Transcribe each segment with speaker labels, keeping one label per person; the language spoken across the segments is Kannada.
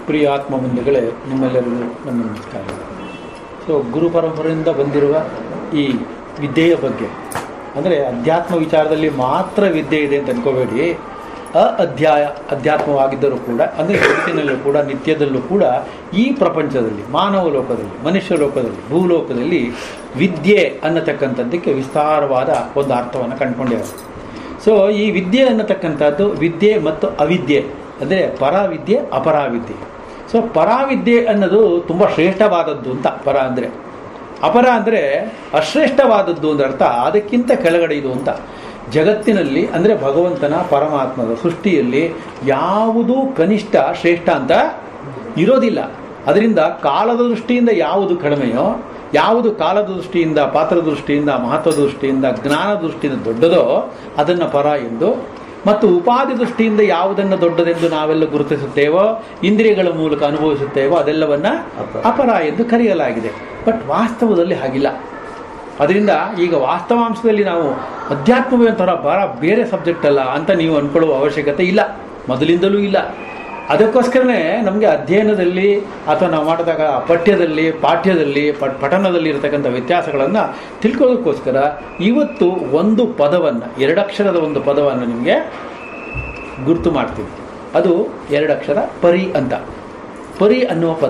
Speaker 1: ಪ್ರಿಯ ಆತ್ಮ ಬಂಧುಗಳೇ ನಿಮ್ಮೆಲ್ಲರಿಗೂ ನನ್ನ ನಮಸ್ಕಾರ ಸೊ ಗುರು ಪರಂಪರೆಯಿಂದ ಬಂದಿರುವ ಈ ವಿದ್ಯೆಯ ಬಗ್ಗೆ ಅಂದರೆ ಅಧ್ಯಾತ್ಮ ವಿಚಾರದಲ್ಲಿ ಮಾತ್ರ ವಿದ್ಯೆ ಇದೆ ಅಂತ ಅನ್ಕೋಬೇಡಿ ಅ ಅಧ್ಯಾಯ ಅಧ್ಯಾತ್ಮವಾಗಿದ್ದರೂ ಕೂಡ ಅಂದರೆ ಜಗತ್ತಿನಲ್ಲೂ ಕೂಡ ನಿತ್ಯದಲ್ಲೂ ಕೂಡ ಈ ಪ್ರಪಂಚದಲ್ಲಿ ಮಾನವ ಲೋಕದಲ್ಲಿ ಮನುಷ್ಯ ಲೋಕದಲ್ಲಿ ಭೂಲೋಕದಲ್ಲಿ ವಿದ್ಯೆ ಅನ್ನತಕ್ಕಂಥದ್ದಕ್ಕೆ ವಿಸ್ತಾರವಾದ ಒಂದು ಅರ್ಥವನ್ನು ಕಂಡುಕೊಂಡಿದ್ದಾರೆ ಸೊ ಈ ವಿದ್ಯೆ ಅನ್ನತಕ್ಕಂಥದ್ದು ವಿದ್ಯೆ ಮತ್ತು ಅವಿದ್ಯೆ ಅಂದರೆ ಪರಾವಿದ್ಯೆ ಅಪರಾವಿದ್ಯೆ ಸೊ ಪರಾವಿದ್ಯೆ ಅನ್ನೋದು ತುಂಬ ಶ್ರೇಷ್ಠವಾದದ್ದು ಅಂತ ಪರ ಅಂದರೆ ಅಪರ ಅಂದರೆ ಅಶ್ರೇಷ್ಠವಾದದ್ದು ಅಂದ್ರೆ ಅರ್ಥ ಅದಕ್ಕಿಂತ ಕೆಳಗಡೆ ಇದು ಅಂತ ಜಗತ್ತಿನಲ್ಲಿ ಅಂದರೆ ಭಗವಂತನ ಪರಮಾತ್ಮದ ಸೃಷ್ಟಿಯಲ್ಲಿ ಯಾವುದೂ ಕನಿಷ್ಠ ಶ್ರೇಷ್ಠ ಅಂತ ಇರೋದಿಲ್ಲ ಅದರಿಂದ ಕಾಲದ ದೃಷ್ಟಿಯಿಂದ ಯಾವುದು ಕಡಿಮೆಯೋ ಯಾವುದು ಕಾಲದ ದೃಷ್ಟಿಯಿಂದ ಪಾತ್ರದ ದೃಷ್ಟಿಯಿಂದ ಮಹತ್ವದ ದೃಷ್ಟಿಯಿಂದ ಜ್ಞಾನದ ದೃಷ್ಟಿಯಿಂದ ದೊಡ್ಡದೋ ಅದನ್ನು ಪರ ಎಂದು ಮತ್ತು ಉಪಾಧಿ ದೃಷ್ಟಿಯಿಂದ ಯಾವುದನ್ನು ದೊಡ್ಡದೆಂದು ನಾವೆಲ್ಲ ಗುರುತಿಸುತ್ತೇವೋ ಇಂದ್ರಿಯಗಳ ಮೂಲಕ ಅನುಭವಿಸುತ್ತೇವೋ ಅದೆಲ್ಲವನ್ನ ಅಪರ ಎಂದು ಕರೆಯಲಾಗಿದೆ ಬಟ್ ವಾಸ್ತವದಲ್ಲಿ ಹಾಗಿಲ್ಲ ಅದರಿಂದ ಈಗ ವಾಸ್ತವಾಂಶದಲ್ಲಿ ನಾವು ಅಧ್ಯಾತ್ಮವೇ ಒಂಥರ ಬರ ಬೇರೆ ಸಬ್ಜೆಕ್ಟ್ ಅಲ್ಲ ಅಂತ ನೀವು ಅಂದ್ಕೊಳ್ಳುವ ಅವಶ್ಯಕತೆ ಇಲ್ಲ ಮೊದಲಿಂದಲೂ ಇಲ್ಲ ಅದಕ್ಕೋಸ್ಕರನೇ ನಮಗೆ ಅಧ್ಯಯನದಲ್ಲಿ ಅಥವಾ ನಾವು ಮಾಡಿದಾಗ ಪಠ್ಯದಲ್ಲಿ ಪಾಠ್ಯದಲ್ಲಿ ಪಟ್ ಪಠನದಲ್ಲಿ ಇರತಕ್ಕಂಥ ವ್ಯತ್ಯಾಸಗಳನ್ನು ತಿಳ್ಕೊಳ್ಳೋದಕ್ಕೋಸ್ಕರ ಇವತ್ತು ಒಂದು ಪದವನ್ನು ಎರಡಕ್ಷರದ ಒಂದು ಪದವನ್ನು ನಿಮಗೆ ಗುರುತು ಮಾಡ್ತೀವಿ ಅದು ಎರಡಕ್ಷರ ಪರಿ ಅಂತ ಪರಿ ಅನ್ನುವ ಪದ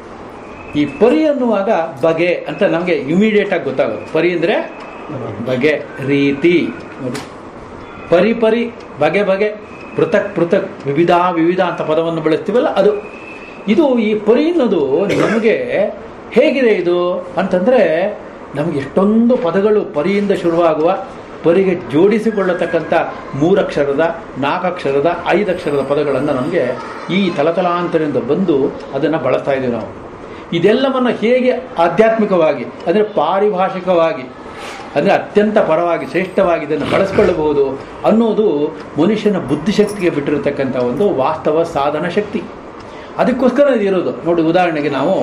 Speaker 1: ಈ ಪರಿ ಅನ್ನುವಾಗ ಬಗೆ ಅಂತ ನಮಗೆ ಇಮಿಡಿಯೇಟಾಗಿ ಗೊತ್ತಾಗೋದು ಪರಿ ಅಂದರೆ ಬಗೆ ರೀತಿ ನೋಡಿ ಪರಿ ಪರಿ ಬಗೆ ಬಗೆ ಪೃಥಕ್ ಪೃಥಕ್ ವಿವಿಧ ವಿವಿಧ ಅಂತ ಪದವನ್ನು ಬಳಸ್ತೀವಲ್ಲ ಅದು ಇದು ಈ ಪರಿ ಅನ್ನೋದು ನಮಗೆ ಹೇಗಿದೆ ಇದು ಅಂತಂದರೆ ನಮಗೆ ಎಷ್ಟೊಂದು ಪದಗಳು ಪರಿಯಿಂದ ಶುರುವಾಗುವ ಪರಿಗೆ ಜೋಡಿಸಿಕೊಳ್ಳತಕ್ಕಂಥ ಮೂರಕ್ಷರದ ನಾಲ್ಕಕ್ಷರದ ಐದಕ್ಷರದ ಪದಗಳನ್ನು ನಮಗೆ ಈ ತಲತಲಾಂತರದಿಂದ ಬಂದು ಅದನ್ನು ಬಳಸ್ತಾ ಇದ್ದೀವಿ ನಾವು ಇದೆಲ್ಲವನ್ನು ಹೇಗೆ ಆಧ್ಯಾತ್ಮಿಕವಾಗಿ ಅಂದರೆ ಪಾರಿಭಾಷಿಕವಾಗಿ ಅಂದರೆ ಅತ್ಯಂತ ಪರವಾಗಿ ಶ್ರೇಷ್ಠವಾಗಿ ಇದನ್ನು ಬಳಸ್ಕೊಳ್ಳಬಹುದು ಅನ್ನೋದು ಮನುಷ್ಯನ ಬುದ್ಧಿಶಕ್ತಿಗೆ ಬಿಟ್ಟಿರತಕ್ಕಂಥ ಒಂದು ವಾಸ್ತವ ಸಾಧನ ಶಕ್ತಿ ಅದಕ್ಕೋಸ್ಕರ ಇದಿರೋದು ನೋಡಿ ಉದಾಹರಣೆಗೆ ನಾವು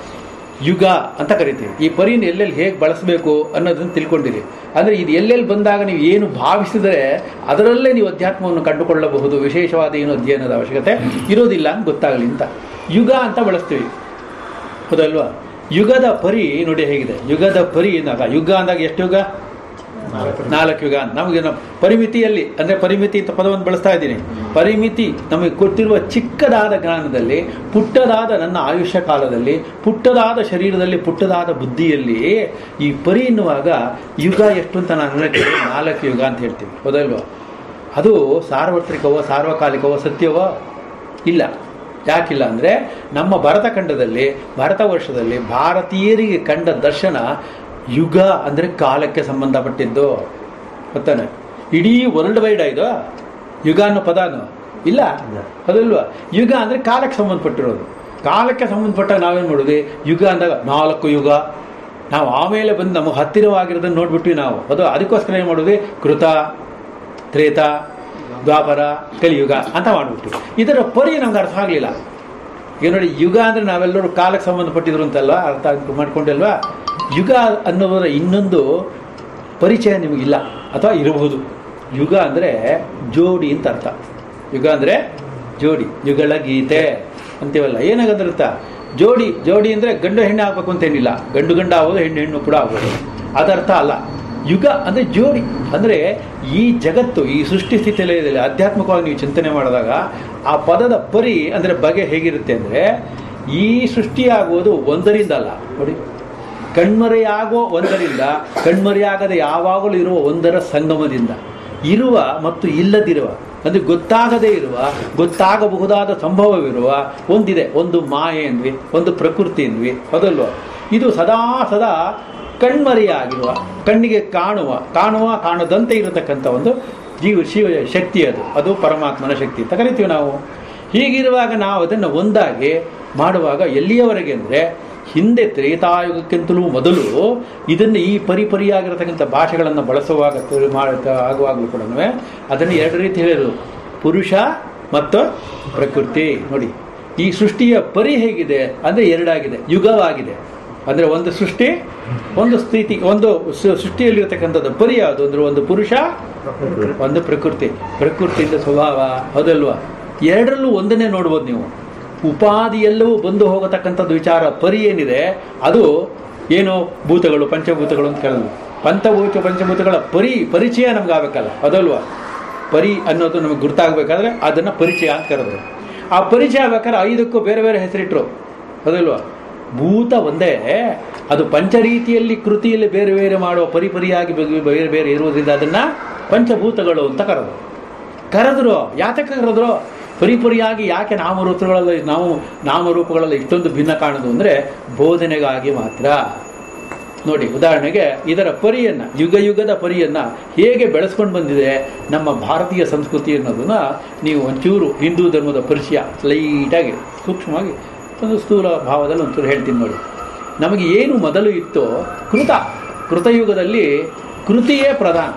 Speaker 1: ಯುಗ ಅಂತ ಕರಿತೀವಿ ಈ ಪರಿನ ಎಲ್ಲೆಲ್ಲಿ ಹೇಗೆ ಬಳಸಬೇಕು ಅನ್ನೋದನ್ನು ತಿಳ್ಕೊಂಡಿರಿ ಅಂದರೆ ಇದು ಎಲ್ಲೆಲ್ಲಿ ಬಂದಾಗ ನೀವು ಏನು ಭಾವಿಸಿದರೆ ಅದರಲ್ಲೇ ನೀವು ಅಧ್ಯಾತ್ಮವನ್ನು ಕಂಡುಕೊಳ್ಳಬಹುದು ವಿಶೇಷವಾದ ಏನು ಅಧ್ಯಯನದ ಅವಶ್ಯಕತೆ ಇರೋದಿಲ್ಲ ಅಂತ ಗೊತ್ತಾಗಲಿ ಅಂತ ಯುಗ ಅಂತ ಬಳಸ್ತೀವಿ ಹೌದಲ್ವಾ ಯುಗದ ಪರಿ ನೋಡಿ ಹೇಗಿದೆ ಯುಗದ ಪರಿ ಅಂದಾಗ ಯುಗ ಅಂದಾಗ ಎಷ್ಟು ಯುಗ ನಾಲ್ಕು ಯುಗ ಅಂತ ನಮಗೆ ನಮ್ಮ ಪರಿಮಿತಿಯಲ್ಲಿ ಅಂದರೆ ಪರಿಮಿತಿ ಅಂತ ಪದವನ್ನು ಬಳಸ್ತಾ ಇದ್ದೀನಿ ಪರಿಮಿತಿ ನಮಗೆ ಕೊಟ್ಟಿರುವ ಚಿಕ್ಕದಾದ ಜ್ಞಾನದಲ್ಲಿ ಪುಟ್ಟದಾದ ನನ್ನ ಆಯುಷ್ಯ ಕಾಲದಲ್ಲಿ ಪುಟ್ಟದಾದ ಶರೀರದಲ್ಲಿ ಪುಟ್ಟದಾದ ಬುದ್ಧಿಯಲ್ಲಿ ಈ ಪರಿ ಎನ್ನುವಾಗ ಯುಗ ಎಷ್ಟು ಅಂತ ನಾನು ಹೇಳ್ತೀನಿ ನಾಲ್ಕು ಯುಗ ಅಂತ ಹೇಳ್ತೀವಿ ಹೌದಲ್ವಾ ಅದು ಸಾರ್ವತ್ರಿಕವೋ ಸಾರ್ವಕಾಲಿಕವೋ ಸತ್ಯವೋ ಇಲ್ಲ ಯಾಕಿಲ್ಲ ಅಂದರೆ ನಮ್ಮ ಭರತ ಖಂಡದಲ್ಲಿ ಭರತ ವರ್ಷದಲ್ಲಿ ಭಾರತೀಯರಿಗೆ ಕಂಡ ದರ್ಶನ ಯುಗ ಅಂದರೆ ಕಾಲಕ್ಕೆ ಸಂಬಂಧಪಟ್ಟಿದ್ದು ಗೊತ್ತಾನೆ ಇಡೀ ವರ್ಲ್ಡ್ ವೈಡ್ ಇದು ಯುಗ ಅನ್ನೋ ಪದಾನು ಇಲ್ಲ ಅದಲ್ವಾ ಯುಗ ಅಂದರೆ ಕಾಲಕ್ಕೆ ಸಂಬಂಧಪಟ್ಟಿರೋದು ಕಾಲಕ್ಕೆ ಸಂಬಂಧಪಟ್ಟಾಗ ನಾವೇನು ಮಾಡೋದು ಯುಗ ಅಂದಾಗ ನಾಲ್ಕು ಯುಗ ನಾವು ಆಮೇಲೆ ಬಂದು ನಮಗೆ ಹತ್ತಿರವಾಗಿರೋದನ್ನು ನೋಡ್ಬಿಟ್ವಿ ನಾವು ಅದು ಅದಕ್ಕೋಸ್ಕರ ಏನು ಮಾಡೋದು ಕೃತ ತ್ರೇತ ದ್ವಾಪರ ಕಲಿಯುಗ ಅಂತ ಮಾಡಿಬಿಟ್ಟು ಇದರ ಪರಿ ನಮ್ಗೆ ಅರ್ಥ ಆಗಲಿಲ್ಲ ಈಗ ನೋಡಿ ಯುಗ ಅಂದರೆ ನಾವೆಲ್ಲರೂ ಕಾಲಕ್ಕೆ ಸಂಬಂಧಪಟ್ಟಿದ್ರು ಅಂತಲ್ವಾ ಅರ್ಥ ಮಾಡ್ಕೊಂಡಲ್ವಾ ಯುಗ ಅನ್ನೋದರ ಇನ್ನೊಂದು ಪರಿಚಯ ನಿಮಗಿಲ್ಲ ಅಥವಾ ಇರಬಹುದು ಯುಗ ಅಂದರೆ ಜೋಡಿ ಅಂತ ಅರ್ಥ ಯುಗ ಅಂದರೆ ಜೋಡಿ ಯುಗಳ ಗೀತೆ ಅಂತೀವಲ್ಲ ಏನಾಗದ್ರ ಅರ್ಥ ಜೋಡಿ ಜೋಡಿ ಅಂದರೆ ಗಂಡು ಹೆಣ್ಣು ಆಗಬೇಕು ಅಂತೇನಿಲ್ಲ ಗಂಡು ಗಂಡು ಆಗೋದು ಹೆಣ್ಣು ಹೆಣ್ಣು ಕೂಡ ಆಗ್ಬೋದು ಅದರ್ಥ ಅಲ್ಲ ಯುಗ ಅಂದರೆ ಜೋಡಿ ಅಂದರೆ ಈ ಜಗತ್ತು ಈ ಸೃಷ್ಟಿ ಸ್ಥಿತಿಯಲ್ಲಿ ಆಧ್ಯಾತ್ಮಿಕವಾಗಿ ನೀವು ಚಿಂತನೆ ಮಾಡಿದಾಗ ಆ ಪದದ ಪರಿ ಅಂದರೆ ಬಗೆ ಹೇಗಿರುತ್ತೆ ಅಂದರೆ ಈ ಸೃಷ್ಟಿಯಾಗುವುದು ಒಂದರಿಂದ ಅಲ್ಲ ನೋಡಿ ಕಣ್ಮರೆಯಾಗೋ ಒಂದರಿಂದ ಕಣ್ಮರೆಯಾಗದೆ ಯಾವಾಗಲೂ ಇರುವ ಒಂದರ ಸಂಗಮದಿಂದ ಇರುವ ಮತ್ತು ಇಲ್ಲದಿರುವ ಅಂದರೆ ಗೊತ್ತಾಗದೇ ಇರುವ ಗೊತ್ತಾಗಬಹುದಾದ ಸಂಭವವಿರುವ ಒಂದಿದೆ ಒಂದು ಮಾಯೆ ಎಂದ್ವಿ ಒಂದು ಪ್ರಕೃತಿ ಎಂದ್ವಿ ಹೌದಲ್ವ ಇದು ಸದಾ ಸದಾ ಕಣ್ಮರೆಯಾಗಿರುವ ಕಣ್ಣಿಗೆ ಕಾಣುವ ಕಾಣುವ ಕಾಣದಂತೆ ಇರತಕ್ಕಂಥ ಒಂದು ಜೀವ ಶಿವ ಶಕ್ತಿ ಅದು ಅದು ಪರಮಾತ್ಮನ ಶಕ್ತಿ ಅಂತ ಕರಿತೀವಿ ನಾವು ಹೀಗಿರುವಾಗ ನಾವು ಅದನ್ನು ಒಂದಾಗಿ ಮಾಡುವಾಗ ಎಲ್ಲಿಯವರೆಗೆ ಅಂದರೆ ಹಿಂದೆ ತ್ರೇತಾಯುಗಕ್ಕಿಂತಲೂ ಮೊದಲು ಇದನ್ನು ಈ ಪರಿಪರಿಯಾಗಿರತಕ್ಕಂಥ ಭಾಷೆಗಳನ್ನು ಬಳಸುವಾಗ ಆಗುವಾಗಲೂ ಕೂಡ ಅದನ್ನು ಎರಡು ರೀತಿ ಹೇಳಿದರು ಪುರುಷ ಮತ್ತು ಪ್ರಕೃತಿ ನೋಡಿ ಈ ಸೃಷ್ಟಿಯ ಪರಿ ಹೇಗಿದೆ ಅಂದರೆ ಎರಡಾಗಿದೆ ಯುಗವಾಗಿದೆ ಅಂದರೆ ಒಂದು ಸೃಷ್ಟಿ ಒಂದು ಸ್ಥಿತಿ ಒಂದು ಸೃಷ್ಟಿಯಲ್ಲಿರ್ತಕ್ಕಂಥದ್ದು ಪರಿ ಯಾವುದು ಅಂದರೆ ಒಂದು ಪುರುಷ ಒಂದು ಪ್ರಕೃತಿ ಪ್ರಕೃತಿಯಿಂದ ಸ್ವಭಾವ ಹೌದಲ್ವಾ ಎರಡರಲ್ಲೂ ಒಂದನ್ನೇ ನೋಡ್ಬೋದು ನೀವು ಉಪಾಧಿ ಎಲ್ಲವೂ ಬಂದು ಹೋಗತಕ್ಕಂಥದ್ದು ವಿಚಾರ ಪರಿ ಏನಿದೆ ಅದು ಏನು ಭೂತಗಳು ಪಂಚಭೂತಗಳು ಅಂತ ಕೇಳೋದು ಪಂಚಭೂತ ಪಂಚಭೂತಗಳ ಪರಿ ಪರಿಚಯ ನಮ್ಗೆ ಆಗಬೇಕಲ್ಲ ಅದಲ್ವಾ ಪರಿ ಅನ್ನೋದು ನಮಗೆ ಗುರ್ತಾಗಬೇಕಾದ್ರೆ ಅದನ್ನು ಪರಿಚಯ ಅಂತ ಕರೆದ್ರು ಆ ಪರಿಚಯ ಆಗ್ಬೇಕಾದ್ರೆ ಐದಕ್ಕೂ ಬೇರೆ ಬೇರೆ ಹೆಸರಿಟ್ರು ಅದಲ್ವಾ ಭೂತ ಒಂದೇ ಅದು ಪಂಚರೀತಿಯಲ್ಲಿ ಕೃತಿಯಲ್ಲಿ ಬೇರೆ ಬೇರೆ ಮಾಡುವ ಪರಿಪರಿಯಾಗಿ ಬಗೆ- ಬೇರೆ ಬೇರೆ ಇರುವುದರಿಂದ ಅದನ್ನು ಪಂಚಭೂತಗಳು ಅಂತ ಕರೆದ್ರು ಕರೆದ್ರು ಯಾತಕ್ಕೆ ಕರೆದ್ರು ಪರಿಪರಿಯಾಗಿ ಯಾಕೆ ನಾಮರೂಪಗಳಲ್ಲಿ ನಾವು ನಾಮರೂಪಗಳಲ್ಲಿ ಇಷ್ಟೊಂದು ಭಿನ್ನ ಕಾಣೋದು ಅಂದರೆ ಬೋಧನೆಗಾಗಿ ಮಾತ್ರ ನೋಡಿ ಉದಾಹರಣೆಗೆ ಇದರ ಪರಿಯನ್ನು ಯುಗ ಯುಗದ ಪರಿಯನ್ನು ಹೇಗೆ ಬೆಳೆಸ್ಕೊಂಡು ಬಂದಿದೆ ನಮ್ಮ ಭಾರತೀಯ ಸಂಸ್ಕೃತಿ ಅನ್ನೋದನ್ನ ನೀವು ಒಂಚೂರು ಹಿಂದೂ ಧರ್ಮದ ಪರಿಚಯ ಲೈಟಾಗಿ ಸೂಕ್ಷ್ಮವಾಗಿ ಒಂದು ಸ್ಥೂಲ ಭಾವದಲ್ಲಿ ಒಂಚೂರು ಹೇಳ್ತೀನಿ ನೋಡಿ ನಮಗೆ ಏನು ಮೊದಲು ಇತ್ತೋ ಕೃತ ಕೃತಯುಗದಲ್ಲಿ ಕೃತಿಯೇ ಪ್ರಧಾನ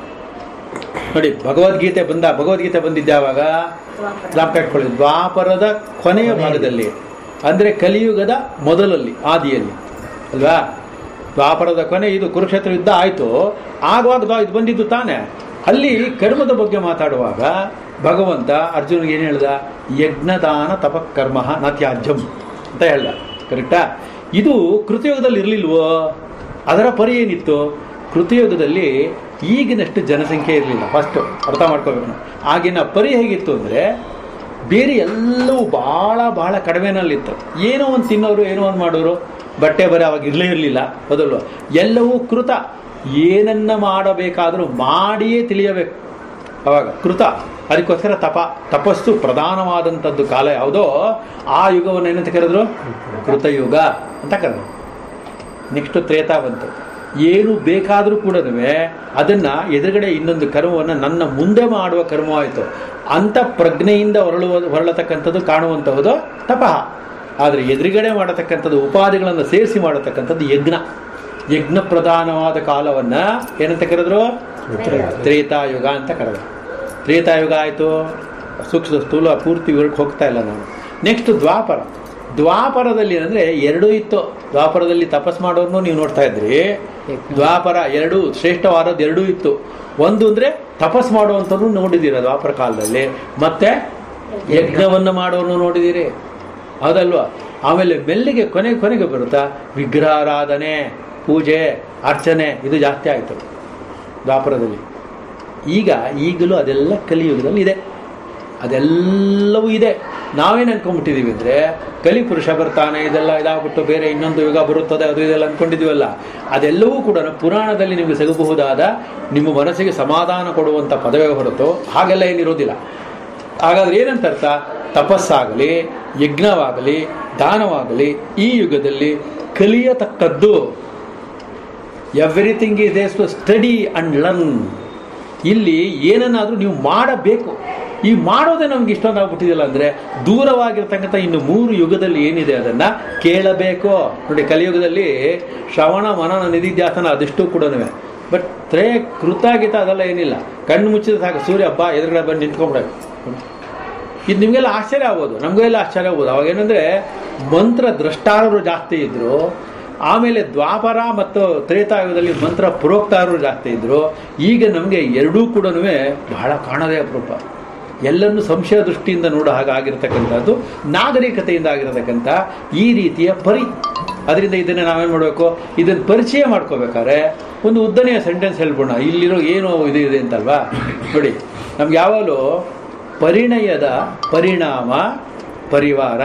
Speaker 1: ನೋಡಿ ಭಗವದ್ಗೀತೆ ಬಂದ ಭಗವದ್ಗೀತೆ ಬಂದಿದ್ದೆ ಯಾವಾಗ ಜ್ಞಾಪಕ ಇಟ್ಕೊಳ್ಳಿ ದ್ವಾಪರದ ಕೊನೆಯ ಭಾಗದಲ್ಲಿ ಅಂದರೆ ಕಲಿಯುಗದ ಮೊದಲಲ್ಲಿ ಆದಿಯಲ್ಲಿ ಅಲ್ವಾ ದ್ವಾಪರದ ಕೊನೆ ಇದು ಕುರುಕ್ಷೇತ್ರ ಯುದ್ಧ ಆಯಿತು ಆಗುವಾಗ ದ್ವಾ- ಇದು ಬಂದಿದ್ದು ತಾನೆ ಅಲ್ಲಿ ಕರ್ಮದ ಬಗ್ಗೆ ಮಾತಾಡುವಾಗ ಭಗವಂತ ಅರ್ಜುನಿಗೆ ಏನು ಹೇಳ್ದ ಯಜ್ಞದಾನ ತಪಕರ್ಮ ನತ್ಯಾಜ್ಯಂ ಅಂತ ಹೇಳ್ದ ಕರೆಕ್ಟಾ ಇದು ಕೃತಯುಗದಲ್ಲಿ ಇರಲಿಲ್ವೋ ಅದರ ಪರಿ ಏನಿತ್ತು ಕೃತಯುಗದಲ್ಲಿ ಈಗಿನಷ್ಟು ಜನಸಂಖ್ಯೆ ಇರಲಿಲ್ಲ ಫಸ್ಟ್ ಅರ್ಥ ಮಾಡ್ಕೋಬೇಕು ನಾವು. ಆಗಿನ ಪರಿ ಹೇಗಿತ್ತು ಅಂದರೆ ಬೇರೆ ಎಲ್ಲವೂ ಭಾಳ ಭಾಳ ಕಡಿಮೆನಲ್ಲಿತ್ತು ಏನೋ ಒಂದು ತಿನ್ನೋರು ಏನೋ ಒಂದು ಮಾಡೋರು ಬಟ್ಟೆ ಬರೆ ಅವಾಗ ಇರಲೇ ಇರಲಿಲ್ಲ ಹೌದಲ್ವ ಎಲ್ಲವೂ ಕೃತ ಏನನ್ನ ಮಾಡಬೇಕಾದರೂ ಮಾಡಿಯೇ ತಿಳಿಯಬೇಕು ಅವಾಗ ಕೃತ ಅದಕ್ಕೋಸ್ಕರ ತಪ ತಪಸ್ಸು ಪ್ರಧಾನವಾದಂಥದ್ದು ಕಾಲ ಯಾವುದೋ ಆ ಯುಗವನ್ನು ಏನಂತ ಕರೆದ್ರು ಕೃತಯುಗ ಅಂತ ಕರೆದ್ರು ನೆಕ್ಸ್ಟ್ ತ್ರೇತಾ ಬಂತು ಏನು ಬೇಕಾದರೂ ಕೂಡ ಅದನ್ನು ಎದುರುಗಡೆ ಇನ್ನೊಂದು ಕರ್ಮವನ್ನು ನನ್ನ ಮುಂದೆ ಮಾಡುವ ಕರ್ಮವಾಯಿತು ಅಂಥ ಪ್ರಜ್ಞೆಯಿಂದ ಹೊರಳುವ ಹೊರಳತಕ್ಕಂಥದ್ದು ಕಾಣುವಂತಹದ್ದು ತಪಃ ಆದರೆ ಎದುರುಗಡೆ ಮಾಡತಕ್ಕಂಥದ್ದು ಉಪಾಧಿಗಳನ್ನು ಸೇರಿಸಿ ಮಾಡತಕ್ಕಂಥದ್ದು ಯಜ್ಞ ಯಜ್ಞ ಪ್ರಧಾನವಾದ ಕಾಲವನ್ನು ಏನಂತ ಕರೆದ್ರು ತ್ರೇತಾಯುಗ ಅಂತ ಕರೆದ್ರು ತ್ರೇತಾಯುಗ ಆಯಿತು ಸೂಕ್ಷ್ಮ ಸ್ಥೂಲ ಪೂರ್ತಿ ವಿವರಕ್ಕೆ ಹೋಗ್ತಾ ಇಲ್ಲ ನಾನು ನೆಕ್ಸ್ಟ್ ದ್ವಾಪರ ದ್ವಾಪರದಲ್ಲಿ ಏನಂದ್ರೆ ಎರಡೂ ಇತ್ತು ದ್ವಾಪರದಲ್ಲಿ ತಪಸ್ ಮಾಡೋರ್ನು ನೀವು ನೋಡ್ತಾ ಇದ್ರಿ ದ್ವಾಪರ ಎರಡು ಶ್ರೇಷ್ಠವಾದದ್ದು ಎರಡೂ ಇತ್ತು ಒಂದು ಅಂದ್ರೆ ತಪಸ್ ಮಾಡುವಂಥವ್ರು ನೋಡಿದ್ದೀರ ದ್ವಾಪರ ಕಾಲದಲ್ಲಿ ಮತ್ತೆ ಯಜ್ಞವನ್ನು ಮಾಡೋರ್ನು ನೋಡಿದ್ದೀರಿ ಹೌದಲ್ವಾ ಆಮೇಲೆ ಮೆಲ್ಲಿಗೆ ಕೊನೆ ಕೊನೆಗೆ ಬರುತ್ತಾ ವಿಗ್ರಹಾರಾಧನೆ ಪೂಜೆ ಅರ್ಚನೆ ಇದು ಜಾಸ್ತಿ ಆಯಿತು ದ್ವಾಪರದಲ್ಲಿ ಈಗ ಈಗಲೂ ಅದೆಲ್ಲ ಕಲಿಯುಗದಲ್ಲಿ ಇದೆ ಅದೆಲ್ಲವೂ ಇದೆ ನಾವೇನು ಅನ್ಕೊಂಡ್ಬಿಟ್ಟಿದ್ದೀವಿ ಅಂದರೆ ಕಲಿ ಪುರುಷ ಬರ್ತಾನೆ ಇದೆಲ್ಲ ಇದಾಗ್ಬಿಟ್ಟು ಬೇರೆ ಇನ್ನೊಂದು ಯುಗ ಬರುತ್ತದೆ ಅದು ಇದೆಲ್ಲ ಅಂದ್ಕೊಂಡಿದ್ದೀವಲ್ಲ ಅದೆಲ್ಲವೂ ಕೂಡ ಪುರಾಣದಲ್ಲಿ ನಿಮಗೆ ಸಿಗಬಹುದಾದ ನಿಮ್ಮ ಮನಸ್ಸಿಗೆ ಸಮಾಧಾನ ಕೊಡುವಂಥ ಪದವೇ ಹೊರತು ಹಾಗೆಲ್ಲ ಏನಿರೋದಿಲ್ಲ ಹಾಗಾದ್ರೆ ಏನಂತ ಅರ್ಥ ತಪಸ್ಸಾಗಲಿ ಯಜ್ಞವಾಗಲಿ ದಾನವಾಗಲಿ ಈ ಯುಗದಲ್ಲಿ ಕಲಿಯತಕ್ಕದ್ದು everything is this to study and learn ಇಲ್ಲಿ ಏನನ್ನಾದರೂ ನೀವು ಮಾಡಬೇಕು ಈ ಮಾಡೋದೇ ನಮ್ಗೆ ಇಷ್ಟೊಂದಾಗ್ಬಿಟ್ಟಿದೆಯಲ್ಲ ಅಂದರೆ ದೂರವಾಗಿರ್ತಕ್ಕಂಥ ಇನ್ನು ಮೂರು ಯುಗದಲ್ಲಿ ಏನಿದೆ ಅದನ್ನು ಕೇಳಬೇಕು ನೋಡಿ ಕಲಿಯುಗದಲ್ಲಿ ಶ್ರವಣ ಮನನ ನಿಧಿಧ್ಯಾಸನ ಅದೆಷ್ಟು ಕೂಡ ಬಟ್ ತ್ರೇ ಕೃತಗೀತ ಅದೆಲ್ಲ ಏನಿಲ್ಲ ಕಣ್ಣು ಮುಚ್ಚಿದ ಸಾಕು ಸೂರ್ಯ ಹಬ್ಬ ಎದುರುಗಡೆ ಬಂದು ನಿಂತ್ಕೊಂಡ್ಬಿಡಬೇಕು ಇದು ನಿಮಗೆಲ್ಲ ಆಶ್ಚರ್ಯ ಆಗ್ಬೋದು ನಮಗೆಲ್ಲ ಆಶ್ಚರ್ಯ ಆಗ್ಬೋದು ಅವಾಗ ಏನಂದರೆ ಮಂತ್ರ ದ್ರಷ್ಟಾರರು ಜಾಸ್ತಿ ಇದ್ದರು ಆಮೇಲೆ ದ್ವಾಪರ ಮತ್ತು ತ್ರೇತಾಯುಗದಲ್ಲಿ ಮಂತ್ರ ಪ್ರೋಕ್ತಾರರು ಜಾಸ್ತಿ ಇದ್ದರು ಈಗ ನಮಗೆ ಎರಡೂ ಕೂಡ ಬಹಳ ಕಾಣದೇ ಅಪರೂಪ ಎಲ್ಲನ್ನು ಸಂಶಯ ದೃಷ್ಟಿಯಿಂದ ನೋಡೋ ಹಾಗಾಗಿರ್ತಕ್ಕಂಥದ್ದು ನಾಗರಿಕತೆಯಿಂದ ಆಗಿರತಕ್ಕಂಥ ಈ ರೀತಿಯ ಪರಿ ಅದರಿಂದ ಇದನ್ನು ನಾವೇನು ಮಾಡಬೇಕು ಇದನ್ನು ಪರಿಚಯ ಮಾಡ್ಕೋಬೇಕಾದ್ರೆ ಒಂದು ಉದ್ದನೆಯ ಸೆಂಟೆನ್ಸ್ ಹೇಳ್ಬೋಣ ಇಲ್ಲಿರೋ ಏನೋ ಇದು ಇದೆ ಅಂತಲ್ವಾ ನೋಡಿ ನಮ್ಗೆ ಯಾವಾಗಲೂ ಪರಿಣಯದ ಪರಿಣಾಮ ಪರಿವಾರ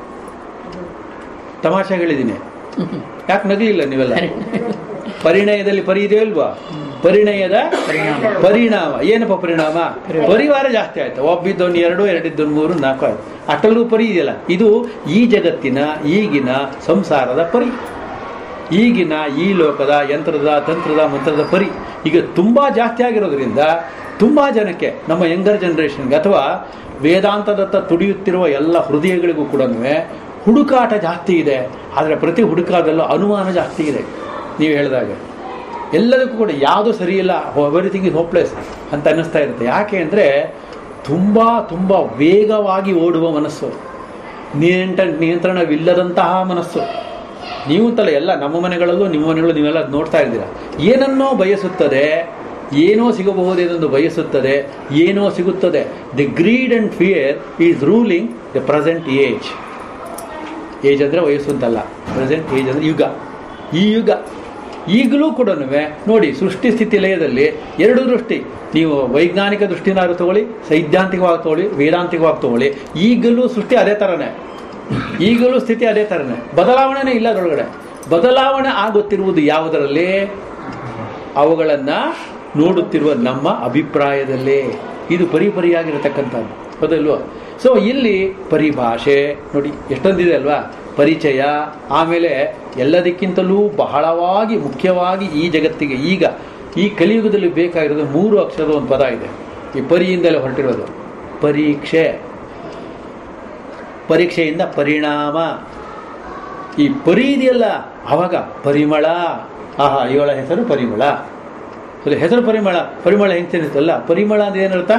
Speaker 1: ತಮಾಷೆ ಹೇಳಿದ್ದೀನಿ ಯಾಕೆ ನಗಲಿಲ್ಲ ನೀವೆಲ್ಲ ಪರಿಣಯದಲ್ಲಿ ಪರಿ ಇದೆಯೋ ಇಲ್ವಾ ಪರಿಣಯದ ಪರಿಣಾಮ ಏನಪ್ಪ ಪರಿಣಾಮ ಪರಿವಾರ ಜಾಸ್ತಿ ಆಯ್ತು ಒಬ್ಬಿದ್ದವನು ಎರಡು ಎರಡಿದ್ದವನು ಮೂರು ನಾಲ್ಕು ಆಯ್ತು ಅಷ್ಟಲ್ಲೂ ಪರಿ ಇದೆಯಲ್ಲ ಇದು ಈ ಜಗತ್ತಿನ ಈಗಿನ ಸಂಸಾರದ ಪರಿ ಈಗಿನ ಈ ಲೋಕದ ಯಂತ್ರದ ತಂತ್ರದ ಮಂತ್ರದ ಪರಿ ಈಗ ತುಂಬ ಜಾಸ್ತಿ ಆಗಿರೋದ್ರಿಂದ ತುಂಬ ಜನಕ್ಕೆ ನಮ್ಮ ಯಂಗರ್ ಜನ್ರೇಷನ್ಗೆ ಅಥವಾ ವೇದಾಂತದತ್ತ ತುಡಿಯುತ್ತಿರುವ ಎಲ್ಲ ಹೃದಯಗಳಿಗೂ ಕೂಡ ಹುಡುಕಾಟ ಜಾಸ್ತಿ ಇದೆ ಆದರೆ ಪ್ರತಿ ಹುಡುಕಾಟದಲ್ಲೂ ಅನುಮಾನ ಜಾಸ್ತಿ ಇದೆ ನೀವು ಹೇಳಿದಾಗ ಎಲ್ಲದಕ್ಕೂ ಕೂಡ ಯಾವುದೂ ಸರಿಯಿಲ್ಲ ಎವ್ರಿಥಿಂಗ್ ಇಸ್ ಹೋಪ್ಲೆಸ್ ಅಂತ ಅನ್ನಿಸ್ತಾ ಇರುತ್ತೆ ಯಾಕೆ ಅಂದರೆ ತುಂಬ ತುಂಬ ವೇಗವಾಗಿ ಓಡುವ ಮನಸ್ಸು ನಿಯಂತ್ರ ನಿಯಂತ್ರಣವಿಲ್ಲದಂತಹ ಮನಸ್ಸು ನೀವು ಅಂತಲ್ಲ ಎಲ್ಲ ನಮ್ಮ ಮನೆಗಳಲ್ಲೂ ನಿಮ್ಮ ಮನೆಗಳು ನೀವೆಲ್ಲ ಅದ್ ನೋಡ್ತಾ ಇದ್ದೀರಾ ಏನನ್ನೋ ಬಯಸುತ್ತದೆ ಏನೋ ಸಿಗಬಹುದೇನೆಂದು ಬಯಸುತ್ತದೆ ಏನೋ ಸಿಗುತ್ತದೆ the greed and fear is ruling the present age age ಅಂದರೆ ವಯಸ್ಸು ಅಂತಲ್ಲ ಪ್ರೆಸೆಂಟ್ ಏಜ್ ಅಂದರೆ ಯುಗ ಈ ಯುಗ ಈಗಲೂ ಕೂಡ ನೋಡಿ ಸೃಷ್ಟಿ ಸ್ಥಿತಿ ಲಯದಲ್ಲಿ ಎರಡು ದೃಷ್ಟಿ ನೀವು ವೈಜ್ಞಾನಿಕ ದೃಷ್ಟಿನಾದ್ರು ತಗೊಳ್ಳಿ ಸೈದ್ಧಾಂತಿಕವಾಗಿ ತಗೊಳ್ಳಿ ವೇದಾಂತಿಕವಾಗಿ ತಗೊಳ್ಳಿ ಈಗಲೂ ಸೃಷ್ಟಿ ಅದೇ ಥರನೇ ಈಗಲೂ ಸ್ಥಿತಿ ಅದೇ ಥರನೇ ಬದಲಾವಣೆನೇ ಇಲ್ಲ ಅದರೊಳಗಡೆ ಬದಲಾವಣೆ ಆಗುತ್ತಿರುವುದು ಯಾವುದರಲ್ಲಿ ಅವುಗಳನ್ನು ನೋಡುತ್ತಿರುವ ನಮ್ಮ ಅಭಿಪ್ರಾಯದಲ್ಲೇ ಇದು ಪರಿಪರಿಯಾಗಿರತಕ್ಕಂಥದ್ದು ಹೌದಲ್ವಾ ಸೊ ಇಲ್ಲಿ ಪರಿಭಾಷೆ ನೋಡಿ ಎಷ್ಟೊಂದಿದೆ ಅಲ್ವಾ ಪರಿಚಯ ಆಮೇಲೆ ಎಲ್ಲದಕ್ಕಿಂತಲೂ ಬಹಳವಾಗಿ ಮುಖ್ಯವಾಗಿ ಈ ಜಗತ್ತಿಗೆ ಈಗ ಈ ಕಲಿಯುಗದಲ್ಲಿ ಬೇಕಾಗಿರೋದು ಮೂರು ಅಕ್ಷರದ ಒಂದು ಪದ ಇದೆ ಈ ಪರಿಯಿಂದಲೇ ಹೊರಟಿರೋದು ಪರೀಕ್ಷೆ ಪರೀಕ್ಷೆಯಿಂದ ಪರಿಣಾಮ ಈ ಪರಿ ಇದೆಯಲ್ಲ ಅವಾಗ ಪರಿಮಳ ಆಹಾ ಇವಳ ಹೆಸರು ಪರಿಮಳ ಅದು ಹೆಸರು ಪರಿಮಳ ಪರಿಮಳ ಹೆಂಗೆ ತಿನ್ನಿಸ್ತಲ್ಲ ಪರಿಮಳ ಅಂದ್ರೆ ಏನರ್ಥ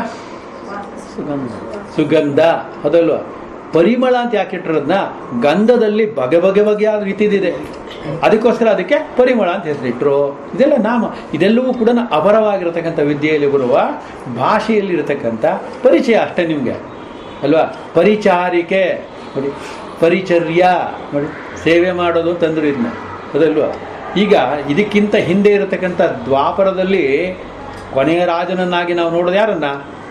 Speaker 1: ಸುಗಂಧ ಅದಲ್ವಾ ಪರಿಮಳ ಅಂತ ಯಾಕೆ ಇಟ್ಟಿರೋದನ್ನ ಗಂಧದಲ್ಲಿ ಬಗೆ ಬಗೆ ಬಗೆಯಾದ ರೀತಿದಿದೆ ಅದಕ್ಕೋಸ್ಕರ ಅದಕ್ಕೆ ಪರಿಮಳ ಅಂತ ಹೆಸರಿಟ್ರು ಇದೆಲ್ಲ ನಾಮ ಇದೆಲ್ಲವೂ ಕೂಡ ಅಪರವಾಗಿರತಕ್ಕಂಥ ವಿದ್ಯೆಯಲ್ಲಿ ಬರುವ ಭಾಷೆಯಲ್ಲಿ ಇರತಕ್ಕಂಥ ಪರಿಚಯ ಅಷ್ಟೇ ನಿಮಗೆ ಅಲ್ವಾ ಪರಿಚಾರಿಕೆ ನೋಡಿ ಪರಿಚರ್ಯ ನೋಡಿ ಸೇವೆ ಮಾಡೋದು ತಂದ್ರು ಇದನ್ನ ಅದಲ್ವಾ ಈಗ ಇದಕ್ಕಿಂತ ಹಿಂದೆ ಇರತಕ್ಕಂಥ ದ್ವಾಪರದಲ್ಲಿ ಕೊನೆಯ ರಾಜನನ್ನಾಗಿ ನಾವು ನೋಡೋದು ಯಾರನ್ನ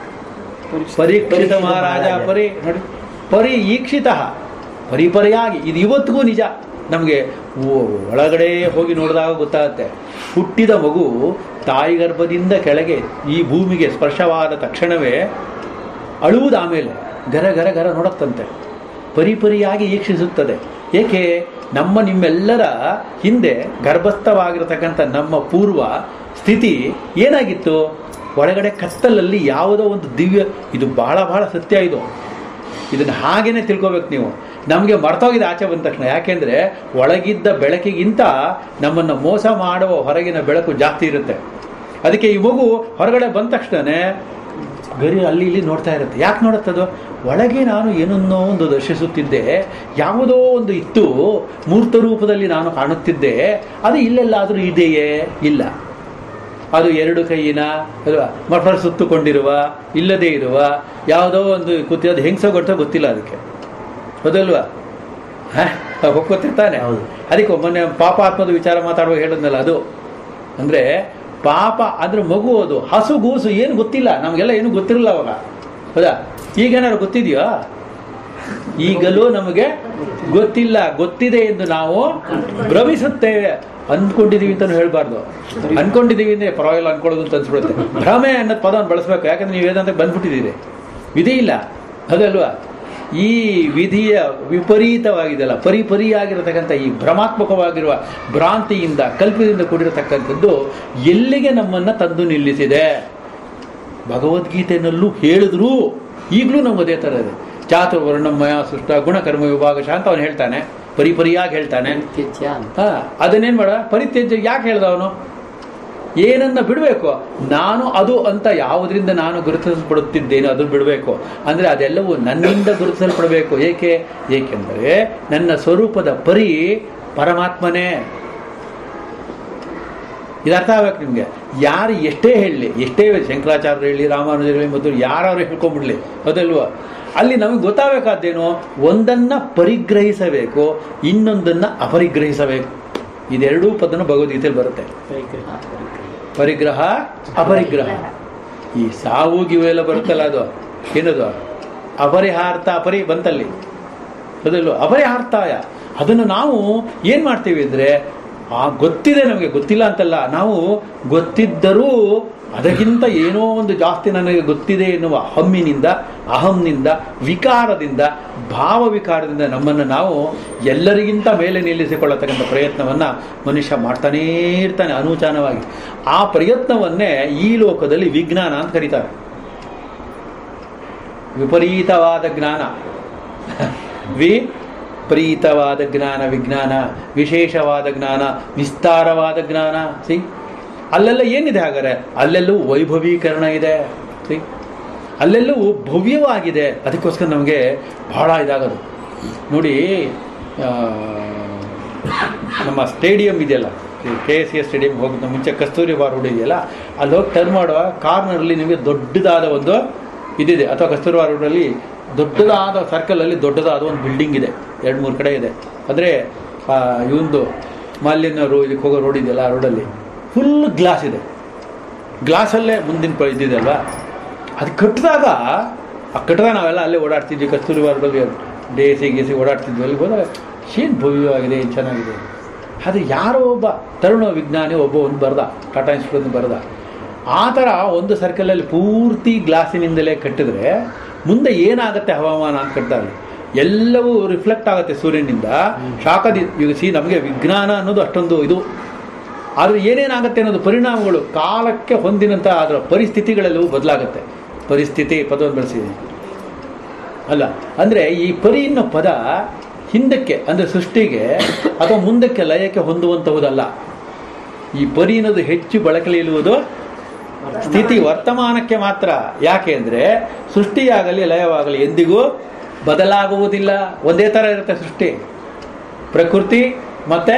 Speaker 1: ಪರೀಕ್ಷಿತ ಮಹಾರಾಜ ಪರಿ ನೋಡಿ ಪರಿ ಈಕ್ಷಿತ ಪರಿಪರಿಯಾಗಿ ಇದು ಇವತ್ತಿಗೂ ನಿಜ ನಮಗೆ ಒಳಗಡೆ ಹೋಗಿ ನೋಡಿದಾಗ ಗೊತ್ತಾಗುತ್ತೆ ಹುಟ್ಟಿದ ಮಗು ತಾಯಿ ಗರ್ಭದಿಂದ ಕೆಳಗೆ ಈ ಭೂಮಿಗೆ ಸ್ಪರ್ಶವಾದ ತಕ್ಷಣವೇ ಅಳುವುದು ಆಮೇಲೆ ಗರ ಗರ ಗರ ನೋಡತ್ತಂತೆ ಪರಿಪರಿಯಾಗಿ ಈಕ್ಷಿಸುತ್ತದೆ ಏಕೆ ನಮ್ಮ ನಿಮ್ಮೆಲ್ಲರ ಹಿಂದೆ ಗರ್ಭಸ್ಥವಾಗಿರತಕ್ಕಂಥ ನಮ್ಮ ಪೂರ್ವ ಸ್ಥಿತಿ ಏನಾಗಿತ್ತು ಒಳಗಡೆ ಕತ್ತಲಲ್ಲಿ ಯಾವುದೋ ಒಂದು ದಿವ್ಯ ಇದು ಬಹಳ ಬಹಳ ಸತ್ಯ ಇದು ಇದನ್ನು ಹಾಗೇನೆ ತಿಳ್ಕೊಬೇಕು ನೀವು ನಮಗೆ ಮರ್ತೋಗಿದೆ ಆಚೆ ಬಂದ ತಕ್ಷಣ ಯಾಕೆಂದರೆ ಒಳಗಿದ್ದ ಬೆಳಕಿಗಿಂತ ನಮ್ಮನ್ನು ಮೋಸ ಮಾಡುವ ಹೊರಗಿನ ಬೆಳಕು ಜಾಸ್ತಿ ಇರುತ್ತೆ ಅದಕ್ಕೆ ಈ ಮಗು ಹೊರಗಡೆ ಬಂದ ತಕ್ಷಣನೇ ಗರಿ ಅಲ್ಲಿ ಇಲ್ಲಿ ನೋಡ್ತಾ ಇರುತ್ತೆ ಯಾಕೆ ನೋಡುತ್ತದು ಒಳಗೆ ನಾನು ಏನನ್ನೋ ಒಂದು ದರ್ಶಿಸುತ್ತಿದ್ದೆ ಯಾವುದೋ ಒಂದು ಇತ್ತು ಮೂರ್ತ ರೂಪದಲ್ಲಿ ನಾನು ಕಾಣುತ್ತಿದ್ದೆ ಅದು ಇಲ್ಲೆಲ್ಲಾದರೂ ಇದೆಯೇ ಇಲ್ಲ ಅದು ಎರಡು ಕೈಯಿನ ಅಲ್ವಾ ಮಫರ್ ಸುತ್ತುಕೊಂಡಿರುವ ಇಲ್ಲದೇ ಇರುವ ಯಾವುದೋ ಒಂದು ಕೂತಿ ಅದು ಹೆಂಗ್ಸೋ ಗೊತ್ತೋ ಗೊತ್ತಿಲ್ಲ ಅದಕ್ಕೆ ಹೌದಲ್ವಾ ಒಪ್ಕೋತಿರ್ತಾನೆ
Speaker 2: ಹೌದು.
Speaker 1: ಅದಕ್ಕೆ ಮೊನ್ನೆ ಪಾಪಾತ್ಮದ ವಿಚಾರ ಮಾತಾಡುವಾಗ ಹೇಳಿದ್ನಲ್ಲ ಅದು ಅಂದ್ರೆ ಪಾಪ ಅಂದ್ರೆ ಮಗು ಅದು ಹಸು ಗೂಸು ಏನು ಗೊತ್ತಿಲ್ಲ ನಮಗೆಲ್ಲ ಏನು ಗೊತ್ತಿರಲಿಲ್ಲ ಅವಾಗ ಹೌದಾ ಈಗೇನಾದ್ರು ಗೊತ್ತಿದೆಯಾ ಈಗಲೂ ನಮಗೆ ಗೊತ್ತಿಲ್ಲ ಗೊತ್ತಿದೆ ಎಂದು ನಾವು ಭ್ರಮಿಸುತ್ತೇವೆ ಅನ್ಕೊಂಡಿದೀವಿ ಅಂತ ಹೇಳ್ಬಾರ್ದು ಅನ್ಕೊಂಡಿದೀವಿ ಅಂದ್ರೆ ಪರವಾಗಿಲ್ಲ ಅನ್ಕೊಳ್ಳೋದು ಅಂತ ಅನ್ಸ್ಬಿಡುತ್ತೆ ಭ್ರಮೆ ಅನ್ನೋದು ಪದವನ್ನು ಬಳಸ್ಬೇಕು ಯಾಕಂದ್ರೆ ನೀವು ವೇದಾಂತಕ್ಕೆ ಬಂದ್ಬಿಟ್ಟಿದ್ದೀರಿ ವಿಧಿ ಇಲ್ಲ ಅದಲ್ವಾ ಈ ವಿಧಿಯ ವಿಪರೀತವಾಗಿದೆಯಲ್ಲ ಪರಿಪರಿಯಾಗಿರತಕ್ಕಂಥ ಈ ಭ್ರಮಾತ್ಮಕವಾಗಿರುವ ಭ್ರಾಂತಿಯಿಂದ ಕಲ್ಪದಿಂದ ಕೂಡಿರತಕ್ಕಂಥದ್ದು ಎಲ್ಲಿಗೆ ನಮ್ಮನ್ನ ತಂದು ನಿಲ್ಲಿಸಿದೆ ಭಗವದ್ಗೀತೆಯಲ್ಲೂ ಹೇಳಿದ್ರು ಈಗಲೂ ನಮ್ಗೆ ಅದೇ ಥರ ಇದೆ ಚಾತುರ್ವರ್ಣಮಯ ಸೃಷ್ಟ ಗುಣಕರ್ಮ ವಿಭಾಗ ಅಂತ ಅವನು ಹೇಳ್ತಾನೆ ಪರಿಪರಿಯಾಗಿ ಹೇಳ್ತಾನೆ
Speaker 2: ನಿತ್ಯ ಅಂತ
Speaker 1: ಹಾ ಅದನ್ನೇನ್ ಮಾಡ ಪರಿತ್ಯಜ್ಯ ಯಾಕೆ ಹೇಳ್ದ ಅವನು ಏನನ್ನ ಬಿಡಬೇಕು ನಾನು ಅದು ಅಂತ ಯಾವುದರಿಂದ ನಾನು ಗುರುತಿಸಲ್ಪಡುತ್ತಿದ್ದೇನೋ ಅದು ಬಿಡಬೇಕು ಅಂದ್ರೆ ಅದೆಲ್ಲವೂ ನನ್ನಿಂದ ಗುರುತಿಸಲ್ಪಡಬೇಕು ಏಕೆ ಏಕೆಂದರೆ ನನ್ನ ಸ್ವರೂಪದ ಪರಿ ಪರಮಾತ್ಮನೇ ಇದು ಅರ್ಥ ಆಗ್ಬೇಕು ನಿಮಗೆ ಯಾರು ಎಷ್ಟೇ ಹೇಳಲಿ ಎಷ್ಟೇ ಶಂಕರಾಚಾರ್ಯರು ಹೇಳಿ ರಾಮಾನುಜರು ಹೇಳಿ ಮತ್ತು ಯಾರು ಹೇಳ್ಕೊಂಡ್ಬಿಡ್ಲಿ ಹೌದಲ್ವಾ ಅಲ್ಲಿ ನಮಗೆ ಗೊತ್ತಾಗಬೇಕಾದ್ದೇನು ಒಂದನ್ನ ಪರಿಗ್ರಹಿಸಬೇಕು ಇನ್ನೊಂದನ್ನ ಅಪರಿಗ್ರಹಿಸಬೇಕು ಇದೆರಡೂ ಪದನು ಭಗವದ್ಗೀತೆಯಲ್ಲಿ ಬರುತ್ತೆ
Speaker 2: ಪರಿಗ್ರಹ ಪರಿಗ್ರಹ
Speaker 1: ಪರಿಗ್ರಹ ಅಪರಿಗ್ರಹ ಈ ಸಾವು ಗಿವೆಲ್ಲ ಬರುತ್ತಲ್ಲ ಅದು ಏನದು ಅಪರಿಹಾರ್ಥ ಅಪರಿ ಬಂತಲ್ಲಿ ಅದಲ್ವ ಅಪರಿಹಾರ್ತಾಯ ಅದನ್ನು ನಾವು ಏನು ಮಾಡ್ತೀವಿ ಅಂದರೆ ಆ ಗೊತ್ತಿದೆ ನಮಗೆ ಗೊತ್ತಿಲ್ಲ ಅಂತಲ್ಲ ನಾವು ಗೊತ್ತಿದ್ದರೂ ಅದಕ್ಕಿಂತ ಏನೋ ಒಂದು ಜಾಸ್ತಿ ನನಗೆ ಗೊತ್ತಿದೆ ಎನ್ನುವ ಹಮ್ಮಿನಿಂದ ಅಹಂನಿಂದ ವಿಕಾರದಿಂದ ಭಾವ ವಿಕಾರದಿಂದ ನಮ್ಮನ್ನು ನಾವು ಎಲ್ಲರಿಗಿಂತ ಮೇಲೆ ನಿಲ್ಲಿಸಿಕೊಳ್ಳತಕ್ಕಂಥ ಪ್ರಯತ್ನವನ್ನು ಮನುಷ್ಯ ಮಾಡ್ತಾನೇ ಇರ್ತಾನೆ ಅನೂಚಾನವಾಗಿ ಆ ಪ್ರಯತ್ನವನ್ನೇ ಈ ಲೋಕದಲ್ಲಿ ವಿಜ್ಞಾನ ಅಂತ ಕರೀತಾರೆ ವಿಪರೀತವಾದ ಜ್ಞಾನ ವಿಪರೀತವಾದ ಜ್ಞಾನ ವಿಜ್ಞಾನ ವಿಶೇಷವಾದ ಜ್ಞಾನ ವಿಸ್ತಾರವಾದ ಜ್ಞಾನ ಸಿ ಅಲ್ಲೆಲ್ಲ ಏನಿದೆ ಹಾಗಾದ್ರೆ ಅಲ್ಲೆಲ್ಲೂ ವೈಭವೀಕರಣ ಇದೆ ಸಿ ಅಲ್ಲೆಲ್ಲವೂ ಭವ್ಯವಾಗಿದೆ ಅದಕ್ಕೋಸ್ಕರ ನಮಗೆ ಬಹಳ ಇದಾಗೋದು ನೋಡಿ ಆ, ನಮ್ಮ ಸ್ಟೇಡಿಯಂ ಇದೆಯಲ್ಲ K S C S stadium ಹೋಗೋದು ಮುಂಚೆ ಕಸ್ತೂರಿ ಬಾರ್ ರೋಡ್ ಇದೆಯಲ್ಲ ಅಲ್ಲಿ ಹೋಗಿ ಟರ್ನ್ ಮಾಡುವ ಕಾರ್ನರ್ಲಿ ನಿಮಗೆ ದೊಡ್ಡದಾದ ಒಂದು ಇದಿದೆ ಅಥವಾ ಕಸ್ತೂರಿ ಬಾರ್ ರೋಡಲ್ಲಿ ದೊಡ್ಡದಾದ ಸರ್ಕಲಲ್ಲಿ ದೊಡ್ಡದಾದ ಒಂದು ಬಿಲ್ಡಿಂಗ್ ಇದೆ ಎರಡು ಮೂರು ಕಡೆ ಇದೆ ಅಂದರೆ ಇವಂದು ಮಾಲಿನ್ಯ ರೋ ಇದಕ್ಕೆ ಹೋಗೋ ರೋಡ್ ಇದೆಯಲ್ಲ ಆ ರೋಡಲ್ಲಿ ಫುಲ್ ಗ್ಲಾಸ್ ಇದೆ ಗ್ಲಾಸಲ್ಲೇ ಮುಂದಿನ ಪ ಇದ್ದಿದೆ ಅಲ್ವಾ ಅದು ಕಟ್ಟಿದಾಗ ಆ ಕಟ್ಟಿದಾಗ ನಾವೆಲ್ಲ ಅಲ್ಲೇ ಓಡಾಡ್ತಿದ್ವಿ ಕಸ್ತೂರಿ ವಾರದಲ್ಲಿ ಡೇ ಸಿ ಗೀಸಿ ಓಡಾಡ್ತಿದ್ವಿ ಅಲ್ಲಿ ಹೋದಾಗ ಏನು ಭವ್ಯವಾಗಿದೆ ಏನು ಚೆನ್ನಾಗಿದೆ ಅದು ಯಾರೋ ಒಬ್ಬ ತರುಣ ವಿಜ್ಞಾನಿ ಒಬ್ಬ ಒಂದು ಬರೆದ ಟಾಟಾ ಇನ್ಸ್ಟಿಟ್ಯೂಟ್ ಬರೆದ ಆ ಥರ ಒಂದು ಸರ್ಕಲಲ್ಲಿ ಪೂರ್ತಿ ಗ್ಲಾಸಿನಿಂದಲೇ ಕಟ್ಟಿದ್ರೆ ಮುಂದೆ ಏನಾಗುತ್ತೆ ಹವಾಮಾನ ಅಂತ ಕಟ್ತಾರೆ ಎಲ್ಲವೂ ರಿಫ್ಲೆಕ್ಟ್ ಆಗುತ್ತೆ ಸೂರ್ಯನಿಂದ ಶಾಖದಿ ಈಗ ಸಿ ನಮಗೆ ವಿಜ್ಞಾನ ಅನ್ನೋದು ಅಷ್ಟೊಂದು ಇದು ಆದರೆ ಏನೇನಾಗುತ್ತೆ ಅನ್ನೋದು ಪರಿಣಾಮಗಳು ಕಾಲಕ್ಕೆ ಹೊಂದಿನಂಥ ಅದರ ಪರಿಸ್ಥಿತಿಗಳೆಲ್ಲವೂ ಬದಲಾಗುತ್ತೆ ಪರಿಸ್ಥಿತಿ ಪದವನ್ನು ಬಳಸಿದ್ದೀನಿ ಅಲ್ಲ ಅಂದರೆ ಈ ಪರಿ ಅನ್ನೋ ಪದ ಹಿಂದಕ್ಕೆ ಅಂದರೆ ಸೃಷ್ಟಿಗೆ ಅಥವಾ ಮುಂದಕ್ಕೆ ಲಯಕ್ಕೆ ಹೊಂದುವಂಥವುದಲ್ಲ ಈ ಪರಿ ಅನ್ನೋದು ಹೆಚ್ಚು ಬಳಕೆಯಲ್ಲಿರುವುದು ಸ್ಥಿತಿ ವರ್ತಮಾನಕ್ಕೆ ಮಾತ್ರ ಯಾಕೆ ಅಂದರೆ ಸೃಷ್ಟಿಯಾಗಲಿ ಲಯವಾಗಲಿ ಎಂದಿಗೂ ಬದಲಾಗುವುದಿಲ್ಲ ಒಂದೇ ಥರ ಇರುತ್ತೆ ಸೃಷ್ಟಿ ಪ್ರಕೃತಿ ಮತ್ತೆ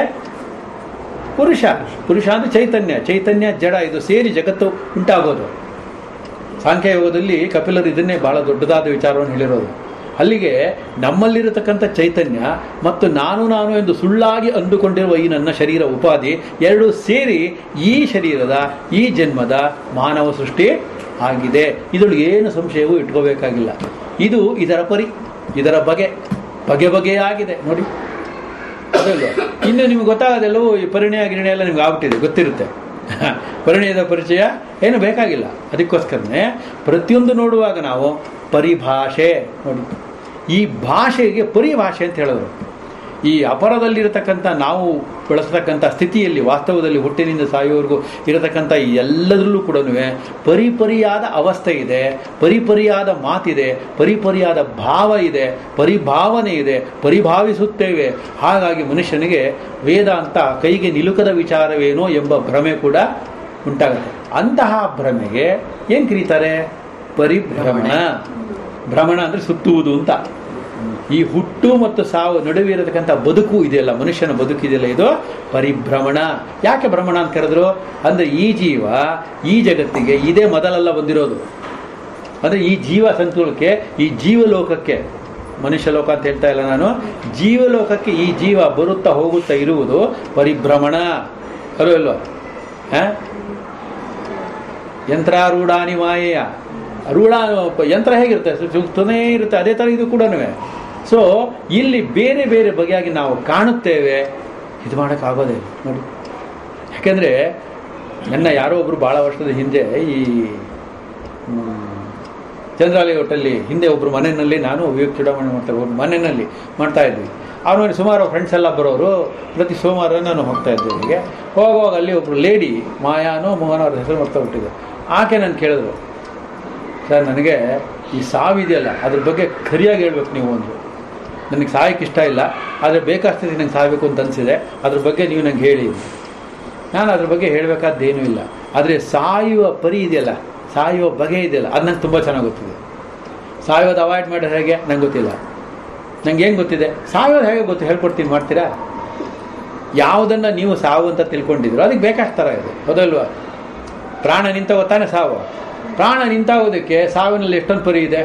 Speaker 1: ಪುರುಷ ಪುರುಷ ಅಂದರೆ ಚೈತನ್ಯ ಚೈತನ್ಯ ಜಡ ಇದು ಸೇರಿ ಜಗತ್ತು ಉಂಟಾಗೋದು ಸಾಂಖ್ಯಯೋಗದಲ್ಲಿ ಕಪಿಲರು ಇದನ್ನೇ ಬಹಳ ದೊಡ್ಡದಾದ ವಿಚಾರವನ್ನು ಹೇಳಿರೋದು ಅಲ್ಲಿಗೆ ನಮ್ಮಲ್ಲಿರತಕ್ಕಂಥ ಚೈತನ್ಯ ಮತ್ತು ನಾನು ನಾನು ಎಂದು ಸುಳ್ಳಾಗಿ ಅಂದುಕೊಂಡಿರುವ ಈ ನನ್ನ ಶರೀರ ಉಪಾಧಿ ಎರಡೂ ಸೇರಿ ಈ ಶರೀರದ ಈ ಜನ್ಮದ ಮಾನವ ಸೃಷ್ಟಿ ಆಗಿದೆ ಇದರೊಳಗೆ ಏನು ಸಂಶಯವೂ ಇಟ್ಕೋಬೇಕಾಗಿಲ್ಲ ಇದು ಇದರ ಪರಿ ಇದರ ಬಗೆ ಬಗೆ ಬಗೆಯಾಗಿದೆ ನೋಡಿ ಅದಲ್ಲ ಇನ್ನು ನಿಮ್ಗೆ ಗೊತ್ತಾಗೋದೆಲ್ಲವೂ ಈ ಪರಿಣಯ ಗಿರಣೆ ಎಲ್ಲ ನಿಮ್ಗೆ ಆಗ್ಬಿಟ್ಟಿದೆ ಗೊತ್ತಿರುತ್ತೆ ಪರಿಣಯದ ಪರಿಚಯ ಏನು ಬೇಕಾಗಿಲ್ಲ ಅದಕ್ಕೋಸ್ಕರನೇ ಪ್ರತಿಯೊಂದು ನೋಡುವಾಗ ನಾವು ಪರಿಭಾಷೆ ನೋಡಿ ಈ ಭಾಷೆಗೆ ಪರಿಭಾಷೆ ಅಂತ ಹೇಳಿದ್ರು ಈ ಅಪರದಲ್ಲಿರತಕ್ಕಂಥ ನಾವು ಬಳಸತಕ್ಕಂಥ ಸ್ಥಿತಿಯಲ್ಲಿ ವಾಸ್ತವದಲ್ಲಿ ಹುಟ್ಟಿನಿಂದ ಸಾಯುವವರೆಗೂ ಇರತಕ್ಕಂಥ ಈ ಎಲ್ಲದರಲ್ಲೂ ಕೂಡ ಪರಿಪರಿಯಾದ ಅವಸ್ಥೆ ಇದೆ ಪರಿಪರಿಯಾದ ಮಾತಿದೆ ಪರಿಪರಿಯಾದ ಭಾವ ಇದೆ ಪರಿಭಾವನೆ ಇದೆ ಪರಿಭಾವಿಸುತ್ತೇವೆ ಹಾಗಾಗಿ ಮನುಷ್ಯನಿಗೆ ವೇದ ಅಂತ ಕೈಗೆ ನಿಲುಕದ ವಿಚಾರವೇನೋ ಎಂಬ ಭ್ರಮೆ ಕೂಡ ಉಂಟಾಗುತ್ತೆ ಅಂತಹ ಭ್ರಮೆಗೆ ಏನು ಕರೀತಾರೆ ಪರಿಭ್ರಮಣ ಭ್ರಮಣ ಅಂದರೆ ಸುತ್ತುವುದು ಅಂತ ಈ ಹುಟ್ಟು ಮತ್ತು ಸಾವು ನಡುವೆ ಇರತಕ್ಕಂಥ ಬದುಕು ಇದೆಯಲ್ಲ ಮನುಷ್ಯನ ಬದುಕಿದೆಯಲ್ಲ ಇದು ಪರಿಭ್ರಮಣ ಯಾಕೆ ಭ್ರಮಣ ಅಂತ ಕರೆದ್ರು ಅಂದರೆ ಈ ಜೀವ ಈ ಜಗತ್ತಿಗೆ ಇದೇ ಮೊದಲೆಲ್ಲ ಬಂದಿರೋದು ಅಂದರೆ ಈ ಜೀವ ಸಂತುಲಕ್ಕೆ ಈ ಜೀವಲೋಕಕ್ಕೆ ಮನುಷ್ಯ ಲೋಕ ಅಂತ ಹೇಳ್ತಾ ಇಲ್ಲ ನಾನು ಜೀವಲೋಕಕ್ಕೆ ಈ ಜೀವ ಬರುತ್ತಾ ಹೋಗುತ್ತಾ ಇರುವುದು ಪರಿಭ್ರಮಣ ಅಲ್ವೋ ಇಲ್ವೋ ಆ? ಯಂತ್ರಾರೂಢಾನಿ ಮಾಯೆಯ ರೂಢ ಯಂತ್ರ ಹೇಗಿರುತ್ತೆ ಸುತ್ತನೇ ಇರುತ್ತೆ ಅದೇ ಥರ ಇದು ಕೂಡ ಸೊ ಇಲ್ಲಿ ಬೇರೆ ಬೇರೆ ಬಗೆಯಾಗಿ ನಾವು ಕಾಣುತ್ತೇವೆ ಇದು ಮಾಡೋಕ್ಕಾಗೋದೇ ಇಲ್ಲ. ನೋಡಿ ಯಾಕೆಂದರೆ ನನ್ನ ಯಾರೋ ಒಬ್ಬರು ಭಾಳ ವರ್ಷದ ಹಿಂದೆ ಈ ಚಂದ್ರಾಲಿ ಹೋಟೆಲ್ಲಿ ಹಿಂದೆ ಒಬ್ಬರು ಮನೆಯಲ್ಲಿ ನಾನು ವಿವೇಕ್ ಚುಡಾವಣೆ ಮಾಡ್ತಾರೆ ಒಬ್ಬರು ಮನೆಯಲ್ಲಿ ಮಾಡ್ತಾ ಇದ್ವಿ ಅವನಲ್ಲಿ ಸುಮಾರು ಫ್ರೆಂಡ್ಸ್ ಎಲ್ಲ ಬರೋರು ಪ್ರತಿ ಸೋಮವಾರ ನಾನು ಹೋಗ್ತಾ ಇದ್ದೆ ಅಲ್ಲಿಗೆ ಹೋಗುವಾಗ ಅಲ್ಲಿ ಒಬ್ಬರು ಲೇಡಿ ಮಾಯಾನೋ ಮೋಹನ ಅವ್ರ ಹೆಸರು ಮಾಡ್ತಾ ಬಿಟ್ಟಿದ್ದೆ ಆಕೆ ನಾನು ಕೇಳಿದ್ರು ಸರ್ ನನಗೆ ಈ ಸಾವಿದೆಯಲ್ಲ ಅದ್ರ ಬಗ್ಗೆ ಖರಿಯಾಗಿ ಹೇಳ್ಬೇಕು ನೀವು ಒಂದು ನನಗೆ ಸಾಯಕ್ಕೆ ಇಷ್ಟ ಇಲ್ಲ ಆದರೆ ಬೇಕಾಗ್ತದೆ ನಂಗೆ ಸಾಯಬೇಕು ಅಂತ ಅನಿಸಿದೆ ಅದ್ರ ಬಗ್ಗೆ ನೀವು ನಂಗೆ ಹೇಳಿ ನಾನು ಅದ್ರ ಬಗ್ಗೆ ಹೇಳಬೇಕಾದ್ದೇನೂ ಇಲ್ಲ ಆದರೆ ಸಾಯುವ ಪರಿ ಇದೆಯಲ್ಲ ಸಾಯುವ ಬಗೆ ಇದೆಯಲ್ಲ ಅದು ನಂಗೆ ತುಂಬ ಚೆನ್ನಾಗಿ ಗೊತ್ತಿದೆ ಸಾಯೋದು ಅವಾಯ್ಡ್ ಮಾಡೋದು ಹೇಗೆ ನಂಗೆ ಗೊತ್ತಿಲ್ಲ ನಂಗೆ ಏನು ಗೊತ್ತಿದೆ ಸಾಯೋದು ಹೇಗೆ ಗೊತ್ತು ಹೇಳ್ಕೊಡ್ತೀನಿ ಮಾಡ್ತೀರಾ ಯಾವುದನ್ನು ನೀವು ಸಾವು ಅಂತ ತಿಳ್ಕೊಂಡಿದ್ರು ಅದಕ್ಕೆ ಬೇಕಾಗ್ತಾರ ಇದೆ ಹೌದಲ್ವಾ ಪ್ರಾಣ ನಿಂತ ತಾನೇ ಸಾವು ಪ್ರಾಣ ನಿಂತಾಗೋದಕ್ಕೆ ಸಾವಿನಲ್ಲಿ ಎಷ್ಟೊಂದು ಪರಿ ಇದೆ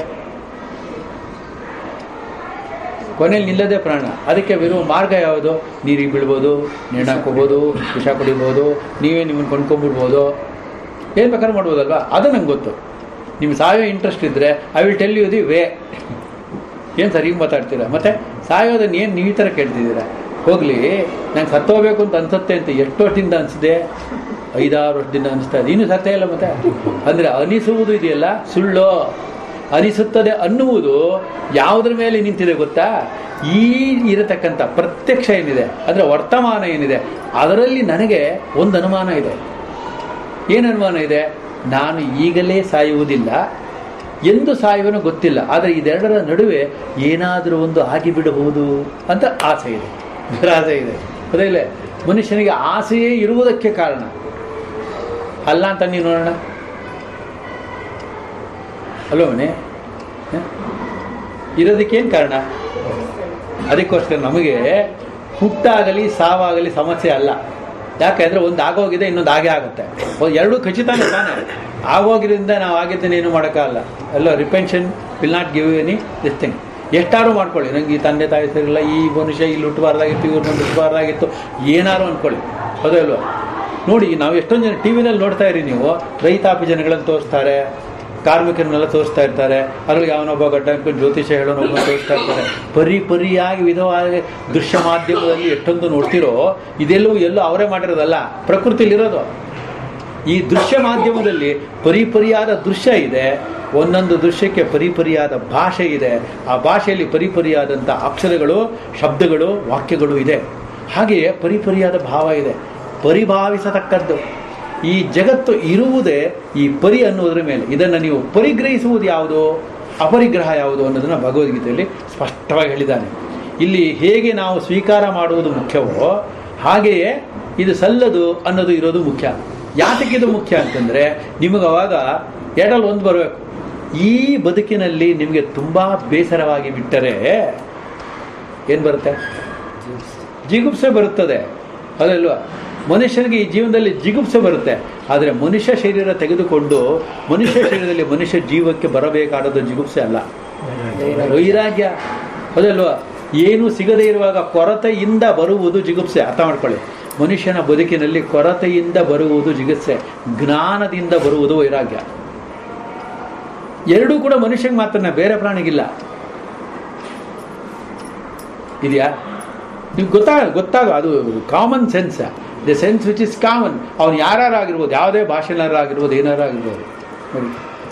Speaker 1: ಕೊನೆಯಲ್ಲಿ ನಿಲ್ಲದೆ ಪ್ರಾಣ ಅದಕ್ಕೆ ಬರುವ ಮಾರ್ಗ ಯಾವುದು ನೀರಿಗೆ ಬೀಳ್ಬೋದು ನೇಣು ಹಾಕೋಬೋದು ವಿಷ ಕುಡಿಬೋದು ನೀವೇ ನಿಮ್ಮನ್ನು ಕೊಂಡ್ಕೊಂಡ್ಬಿಡ್ಬೋದು ಏನು ಬೇಕಾದ್ರೂ ಮಾಡ್ಬೋದಲ್ವಾ ಅದು ನಂಗೆ ಗೊತ್ತು ನಿಮ್ಗೆ ಸಾಯೋ ಇಂಟ್ರೆಸ್ಟ್ ಇದ್ದರೆ I will tell you the way ಏನು ಸರ್ ಈಗ ಮಾತಾಡ್ತೀರಾ ಮತ್ತೆ ಸಾಯೋದನ್ನು ಏನು ನೀವು ಈ ಥರ ಕೇಳ್ತಿದ್ದೀರಾ ಹೋಗಲಿ ನಂಗೆ ಸತ್ತೋಗ್ಬೇಕು ಅಂತ ಅನ್ಸುತ್ತೆ ಅಂತ ಎಷ್ಟು ವರ್ಷದಿಂದ ಅನಿಸಿದೆ ಐದಾರು ವರ್ಷದಿಂದ ಅನಿಸ್ತಾ ಇದೆ ಇನ್ನೂ ಸತ್ತೇ ಇಲ್ಲ ಮತ್ತೆ ಅಂದರೆ ಅನಿಸುವುದು ಇದೆಯಲ್ಲ ಸುಳ್ಳು ಅನಿಸುತ್ತದೆ ಅನ್ನುವುದು ಯಾವುದ್ರ ಮೇಲೆ ನಿಂತಿದೆ ಗೊತ್ತಾ ಈ ಇರತಕ್ಕಂಥ ಪ್ರತ್ಯಕ್ಷ ಏನಿದೆ ಅದರ ವರ್ತಮಾನ ಏನಿದೆ ಅದರಲ್ಲಿ ನನಗೆ ಒಂದು ಅನುಮಾನ ಇದೆ ಏನು ಅನುಮಾನ ಇದೆ ನಾನು ಈಗಲೇ ಸಾಯುವುದಿಲ್ಲ ಎಂದು ಸಾಯುವನು ಗೊತ್ತಿಲ್ಲ ಆದರೆ ಇದೆರಡರ ನಡುವೆ ಏನಾದರೂ ಒಂದು ಆಗಿಬಿಡಬಹುದು ಅಂತ ಆಸೆ ಇದೆ ಆಸೆ ಇದೆ ಅದೇ ಇಲ್ಲ ಮನುಷ್ಯನಿಗೆ ಆಸೆಯೇ ಇರುವುದಕ್ಕೆ ಕಾರಣ ಅಲ್ಲ ಅಂತ ನೀವು ನೋಡೋಣ ಅಲ್ಲೋ ಮನೆ ಇರೋದಕ್ಕೇನು ಕಾರಣ ಅದಕ್ಕೋಸ್ಕರ ನಮಗೆ ಹುಟ್ಟಾಗಲಿ ಸಾವಾಗಲಿ ಸಮಸ್ಯೆ ಅಲ್ಲ ಯಾಕೆಂದರೆ ಒಂದು ಆಗೋಗಿದೆ ಇನ್ನೊಂದು ಆಗೇ ಆಗುತ್ತೆ ಒಂದು ಎರಡೂ ಖಚಿತನೇ ತಾನೇ ಆಗೋಗಿರಿಂದ ನಾವು ಆಗಿದ್ದನ್ನು ಏನು ಮಾಡೋಕ್ಕಾಗಲ್ಲ ಅಲ್ಲ repentance will not give any this thing ಎಷ್ಟಾರು ಮಾಡ್ಕೊಳ್ಳಿ ನಂಗೆ ಈ ತಂದೆ ತಾಯಿ ಸರಿಲ್ಲ ಈ ಮನುಷ್ಯ ಇಲ್ಲಿ ಹುಟ್ಟಬಾರ್ದಾಗಿತ್ತು ಇವ್ರನ್ನ ಹುಟ್ಟಬಾರ್ದಾಗಿತ್ತು ಏನಾರು ಅಂದ್ಕೊಳ್ಳಿ ಹೌದಾ ಇಲ್ವಾ ನೋಡಿ ನಾವು ಎಷ್ಟೊಂದು ಜನ ಟಿ ವಿನಲ್ಲಿ ನೋಡ್ತಾ ಇರಿ ನೀವು ರೈತಾಪಿ ಜನಗಳನ್ನು ತೋರಿಸ್ತಾರೆ ಕಾರ್ಮಿಕರನ್ನೆಲ್ಲ ತೋರಿಸ್ತಾ ಇರ್ತಾರೆ ಅದ್ರಲ್ಲಿ ಯಾವನೊಬ್ಬ ಗಡ್ಡ ಅನ್ಕೊಂಡು ಜ್ಯೋತಿಷ ಹೇಳೋನೊಬ್ಬ ತೋರಿಸ್ತಾ ಇರ್ತಾರೆ ಪರಿ ಪರಿಯಾಗಿ ವಿಧವಾಗಿ ದೃಶ್ಯ ಮಾಧ್ಯಮದಲ್ಲಿ ಎಷ್ಟೊಂದು ನೋಡ್ತಿರೋ ಇದೆಲ್ಲವೂ ಎಲ್ಲೂ ಅವರೇ ಮಾಡಿರೋದಲ್ಲ ಪ್ರಕೃತಿಲಿರೋದು ಈ ದೃಶ್ಯ ಮಾಧ್ಯಮದಲ್ಲಿ ಪರಿಪರಿಯಾದ ದೃಶ್ಯ ಇದೆ ಒಂದೊಂದು ದೃಶ್ಯಕ್ಕೆ ಪರಿಪರಿಯಾದ ಭಾಷೆ ಇದೆ ಆ ಭಾಷೆಯಲ್ಲಿ ಪರಿಪರಿಯಾದಂಥ ಅಕ್ಷರಗಳು ಶಬ್ದಗಳು ವಾಕ್ಯಗಳು ಇದೆ ಹಾಗೆಯೇ ಪರಿಪರಿಯಾದ ಭಾವ ಇದೆ ಪರಿಭಾವಿಸತಕ್ಕದ್ದು ಈ ಜಗತ್ತು ಇರುವುದೇ ಈ ಪರಿ ಅನ್ನೋದ್ರ ಮೇಲೆ ಇದನ್ನು ನೀವು ಪರಿಗ್ರಹಿಸುವುದು ಯಾವುದು ಅಪರಿಗ್ರಹ ಯಾವುದು ಅನ್ನೋದನ್ನು ಭಗವದ್ಗೀತೆಯಲ್ಲಿ ಸ್ಪಷ್ಟವಾಗಿ ಹೇಳಿದ್ದಾನೆ ಇಲ್ಲಿ ಹೇಗೆ ನಾವು ಸ್ವೀಕಾರ ಮಾಡುವುದು ಮುಖ್ಯವೋ ಹಾಗೆಯೇ ಇದು ಸಲ್ಲದು ಅನ್ನೋದು ಇರೋದು ಮುಖ್ಯ ಯಾತಕ್ಕೆ ಇದು ಮುಖ್ಯ ಅಂತಂದರೆ ನಿಮಗೆ ಅವಾಗ ಎರಡಲ್ಲಿ ಒಂದು ಬರಬೇಕು ಈ ಬದುಕಿನಲ್ಲಿ ನಿಮಗೆ ತುಂಬ ಬೇಸರವಾಗಿ ಬಿಟ್ಟರೆ ಏನು ಬರುತ್ತೆ ಜಿಗುಪ್ಸೆ ಬರುತ್ತದೆ ಅದಲ್ವಾ ಮನುಷ್ಯನಿಗೆ ಈ ಜೀವನದಲ್ಲಿ ಜಿಗುಪ್ಸೆ ಬರುತ್ತೆ ಆದರೆ ಮನುಷ್ಯ ಶರೀರ ತೆಗೆದುಕೊಂಡು ಮನುಷ್ಯ ಶರೀರದಲ್ಲಿ ಮನುಷ್ಯ ಜೀವಕ್ಕೆ ಬರಬೇಕಾದದ್ದು ಜಿಗುಪ್ಸೆ ಅಲ್ಲ ವೈರಾಗ್ಯ ಅದಲ್ವಾ ಏನು ಸಿಗದೇ ಇರುವಾಗ ಕೊರತೆಯಿಂದ ಬರುವುದು ಜಿಗುಪ್ಸೆ ಅರ್ಥ ಮಾಡ್ಕೊಳ್ಳಿ ಮನುಷ್ಯನ ಬದುಕಿನಲ್ಲಿ ಕೊರತೆಯಿಂದ ಬರುವುದು ಜಿಗುಪ್ಸೆ ಜ್ಞಾನದಿಂದ ಬರುವುದು ವೈರಾಗ್ಯ ಎರಡೂ ಕೂಡ ಮನುಷ್ಯಗೆ ಮಾತ್ರ ಬೇರೆ ಪ್ರಾಣಿಗಿಲ್ಲ ಇದೆಯಾ ನೀವು ಗೊತ್ತಾಗ ಗೊತ್ತಾಗ ಅದು common sense the sense which is common ಅವನು ಯಾರ್ಯಾರಾಗಿರ್ಬೋದು ಯಾವುದೇ ಭಾಷೆನಾರಾಗಿರ್ಬೋದು ಏನಾರಾಗಿರ್ಬೋದು ನೋಡಿ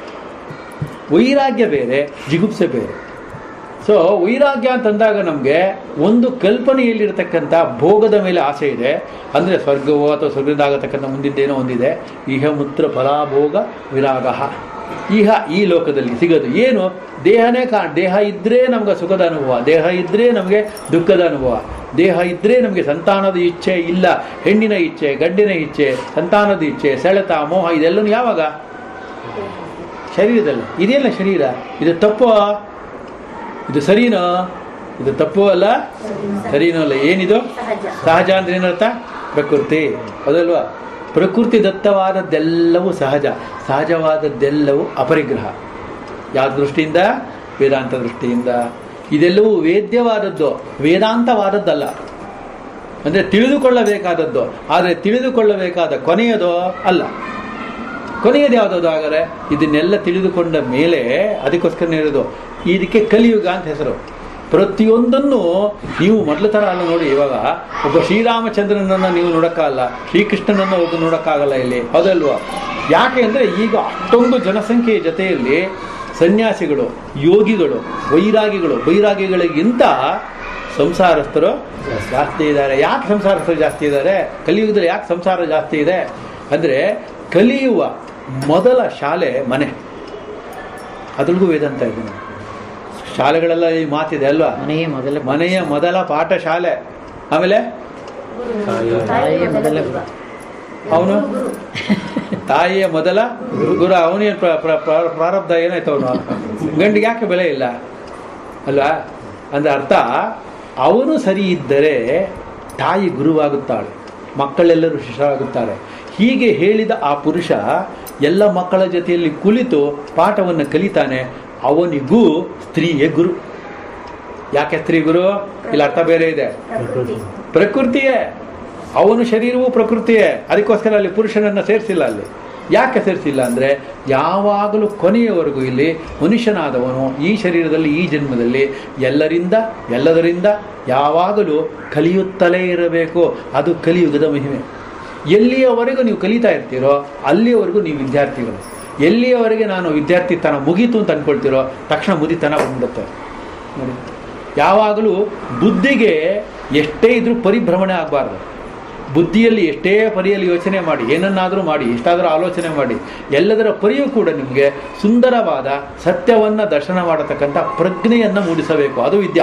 Speaker 1: ವೈರಾಗ್ಯ ಬೇರೆ ಜಿಗುಪ್ಸೆ ಬೇರೆ ಸೊ ವೈರಾಗ್ಯ ಅಂತಂದಾಗ ನಮಗೆ ಒಂದು ಕಲ್ಪನೆಯಲ್ಲಿರ್ತಕ್ಕಂಥ ಭೋಗದ ಮೇಲೆ ಆಸೆ ಇದೆ ಅಂದರೆ ಸ್ವರ್ಗವೋ ಅಥವಾ ಸ್ವರ್ಗದಿಂದ ಆಗತಕ್ಕಂಥ ಮುಂದಿದ್ದೇನೋ ಒಂದಿದೆ ಇಹ ಮುತ್ರ ಫಲಾಭೋಗ ವಿರಾಗ ಇಹ ಈ ಲೋಕದಲ್ಲಿ ಸಿಗೋದು ಏನು ದೇಹನೇ ಕಾ ದೇಹ ಇದ್ದರೆ ನಮ್ಗೆ ಸುಖದ ಅನುಭವ ದೇಹ ಇದ್ದರೆ ನಮಗೆ ದುಃಖದ ಅನುಭವ ದೇಹ ಇದ್ದರೆ ನಮಗೆ ಸಂತಾನದ ಇಚ್ಛೆ ಇಲ್ಲ ಹೆಣ್ಣಿನ ಇಚ್ಛೆ ಗಂಡಿನ ಇಚ್ಛೆ ಸಂತಾನದ ಇಚ್ಛೆ ಸೆಳೆತ ಮೋಹ ಇದೆಲ್ಲನೂ ಯಾವಾಗ ಶರೀರದಲ್ಲಿ ಇದೆಯಲ್ಲ ಶರೀರ ಇದು ತಪ್ಪು ಇದು ಸರಿನೋ ಇದು ತಪ್ಪು ಅಲ್ಲ ಸರಿನೋ ಅಲ್ಲ ಏನಿದು ಸಹಜ ಅಂದ್ರೆ ಏನರ್ಥ ಪ್ರಕೃತಿ ಅದಲ್ವಾ ಪ್ರಕೃತಿ ದತ್ತವಾದದ್ದೆಲ್ಲವೂ ಸಹಜ ಸಹಜವಾದದ್ದೆಲ್ಲವೂ ಅಪರಿಗ್ರಹ ಯಾವ ದೃಷ್ಟಿಯಿಂದ ವೇದಾಂತ ದೃಷ್ಟಿಯಿಂದ ಇದೆಲ್ಲವೂ ವೇದ್ಯವಾದದ್ದು ವೇದಾಂತವಾದದ್ದಲ್ಲ ಅಂದರೆ ತಿಳಿದುಕೊಳ್ಳಬೇಕಾದದ್ದು ಆದರೆ ತಿಳಿದುಕೊಳ್ಳಬೇಕಾದ ಕೊನೆಯದೋ ಅಲ್ಲ ಕೊನೆಯದು ಯಾವುದದು ಹಾಗಾದ್ರೆ ಇದನ್ನೆಲ್ಲ ತಿಳಿದುಕೊಂಡ ಮೇಲೆ ಅದಕ್ಕೋಸ್ಕರ ಇರೋದು ಇದಕ್ಕೆ ಕಲಿಯುಗ ಅಂತ ಹೆಸರು ಪ್ರತಿಯೊಂದನ್ನು ನೀವು ಮೊದಲ ಥರ ಅಲ್ಲ ನೋಡಿ ಇವಾಗ ಒಬ್ಬ ಶ್ರೀರಾಮಚಂದ್ರನನ್ನು ನೀವು ನೋಡೋಕ್ಕಾಗಲ್ಲ ಶ್ರೀಕೃಷ್ಣನನ್ನು ಒಬ್ಬ ನೋಡೋಕ್ಕಾಗಲ್ಲ ಇಲ್ಲಿ ಹೌದಲ್ವಾ ಯಾಕೆ ಅಂದರೆ ಈಗ ಅಷ್ಟೊಂದು ಜನಸಂಖ್ಯೆಯ ಜೊತೆಯಲ್ಲಿ ಸನ್ಯಾಸಿಗಳು ಯೋಗಿಗಳು ವೈರಾಗಿಗಳು ವೈರಾಗಿಗಳಿಗಿಂತ ಸಂಸಾರಸ್ಥರು ಜಾಸ್ತಿ ಇದ್ದಾರೆ ಯಾಕೆ ಸಂಸಾರಸ್ಥರು ಜಾಸ್ತಿ ಇದ್ದಾರೆ ಕಲಿಯುಗದಲ್ಲಿ ಯಾಕೆ ಸಂಸಾರ ಜಾಸ್ತಿ ಇದೆ ಅಂದರೆ ಕಲಿಯುವ ಮೊದಲ ಶಾಲೆ ಮನೆ ಅದ್ರಿಗೂ ವೇದಾಂತ ಇದೆ ನೋಡಿ. ಶಾಲೆಗಳೆಲ್ಲ ಈ ಮಾತಿದೆ ಅಲ್ವಾ
Speaker 2: ಮನೆಯೇ ಮೊದಲ
Speaker 1: ಮನೆಯ ಮೊದಲ ಪಾಠ ಶಾಲೆ ಆಮೇಲೆ
Speaker 2: ತಾಯಿಯೇ ಮೊದಲ ಗುರು.
Speaker 1: ಅವನು ತಾಯಿಯ ಮೊದಲ ಗುರು ಅವನೇನು ಪ್ರಾರಬ್ಧ ಏನಾಯ್ತು ಅವನು ಗಂಡಿಗೆ ಯಾಕೆ ಬೆಲೆ ಇಲ್ಲ ಅಲ್ವಾ ಅಂದ್ರೆ ಅರ್ಥ ಅವನು ಸರಿ ಇದ್ದರೆ ತಾಯಿ ಗುರುವಾಗುತ್ತಾಳೆ ಮಕ್ಕಳೆಲ್ಲರೂ ಶಿಷ್ಯರಾಗುತ್ತಾರೆ ಹೀಗೆ ಹೇಳಿದ ಆ ಪುರುಷ ಎಲ್ಲ ಮಕ್ಕಳ ಜೊತೆಯಲ್ಲಿ ಕುಳಿತು ಪಾಠವನ್ನು ಕಲಿತಾನೆ ಅವನಿಗೂ ಸ್ತ್ರೀಯೇ ಗುರು ಯಾಕೆ ಸ್ತ್ರೀ ಗುರು ಇಲ್ಲ ಅರ್ಥ ಬೇರೆ ಇದೆ ಪ್ರಕೃತಿಯೇ ಅವನು ಶರೀರವೂ ಪ್ರಕೃತಿಯೇ ಅದಕ್ಕೋಸ್ಕರ ಅಲ್ಲಿ ಪುರುಷನನ್ನು ಸೇರಿಸಿಲ್ಲ ಅಲ್ಲಿ ಯಾಕೆ ಸೇರಿಸಿಲ್ಲ ಅಂದರೆ ಯಾವಾಗಲೂ ಕೊನೆಯವರೆಗೂ ಇಲ್ಲಿ ಮನುಷ್ಯನಾದವನು ಈ ಶರೀರದಲ್ಲಿ ಈ ಜನ್ಮದಲ್ಲಿ ಎಲ್ಲರಿಂದ ಎಲ್ಲದರಿಂದ ಯಾವಾಗಲೂ ಕಲಿಯುತ್ತಲೇ ಇರಬೇಕು ಅದು ಕಲಿಯುಗದ ಮಹಿಮೆ ಎಲ್ಲಿಯವರೆಗೂ ನೀವು ಕಲಿತಾ ಇರ್ತೀರೋ ಅಲ್ಲಿಯವರೆಗೂ ನೀವು ವಿದ್ಯಾರ್ಥಿಗಳು ಎಲ್ಲಿಯವರೆಗೆ ನಾನು ವಿದ್ಯಾರ್ಥಿತನ ಮುಗೀತು ಅಂತ ಅಂದ್ಕೊಳ್ತೀರೋ ತಕ್ಷಣ ಮುದಿತನ ಬಂದ್ಬಿಡುತ್ತೆ ನೋಡಿ ಯಾವಾಗಲೂ ಬುದ್ಧಿಗೆ ಎಷ್ಟೇ ಇದ್ರೂ ಪರಿಭ್ರಮಣೆ ಆಗಬಾರ್ದು ಬುದ್ಧಿಯಲ್ಲಿ ಎಷ್ಟೇ ಪರಿಯಲ್ಲಿ ಯೋಚನೆ ಮಾಡಿ ಏನನ್ನಾದರೂ ಮಾಡಿ ಎಷ್ಟಾದರೂ ಆಲೋಚನೆ ಮಾಡಿ ಎಲ್ಲದರ ಪರಿಯೂ ಕೂಡ ನಿಮಗೆ ಸುಂದರವಾದ ಸತ್ಯವನ್ನು ದರ್ಶನ ಮಾಡತಕ್ಕಂಥ ಪ್ರಜ್ಞೆಯನ್ನು ಮೂಡಿಸಬೇಕು ಅದು ವಿದ್ಯಾ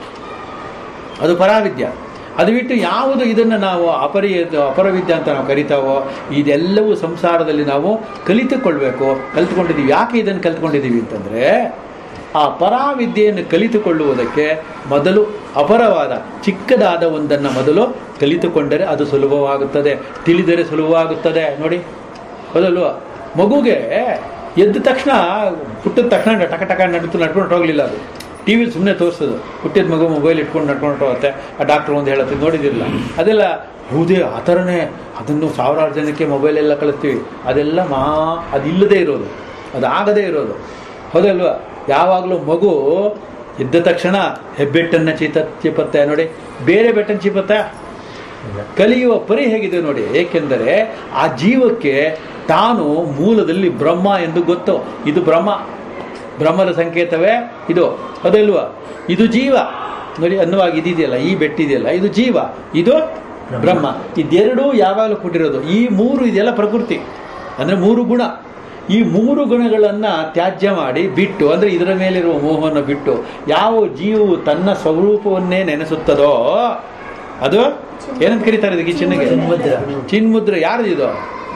Speaker 1: ಅದು ಪರಾವಿದ್ಯ ಅದು ಬಿಟ್ಟು ಯಾವುದು ಇದನ್ನು ನಾವು ಅಪರಿ ಅಪರವಿದ್ಯೆ ಅಂತ ನಾವು ಕರಿತಾವೋ ಇದೆಲ್ಲವೂ ಸಂಸಾರದಲ್ಲಿ ನಾವು ಕಲಿತುಕೊಳ್ಬೇಕು ಕಲಿತುಕೊಂಡಿದ್ದೀವಿ ಯಾಕೆ ಇದನ್ನು ಕಲಿತುಕೊಂಡಿದ್ದೀವಿ ಅಂತಂದರೆ ಆ ಪರಾವಿದ್ಯೆಯನ್ನು ಕಲಿತುಕೊಳ್ಳುವುದಕ್ಕೆ ಮೊದಲು ಅಪರವಾದ ಚಿಕ್ಕದಾದ ಒಂದನ್ನು ಮೊದಲು ಕಲಿತುಕೊಂಡರೆ ಅದು ಸುಲಭವಾಗುತ್ತದೆ ತಿಳಿದರೆ ಸುಲಭವಾಗುತ್ತದೆ ನೋಡಿ ಹೌದಲ್ವಾ ಮಗುಗೆ ಎದ್ದ ತಕ್ಷಣ ಹುಟ್ಟಿದ ತಕ್ಷಣ ಟಕ ಟಕ ನಡ್ತು ನಡ್ಕೊಂಡು ಹೋಗಲಿಲ್ಲ ಅದು ಟಿ ವಿಲಿ ಸುಮ್ಮನೆ ತೋರಿಸೋದು ಹುಟ್ಟಿದ ಮಗು ಮೊಬೈಲ್ ಇಟ್ಕೊಂಡು ನಡ್ಕೊಂಡು ಹೋಗುತ್ತೆ ಆ ಡಾಕ್ಟ್ರ್ ಒಂದು ಹೇಳುತ್ತೆ ನೋಡಿದಿರಲ್ಲ ಅದೆಲ್ಲ ಹೌದೇ ಆ ಥರನೇ ಅದನ್ನು ಸಾವಿರಾರು ಜನಕ್ಕೆ ಮೊಬೈಲ್ ಎಲ್ಲ ಕಳಿಸ್ತೀವಿ ಅದೆಲ್ಲ ಮಾ ಅದಿಲ್ಲದೆ ಇರೋದು ಅದಾಗದೇ ಇರೋದು ಹೌದಲ್ವಾ ಯಾವಾಗಲೂ ಮಗು ಇದ್ದ ತಕ್ಷಣ ಹೆಬ್ಬೆಟ್ಟನ್ನು ಚೀತ ಚೀಪತ್ತೆ ನೋಡಿ ಬೇರೆ ಬೆಟ್ಟನ್ನು ಚೀಪತ್ತೆ ಕಲಿಯುವ ಪರಿ ಹೇಗಿದೆ ನೋಡಿ ಏಕೆಂದರೆ ಆ ಜೀವಕ್ಕೆ ತಾನು ಮೂಲದಲ್ಲಿ ಬ್ರಹ್ಮ ಎಂದು ಗೊತ್ತು ಇದು ಬ್ರಹ್ಮ ಬ್ರಹ್ಮದ ಸಂಕೇತವೇ ಇದು ಅದಲ್ವಾ ಇದು ಜೀವ ನೋಡಿ ಅನ್ನುವಾಗ ಇದಿದೆಯಲ್ಲ ಈ ಬೆಟ್ಟಿದೆಯಲ್ಲ ಇದು ಜೀವ ಇದು ಬ್ರಹ್ಮ ಇದೆರಡೂ ಯಾವಾಗಲೂ ಕೊಟ್ಟಿರೋದು ಈ ಮೂರು ಇದೆಲ್ಲ ಪ್ರಕೃತಿ ಅಂದರೆ ಮೂರು ಗುಣ ಈ ಮೂರು ಗುಣಗಳನ್ನು ತ್ಯಾಜ್ಯ ಮಾಡಿ ಬಿಟ್ಟು ಅಂದರೆ ಇದರ ಮೇಲಿರುವ ಮೋಹವನ್ನು ಬಿಟ್ಟು ಯಾವ ಜೀವವು ತನ್ನ ಸ್ವರೂಪವನ್ನೇ ನೆನೆಸುತ್ತದೋ ಅದು ಏನಂತ ಕರೀತಾರೆ ಇದಕ್ಕೆ ಈ ಚಿನ್ನಗೆ
Speaker 2: ಚಿನ್ಮುದ್ರ.
Speaker 1: ಚಿನ್ಮುದ್ರ ಯಾರ್ದು ಇದು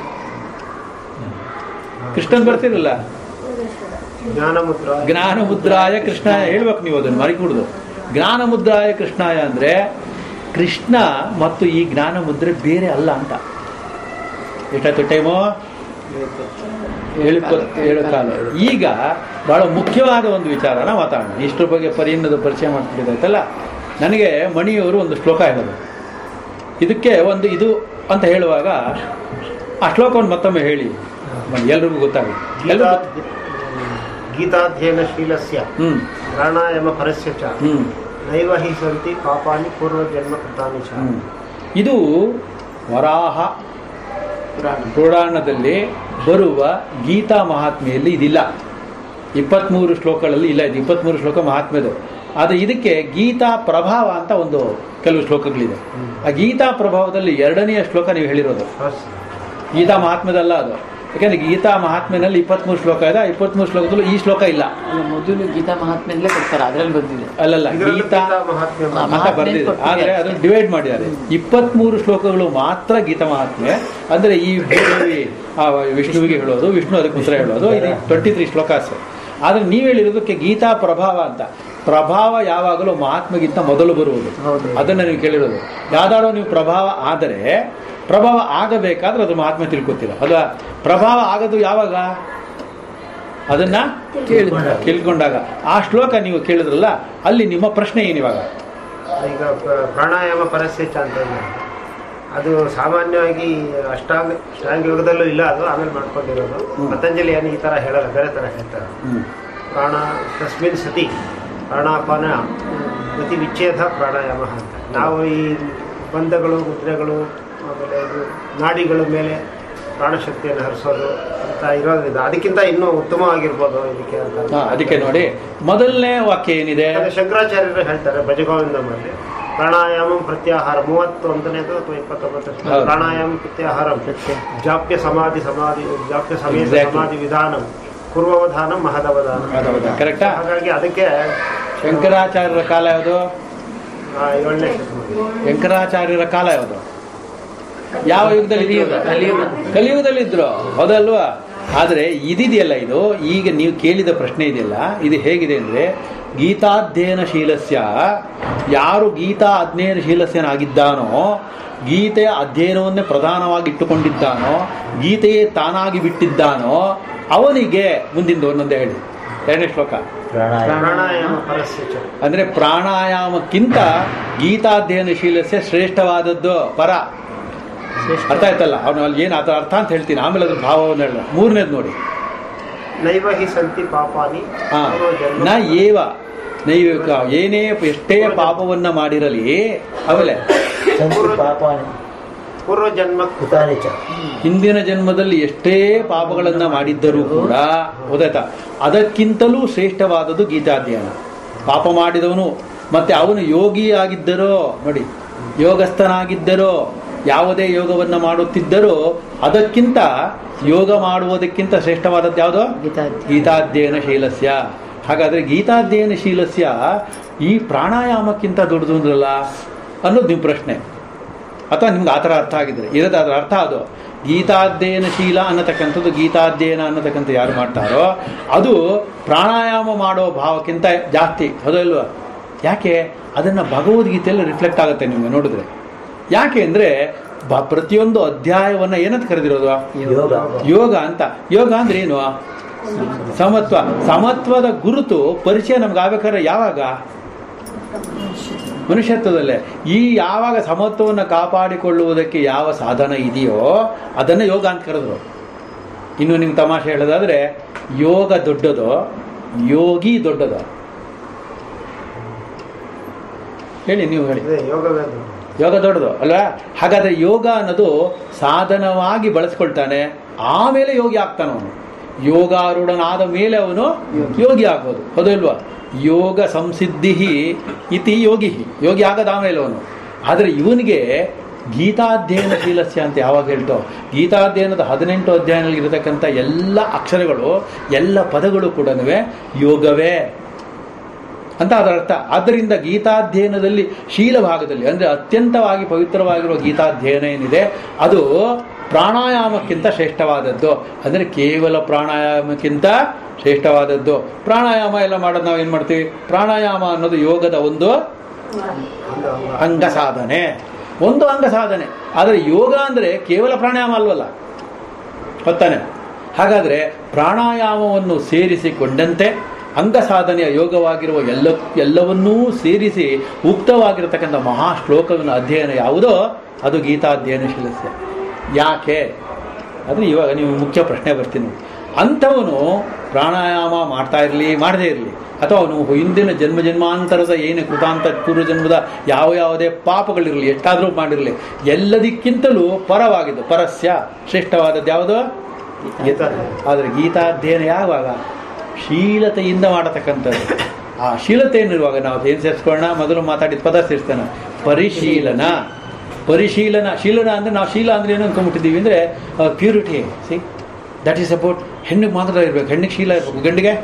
Speaker 1: ಕೃಷ್ಣನ್ ಬರ್ತಿರಲ್ಲ
Speaker 3: ಜ್ಞಾನ ಮುದ್ರ
Speaker 1: ಜ್ಞಾನ ಮುದ್ರಾಯ ಕೃಷ್ಣಾಯ ಹೇಳ್ಬೇಕು ನೀವು ಅದನ್ನು ಮರಿಕೂಡುದು ಜ್ಞಾನ ಮುದ್ರಾಯ ಕೃಷ್ಣಾಯ ಅಂದ್ರೆ ಕೃಷ್ಣ ಮತ್ತು ಈ ಜ್ಞಾನ ಮುದ್ರೆ ಬೇರೆ ಅಲ್ಲ ಅಂತ ಎಷ್ಟಾಯ್ತು ಟೈಮು ಹೇಳಿಪ್ಪತ್ತು ಏಳು ಕಾಲ ಈಗ ಬಹಳ ಮುಖ್ಯವಾದ ಒಂದು ವಿಚಾರನ ಮಾತಾಡೋಣ ಇಷ್ಟರ ಬಗ್ಗೆ ಪರಿನ್ನದ ಪರಿಚಯ ಮಾಡ್ಕೊಂಡಿದ್ದಾಯ್ತಲ್ಲ ನನಗೆ ಮಣಿಯವರು ಒಂದು ಶ್ಲೋಕ ಹೇಳೋದು ಇದಕ್ಕೆ ಒಂದು ಇದು ಅಂತ ಹೇಳುವಾಗ ಆ ಶ್ಲೋಕವನ್ನು ಮತ್ತೊಮ್ಮೆ ಹೇಳಿ ಎಲ್ರಿಗೂ ಗೊತ್ತಾಗುತ್ತೆ ಎಲ್ರಿಗೂ ಗೊತ್ತ-
Speaker 3: ಗೀತಾಧ್ಯಯನ ಶೀಲಸ್ಯ
Speaker 1: ಹ್ಮ್
Speaker 3: ಪ್ರಾಣಾಯಾಮ ಪರಸ್ಯ ಚ
Speaker 1: ಹ್ಮ್
Speaker 3: ನೈವ ಹಿ ಸಂತಿ ಪಾಪಾನಿ ಪೂರ್ವಜನ್ಮ ಕೃತಾನಿ ಚ
Speaker 1: ಹ್ಮ್. ಇದು ವರಾಹ ಪುರಾಣದಲ್ಲಿ ಬರುವ ಗೀತಾ ಮಹಾತ್ಮೆಯಲ್ಲಿ ಇದಿಲ್ಲ ಇಪ್ಪತ್ತ್ಮೂರು ಶ್ಲೋಕಗಳಲ್ಲಿ ಇಲ್ಲ ಇದು ಇಪ್ಪತ್ತ್ಮೂರು ಶ್ಲೋಕ ಮಹಾತ್ಮೆದು ಆದರೆ ಇದಕ್ಕೆ ಗೀತಾ ಪ್ರಭಾವ ಅಂತ ಒಂದು ಕೆಲವು ಶ್ಲೋಕಗಳಿದೆ ಆ ಗೀತಾ ಪ್ರಭಾವದಲ್ಲಿ ಎರಡನೆಯ ಶ್ಲೋಕ ನೀವು ಹೇಳಿರೋದು
Speaker 3: ಹೌದು.
Speaker 1: ಗೀತಾ ಮಹಾತ್ಮೆದಲ್ಲ ಅದು ಯಾಕಂದ್ರೆ ಗೀತಾ ಮಹಾತ್ಮೆನಲ್ಲಿ ಇಪ್ಪತ್ತ್ಮೂರು ಶ್ಲೋಕ ಇದೆ ಆ ಇಪ್ಪತ್ತ್ಮೂರು ಶ್ಲೋಕದಲ್ಲೂ ಈ ಶ್ಲೋಕ ಇಲ್ಲ
Speaker 2: ಅಲ್ಲ, ಮೊದಲು ಗೀತಾ ಮಹಾತ್ಮೆಲ್ಲೇ ಕೊಡ್ತಾರೆ ಅದ್ರಲ್ಲಿ ಬಂದಿದೆ
Speaker 1: ಅಲ್ಲಲ್ಲ
Speaker 3: ಇದರಲ್ಲೂ
Speaker 1: ಗೀತಾ
Speaker 3: ಗೀತಾ ಮಹಾತ್ಮೆ
Speaker 2: ಹಾ.
Speaker 1: ಅಂತ
Speaker 2: ಮಹಾತ್ಮೆ
Speaker 1: ಬರ್ದಿದೆ
Speaker 2: ಕೊಟ್ಟಿದೆ
Speaker 1: ಆದರೆ ಅದನ್ನು ಡಿವೈಡ್ ಮಾಡಿದ್ದಾರೆ ಇಪ್ಪತ್ಮೂರು ಶ್ಲೋಕಗಳು ಮಾತ್ರ ಗೀತಾ ಮಹಾತ್ಮೆ ಅಂದ್ರೆ ಈ ಭೂದೇವಿ ಆ ವಿಷ್ಣುವಿಗೆ ಹೇಳೋದು ವಿಷ್ಣು ಅದಕ್ಕೆ ಉತ್ತರ ಹೇಳೋದು ಇದು ಟ್ವೆಂಟಿ ತ್ರೀ ಶ್ಲೋಕಾಸ್ ಆದ್ರೆ ನೀವು ಹೇಳಿರೋದಕ್ಕೆ ಗೀತಾ ಪ್ರಭಾವ ಅಂತ ಪ್ರಭಾವ ಯಾವಾಗಲೂ ಮಹಾತ್ಮಗಿಂತ ಮೊದಲು ಬರುವುದು
Speaker 2: ಹೌದು.
Speaker 1: ಅದನ್ನ ನೀವು ಕೇಳಿರೋದು ಯಾವ್ದಾರೋ ನೀವು ಪ್ರಭಾವ ಆದರೆ ಪ್ರಭಾವ ಆಗಬೇಕಾದ್ರೆ ಅದು ಮಹಾತ್ಮೆ ತಿಳ್ಕೊತೀರ ಅಲ್ವಾ ಪ್ರಭಾವ ಆಗೋದು ಯಾವಾಗ ಅದನ್ನ
Speaker 2: ಕೇಳಿದಾಗ.
Speaker 1: ಕೇಳ್ಕೊಂಡಾಗ ಆ ಶ್ಲೋಕ ನೀವು ಕೇಳಿದ್ರಲ್ಲ ಅಲ್ಲಿ ನಿಮ್ಮ ಪ್ರಶ್ನೆ ಏನಿವಾಗ
Speaker 3: ಈಗ ಪ್ರ- ಪ್ರಾಣಾಯಾಮ ಪರಸ್ಯ ಚ ಅಂತ ಇದೆ. ಅದು ಸಾಮಾನ್ಯವಾಗಿ ಅಷ್ಟಾಂಗ ಅಷ್ಟಾಂಗ ಯೋಗದಲ್ಲೂ ಇಲ್ಲ ಅದು ಆಮೇಲೆ ಮಾಡ್ಕೊಂಡಿರೋದು
Speaker 1: ಹ್ಮ್.
Speaker 3: ಪತಂಜಲಿ ಏನು ಈ ತರ ಹೇಳಲ್ಲ ಬೇರೆ ತರ ಹೇಳ್ತಾರೆ
Speaker 1: ಹ್ಮ್
Speaker 3: ಪ್ರಾಣ ತಸ್ಮಿನ್ ಸತಿ ಪ್ರಾಣಾಪಾನ ಗತಿ ವಿಚ್ಛೇದ ಪ್ರಾಣಾಯಾಮ ಅಂತ ನಾವು ಈ ಬಂಧಗಳು ಮುದ್ರೆಗಳು ಆಮೇಲೆ ಇದು ನಾಡಿಗಳ ಮೇಲೆ ಪ್ರಾಣಶಕ್ತಿಯನ್ನು ಹರಿಸೋದು ಅಂತ ಇರೋದ್ರಿಂದ ಅದಕ್ಕಿಂತ ಇನ್ನೂ ಉತ್ತಮವಾಗಿರ್ಬೋದು ಇದಕ್ಕೆ ಅಂತ
Speaker 1: ಹಾ, ಅದಕ್ಕೆ ನೋಡಿ ಮೊದಲನೇ ವಾಕ್ಯ ಏನಿದೆ
Speaker 3: ಅದು ಶಂಕರಾಚಾರ್ಯರು ಹೇಳ್ತಾರೆ ಭಜಗೋವಿಂದಮಲ್ಲಿ ಪ್ರಾಣಾಯಾಮ ಪ್ರತ್ಯಾಹಾರ ಮೂವತ್ತೊಂದನೇದು ಅಥವಾ ಇಪ್ಪತ್ತೊಂಬತ್ತು
Speaker 1: ಹೌದು.
Speaker 3: ಪ್ರಾಣಾಯಾಮ ಪ್ರತ್ಯಾಹಾರ ಜಾಪ್ಯ ಸಮಾಧಿ ಸಮಾಧಿ ಜಾಪ್ಯ ಸಮೇತ
Speaker 1: Exactly.
Speaker 3: ಸಮಾಧಿ ವಿಧಾನ ಪೂರ್ವವಧಾನ ಮಹದವಧಾನ
Speaker 1: ಕರೆಕ್ಟಾ
Speaker 3: ಹಾಗಾಗಿ ಅದಕ್ಕೆ
Speaker 1: ಶಂಕರಾಚಾರ್ಯರ ಕಾಲ ಯಾವುದು
Speaker 3: ಆ, ಏಳನೇ ಶತಮಾನ
Speaker 1: ಶಂಕರಾಚಾರ್ಯರ ಕಾಲ ಯಾವುದು ಯಾವ ಯುಗದಲ್ಲಿ
Speaker 2: ಕಲಿಯುಗ, ಕಲಿಯುಗ.
Speaker 1: ಕಲಿಯುಗದಲ್ಲಿ ಇದ್ರು ಹೌದಲ್ವಾ ಆದರೆ ಇದಿದೆಯಲ್ಲ ಇದು ಈಗ ನೀವು ಕೇಳಿದ ಪ್ರಶ್ನೆ ಇದೆಯಲ್ಲ ಇದು ಹೇಗಿದೆ ಅಂದ್ರೆ ಗೀತಾಧ್ಯಯನಶೀಲಸ್ಯ ಯಾರು ಗೀತಾ ಅಧ್ಯಯನಶೀಲಸ್ಯನಾಗಿದ್ದಾನೋ ಗೀತೆಯ ಅಧ್ಯಯನವನ್ನೇ ಪ್ರಧಾನವಾಗಿ ಇಟ್ಟುಕೊಂಡಿದ್ದಾನೋ ಗೀತೆಯೇ ತಾನಾಗಿ ಬಿಟ್ಟಿದ್ದಾನೋ ಅವನಿಗೆ ಮುಂದಿನ ಒಂದೊಂದೇ ಹೇಳಿ ಎರಡನೇ ಶ್ಲೋಕ
Speaker 3: ಪ್ರಾಣಾಯಾಮ ಪರಸ್ಯ ಚ
Speaker 1: ಅಂದ್ರೆ ಪ್ರಾಣಾಯಾಮಕ್ಕಿಂತ ಗೀತಾಧ್ಯಯನಶೀಲಸ್ಯ ಶ್ರೇಷ್ಠವಾದದ್ದು ಪರ ಅರ್ಥ ಆಯ್ತಲ್ಲ ಅವನು ಅಲ್ಲಿ ಏನು ಅದರ ಅರ್ಥ ಅಂತ ಹೇಳ್ತೀನಿ ಆಮೇಲೆ ಅದ್ರ ಭಾವವನ್ನು ಹೇಳ ಮೂರನೇದು ನೋಡಿ
Speaker 3: ನೈವ ಹಿ ಸಂತಿ ಪಾಪಾನಿ
Speaker 1: ಹಾ
Speaker 3: ಪೂರ್ವಜನ್ಮ
Speaker 1: ನ ಏವ ನೈವಿಕ ಏನೇ ಎಷ್ಟೇ ಪಾಪವನ್ನ ಮಾಡಿರಲಿ ಆಮೇಲೆ
Speaker 3: ಪೂರ್ವಜನ್ಮ
Speaker 4: ಕುತಾನಿ ಚ
Speaker 1: ಹಿಂದಿನ ಜನ್ಮದಲ್ಲಿ ಎಷ್ಟೇ ಪಾಪಗಳನ್ನ ಮಾಡಿದ್ದರೂ ಕೂಡ ಓದಾಯ್ತಾ ಅದಕ್ಕಿಂತಲೂ ಶ್ರೇಷ್ಠವಾದದ್ದು ಗೀತಾಧ್ಯಯನ ಪಾಪ ಮಾಡಿದವನು ಮತ್ತೆ ಅವನು ಯೋಗಿಯಾಗಿದ್ದರೋ ನೋಡಿ ಯೋಗಸ್ಥನಾಗಿದ್ದರೋ ಯಾವುದೇ ಯೋಗವನ್ನ ಮಾಡುತ್ತಿದ್ದರೋ ಅದಕ್ಕಿಂತ ಯೋಗ ಮಾಡುವುದಕ್ಕಿಂತ ಶ್ರೇಷ್ಠವಾದದ್ದು ಯಾವುದು
Speaker 2: ಗೀತಾಧ್ಯಯನ.
Speaker 1: ಗೀತಾಧ್ಯಯನ ಶೀಲಸ್ಯ ಹಾಗಾದ್ರೆ ಗೀತಾಧ್ಯಯನ ಶೀಲಸ್ಯ ಈ ಪ್ರಾಣಾಯಾಮಕ್ಕಿಂತ ದೊಡ್ಡದು ಅಂದ್ರಲ್ಲ ಅನ್ನೋದು ನಿಮ್ಮ ಪ್ರಶ್ನೆ ಅಥವಾ ನಿಮ್ಗೆ ಆ ಥರ ಅರ್ಥ ಆಗಿದ್ರೆ ಇರೋದು ಅದರ ಅರ್ಥ ಅದು ಗೀತಾಧ್ಯಯನಶೀಲ ಅನ್ನತಕ್ಕಂಥದ್ದು ಗೀತಾಧ್ಯಯನ ಅನ್ನತಕ್ಕಂಥ ಯಾರು ಮಾಡ್ತಾರೋ ಅದು ಪ್ರಾಣಾಯಾಮ ಮಾಡೋ ಭಾವಕ್ಕಿಂತ ಜಾಸ್ತಿ ಅದಲ್ವಾ ಯಾಕೆ ಅದನ್ನು ಭಗವದ್ಗೀತೆಯಲ್ಲಿ ರಿಫ್ಲೆಕ್ಟ್ ಆಗುತ್ತೆ ನಿಮಗೆ ನೋಡಿದ್ರೆ ಯಾಕೆ ಅಂದರೆ ಬ ಪ್ರತಿಯೊಂದು ಅಧ್ಯಾಯವನ್ನು ಏನಂತ ಕರೆದಿರೋದು
Speaker 4: ಯೋಗ
Speaker 1: ಯೋಗ ಅಂತ ಯೋಗ ಅಂದ್ರೆ ಏನು ಸಮತ್ವ ಸಮತ್ವದ ಗುರುತು ಪರಿಚಯ ನಮ್ಗೆ ಆಗ್ಬೇಕಾದ್ರೆ ಯಾವಾಗ ಮನುಷ್ಯತ್ವದಲ್ಲೇ ಈ ಯಾವಾಗ ಸಮತ್ವವನ್ನು ಕಾಪಾಡಿಕೊಳ್ಳುವುದಕ್ಕೆ ಯಾವ ಸಾಧನ ಇದೆಯೋ ಅದನ್ನು ಯೋಗ ಅಂತ ಕರೆದ್ರು ಇನ್ನು ನಿಮ್ಗೆ ತಮಾಷೆ ಹೇಳೋದಾದ್ರೆ ಯೋಗ ದೊಡ್ಡದೋ ಯೋಗಿ ದೊಡ್ಡದೋ ಹೇಳಿ ನೀವು ಹೇಳಿ
Speaker 3: ಇದೆ ಯೋಗವೇ ಅದು.
Speaker 1: ಯೋಗ ದೊಡ್ಡದು ಅಲ್ವಾ ಹಾಗಾದ್ರೆ ಯೋಗ ಅನ್ನೋದು ಸಾಧನವಾಗಿ ಬಳಸ್ಕೊಳ್ತಾನೆ ಆಮೇಲೆ ಯೋಗಿ ಆಗ್ತಾನೆ ಅವನು ಯೋಗಾರೂಢನಾದ ಮೇಲೆ ಅವನು ಯೋಗಿ ಆಗ್ಬೋದು ಹೌದಲ್ವಾ ಯೋಗ ಸಂಸಿದ್ಧಿ ಇತಿ ಯೋಗಿ ಯೋಗಿ ಆಗದ ಆಮೇಲೆ ಅವನು ಆದರೆ ಇವನಿಗೆ ಗೀತಾಧ್ಯಯನಶೀಲಸ್ಯ ಅಂತ ಯಾವಾಗ ಹೇಳ್ತೋ ಗೀತಾಧ್ಯಯನದ ಹದಿನೆಂಟು ಅಧ್ಯಯನಗಳಿರತಕ್ಕಂಥ ಎಲ್ಲ ಅಕ್ಷರಗಳು ಎಲ್ಲ ಪದಗಳು ಕೂಡ ಯೋಗವೇ ಅಂತ ಅದರ ಅರ್ಥ ಆದ್ದರಿಂದ ಗೀತಾಧ್ಯಯನದಲ್ಲಿ ಶೀಲ ಭಾಗದಲ್ಲಿ ಅಂದರೆ ಅತ್ಯಂತವಾಗಿ ಪವಿತ್ರವಾಗಿರುವ ಗೀತಾಧ್ಯಯನ ಏನಿದೆ ಅದು ಪ್ರಾಣಾಯಾಮಕ್ಕಿಂತ ಶ್ರೇಷ್ಠವಾದದ್ದು ಅಂದರೆ ಕೇವಲ ಪ್ರಾಣಾಯಾಮಕ್ಕಿಂತ ಶ್ರೇಷ್ಠವಾದದ್ದು ಪ್ರಾಣಾಯಾಮ ಎಲ್ಲ ಮಾಡೋದು ನಾವು ಏನು ಮಾಡ್ತೀವಿ ಪ್ರಾಣಾಯಾಮ ಅನ್ನೋದು ಯೋಗದ ಒಂದು
Speaker 3: ಒಂದು ಅಂಗ.
Speaker 1: ಅಂಗ ಸಾಧನೆ ಒಂದು ಅಂಗ ಸಾಧನೆ ಆದರೆ ಯೋಗ ಅಂದರೆ ಕೇವಲ ಪ್ರಾಣಾಯಾಮ ಅಲ್ವಲ್ಲ ಗೊತ್ತಾನೆ ಹಾಗಾದರೆ ಪ್ರಾಣಾಯಾಮವನ್ನು ಸೇರಿಸಿಕೊಂಡಂತೆ ಅಂಗ ಸಾಧನೆಯ ಯೋಗವಾಗಿರುವ ಎಲ್ಲ ಎಲ್ಲವನ್ನೂ ಸೇರಿಸಿ ಉಕ್ತವಾಗಿರತಕ್ಕಂಥ ಮಹಾ ಶ್ಲೋಕವನ್ನು ಅಧ್ಯಯನ ಯಾವುದೋ ಅದು ಗೀತಾಧ್ಯಯನ ಶಿಲಸ್ಯ ಯಾಕೆ ಅದು ಇವಾಗ ನೀವು ಮುಖ್ಯ ಪ್ರಶ್ನೆ ಬರ್ತೀನಿ ಅಂಥವನು ಪ್ರಾಣಾಯಾಮ ಮಾಡ್ತಾ ಇರಲಿ ಮಾಡದೇ ಇರಲಿ ಅಥವಾ ಅವನು ಹಿಂದಿನ ಜನ್ಮ ಜನ್ಮಾಂತರದ ಏನು ಕೃತಾಂತ ಪೂರ್ವ ಜನ್ಮದ ಯಾವ ಯಾವುದೇ ಪಾಪಗಳಿರಲಿ ಎಷ್ಟಾದರೂ ಮಾಡಿರಲಿ ಎಲ್ಲದಕ್ಕಿಂತಲೂ ಪರವಾಗಿದ್ದು ಪರಸ್ಯ ಶ್ರೇಷ್ಠವಾದದ್ದು ಯಾವುದು
Speaker 3: ಗೀತಾ
Speaker 1: ಆದರೆ ಗೀತಾಧ್ಯಯನ ಯಾವಾಗ ಶೀಲತೆಯಿಂದ ಮಾಡತಕ್ಕಂಥದ್ದು ಆ ಶೀಲತೆಯನ್ನಿರುವಾಗ ನಾವು ಏನು ಸೇರಿಸ್ಕೊಳ್ಳೋಣ ಮೊದಲು ಮಾತಾಡಿದ ಪದ ಸೇರಿಸ್ತೇನೆ ಪರಿಶೀಲನ ಪರಿಶೀಲನ ಶೀಲನ ಅಂದರೆ ನಾವು ಶೀಲ ಅಂದರೆ ಏನು ಅನ್ಕೊಂಡ್ಬಿಟ್ಟಿದ್ದೀವಿ ಅಂದರೆ purity see that is about ಹೆಣ್ಣಿಗೆ ಮಾತ್ರ ಇರಬೇಕು ಹೆಣ್ಣಿಗೆ ಶೀಲ ಇರಬೇಕು ಗಂಡಿಗೆ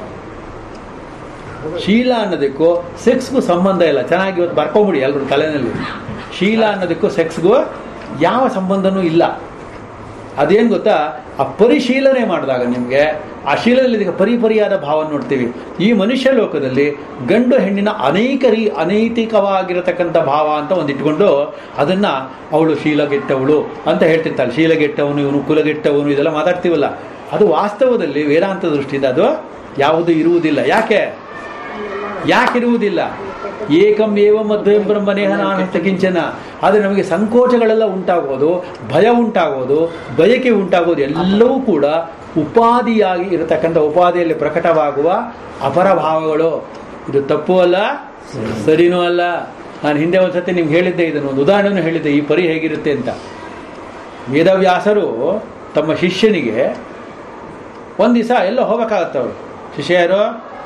Speaker 1: ಶೀಲ ಅನ್ನೋದಕ್ಕೂ ಸೆಕ್ಸ್ಗೂ ಸಂಬಂಧ ಇಲ್ಲ ಚೆನ್ನಾಗಿ ಇವತ್ತು ಬರ್ಕೊಂಬಿಡಿ ಎಲ್ಲರೂ ತಲೆನಲ್ಲಿ ಶೀಲ ಅನ್ನೋದಕ್ಕೂ ಸೆಕ್ಸ್ಗೂ ಯಾವ ಸಂಬಂಧನೂ ಇಲ್ಲ ಅದೇನು ಗೊತ್ತಾ ಆ ಪರಿಶೀಲನೆ ಮಾಡಿದಾಗ ನಿಮಗೆ ಆ ಶೀಲದಲ್ಲಿ ಇದಕ್ಕೆ ಪರಿಪರಿಯಾದ ಭಾವ ನೋಡ್ತೀವಿ ಈ ಮನುಷ್ಯ ಲೋಕದಲ್ಲಿ ಗಂಡು ಹೆಣ್ಣಿನ ಅನೇಕ ರೀ ಅನೈತಿಕವಾಗಿರತಕ್ಕಂಥ ಭಾವ ಅಂತ ಒಂದು ಇಟ್ಕೊಂಡು ಅದನ್ನು ಅವಳು ಶೀಲಗೆಟ್ಟವಳು ಅಂತ ಹೇಳ್ತಿರ್ತಾಳೆ ಶೀಲಗೆಟ್ಟವನು ಇವನು ಕುಲಗೆಟ್ಟವನು ಇದೆಲ್ಲ ಮಾತಾಡ್ತೀವಲ್ಲ ಅದು ವಾಸ್ತವದಲ್ಲಿ ವೇದಾಂತ ದೃಷ್ಟಿಯಿಂದ ಅದು ಯಾವುದು ಇರುವುದಿಲ್ಲ ಯಾಕೆ ಯಾಕಿರುವುದಿಲ್ಲ ಏಕಂ ಏವ ಮಧ್ವಂ ಬ್ರಹ್ಮನೇಹ ನಾನಸ್ತ ಕಿಂಚನ ಆದರೆ ನಮಗೆ ಸಂಕೋಚಗಳೆಲ್ಲ ಉಂಟಾಗೋದು ಭಯ ಉಂಟಾಗೋದು ಬಯಕೆ ಉಂಟಾಗೋದು ಎಲ್ಲವೂ ಕೂಡ ಉಪಾದಿಯಾಗಿ ಇರತಕ್ಕಂಥ ಉಪಾದಿಯಲ್ಲಿ ಪ್ರಕಟವಾಗುವ ಅಪರಭಾವಗಳು ಇದು ತಪ್ಪು ಅಲ್ಲ ಸರಿನೂ ಅಲ್ಲ ನಾನು ಹಿಂದೆ ಒಂದ್ಸತಿ ನಿಮ್ಗೆ ಹೇಳಿದ್ದೆ ಇದನ್ನು ಒಂದು ಉದಾಹರಣೆಯನ್ನು ಹೇಳಿದ್ದೆ ಈ ಪರಿ ಹೇಗಿರುತ್ತೆ ಅಂತ ವೇದವ್ಯಾಸರು ತಮ್ಮ ಶಿಷ್ಯನಿಗೆ ಒಂದು ದಿವಸ ಎಲ್ಲೋ ಹೋಗ್ಬೇಕಾಗತ್ತೆ ಅವರು ಶಿಷ್ಯ ಯಾರು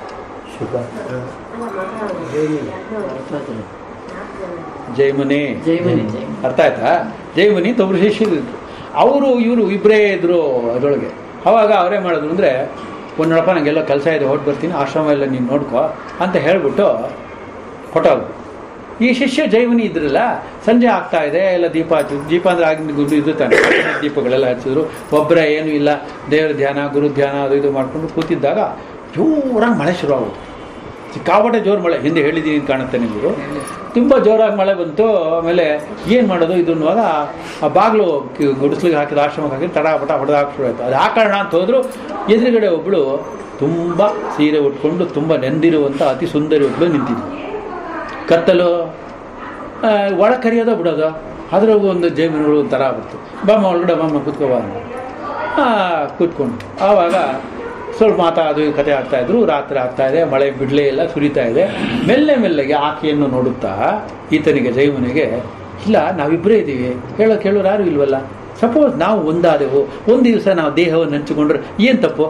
Speaker 1: ಜೈಮುನಿ
Speaker 2: ಜೈಮನಿ ಜೈಮನಿ
Speaker 1: ಅರ್ಥ ಆಯ್ತಾ ಜೈಮುನಿ ಅಂತ ಒಬ್ರು ಶಿಷ್ಯರು ಇದ್ರು ಅವರು ಇವರು ಇಬ್ಬರೇ ಇದ್ರು ಅದರೊಳಗೆ ಅವಾಗ ಅವರೇ ಮಾಡಿದ್ರು ಅಂದರೆ ಒಂದೊಳಪ್ಪ ನನಗೆಲ್ಲ ಕೆಲಸ ಇದೆ ಹೊಟ್ಟು ಬರ್ತೀನಿ ಆಶ್ರಮ ಎಲ್ಲ ನೀನು ನೋಡ್ಕೋ ಅಂತ ಹೇಳಿಬಿಟ್ಟು ಹೊಟ್ಟೋದು ಈ ಶಿಷ್ಯ ಜೈವನಿ ಇದ್ರಲ್ಲ ಸಂಜೆ ಆಗ್ತಾ ಇದೆ ಎಲ್ಲ ದೀಪ ಹಚ್ಚಿದ್ರು ದೀಪ ಅಂದ್ರೆ ಆಗಿನ ಗುರು ಇದು ತಾನೆ ದೀಪಗಳೆಲ್ಲ ಹಚ್ಚಿದ್ರು ಒಬ್ಬರೇ ಏನೂ ಇಲ್ಲ ದೇವರ ಧ್ಯಾನ ಗುರು ಧ್ಯಾನ ಅದು ಇದು ಮಾಡ್ಕೊಂಡು ಕೂತಿದ್ದಾಗ ಜೋರಾಗಿ ಮಳೆ ಶುರು ಆಗುತ್ತೆ ಸಿಕ್ಕಾಪಟ್ಟೆ ಜೋರು ಮಳೆ ಹಿಂದೆ ಹೇಳಿದ್ದೀನಿ ಅಂತ ಕಾಣುತ್ತೆ ನಿಮಗೂ ತುಂಬ ಜೋರಾಗಿ ಮಳೆ ಬಂತು ಆಮೇಲೆ ಏನು ಮಾಡೋದು ಇದು ಅನ್ನುವಾಗ ಆ ಬಾಗಿಲು ಗುಡಿಸ್ಲಿಗೆ ಹಾಕಿದ ಆಶ್ರಮಕ್ಕೆ ಹಾಕಿದ್ರೆ ತಡಾಪಟ ಹೊಡೆದು ಶುರು ಆಯಿತು ಅದು ಹಾಕೋಣ ಅಂತ ಹೋದ್ರು ಎದುರುಗಡೆ ಒಬ್ಬಳು ತುಂಬ ಸೀರೆ ಉಟ್ಕೊಂಡು ತುಂಬ ನೆಂದಿರುವಂಥ ಅತಿ ಸುಂದರಿ ಒಬ್ಬಳು ನಿಂತಿದ್ಳು ಕತ್ತಲು ಆ, ಒಳ ಕರಿಯೋದೋ ಬಿಡೋದು ಅದ್ರಾಗ ಒಂದು ಜೈಮಿನಗಳು ಒಂಥರ ಬಿಡ್ತು ಬಾಮ್ಮ ಒಳಗಡೆ ಬಾಮ್ಮ ಕೂತ್ಕೋ ಬಾ ಅಂದ್ರು. ಆ, ಕೂತ್ಕೊಂಡು ಆವಾಗ ಸ್ವಲ್ಪ ಮಾತಾ ಅದು ಇದು ಕತೆ ಆಗ್ತಾ ಇದ್ರು ರಾತ್ರಿ ಆಗ್ತಾ ಇದೆ ಮಳೆ ಬಿಡಲೇ ಇಲ್ಲ ಸುರಿತಾ ಇದೆ ಮೆಲ್ಲೆ ಮೆಲ್ಲೆಗೆ ಆಕೆಯನ್ನು ನೋಡುತ್ತಾ ಈತನಿಗೆ ಜೈಮನಿಗೆ ಇಲ್ಲ ನಾವಿಬ್ಬರೇ ಇದ್ದೀವಿ ಹೇಳೋ ಕೇಳೋರು ಯಾರು ಇಲ್ವಲ್ಲ ಸಪೋಸ್ ನಾವು ಒಂದಾದೆವು ಒಂದು ದಿವಸ ನಾವು ದೇಹವನ್ನು ಹಂಚಿಕೊಂಡ್ರೆ ಏನು ತಪ್ಪು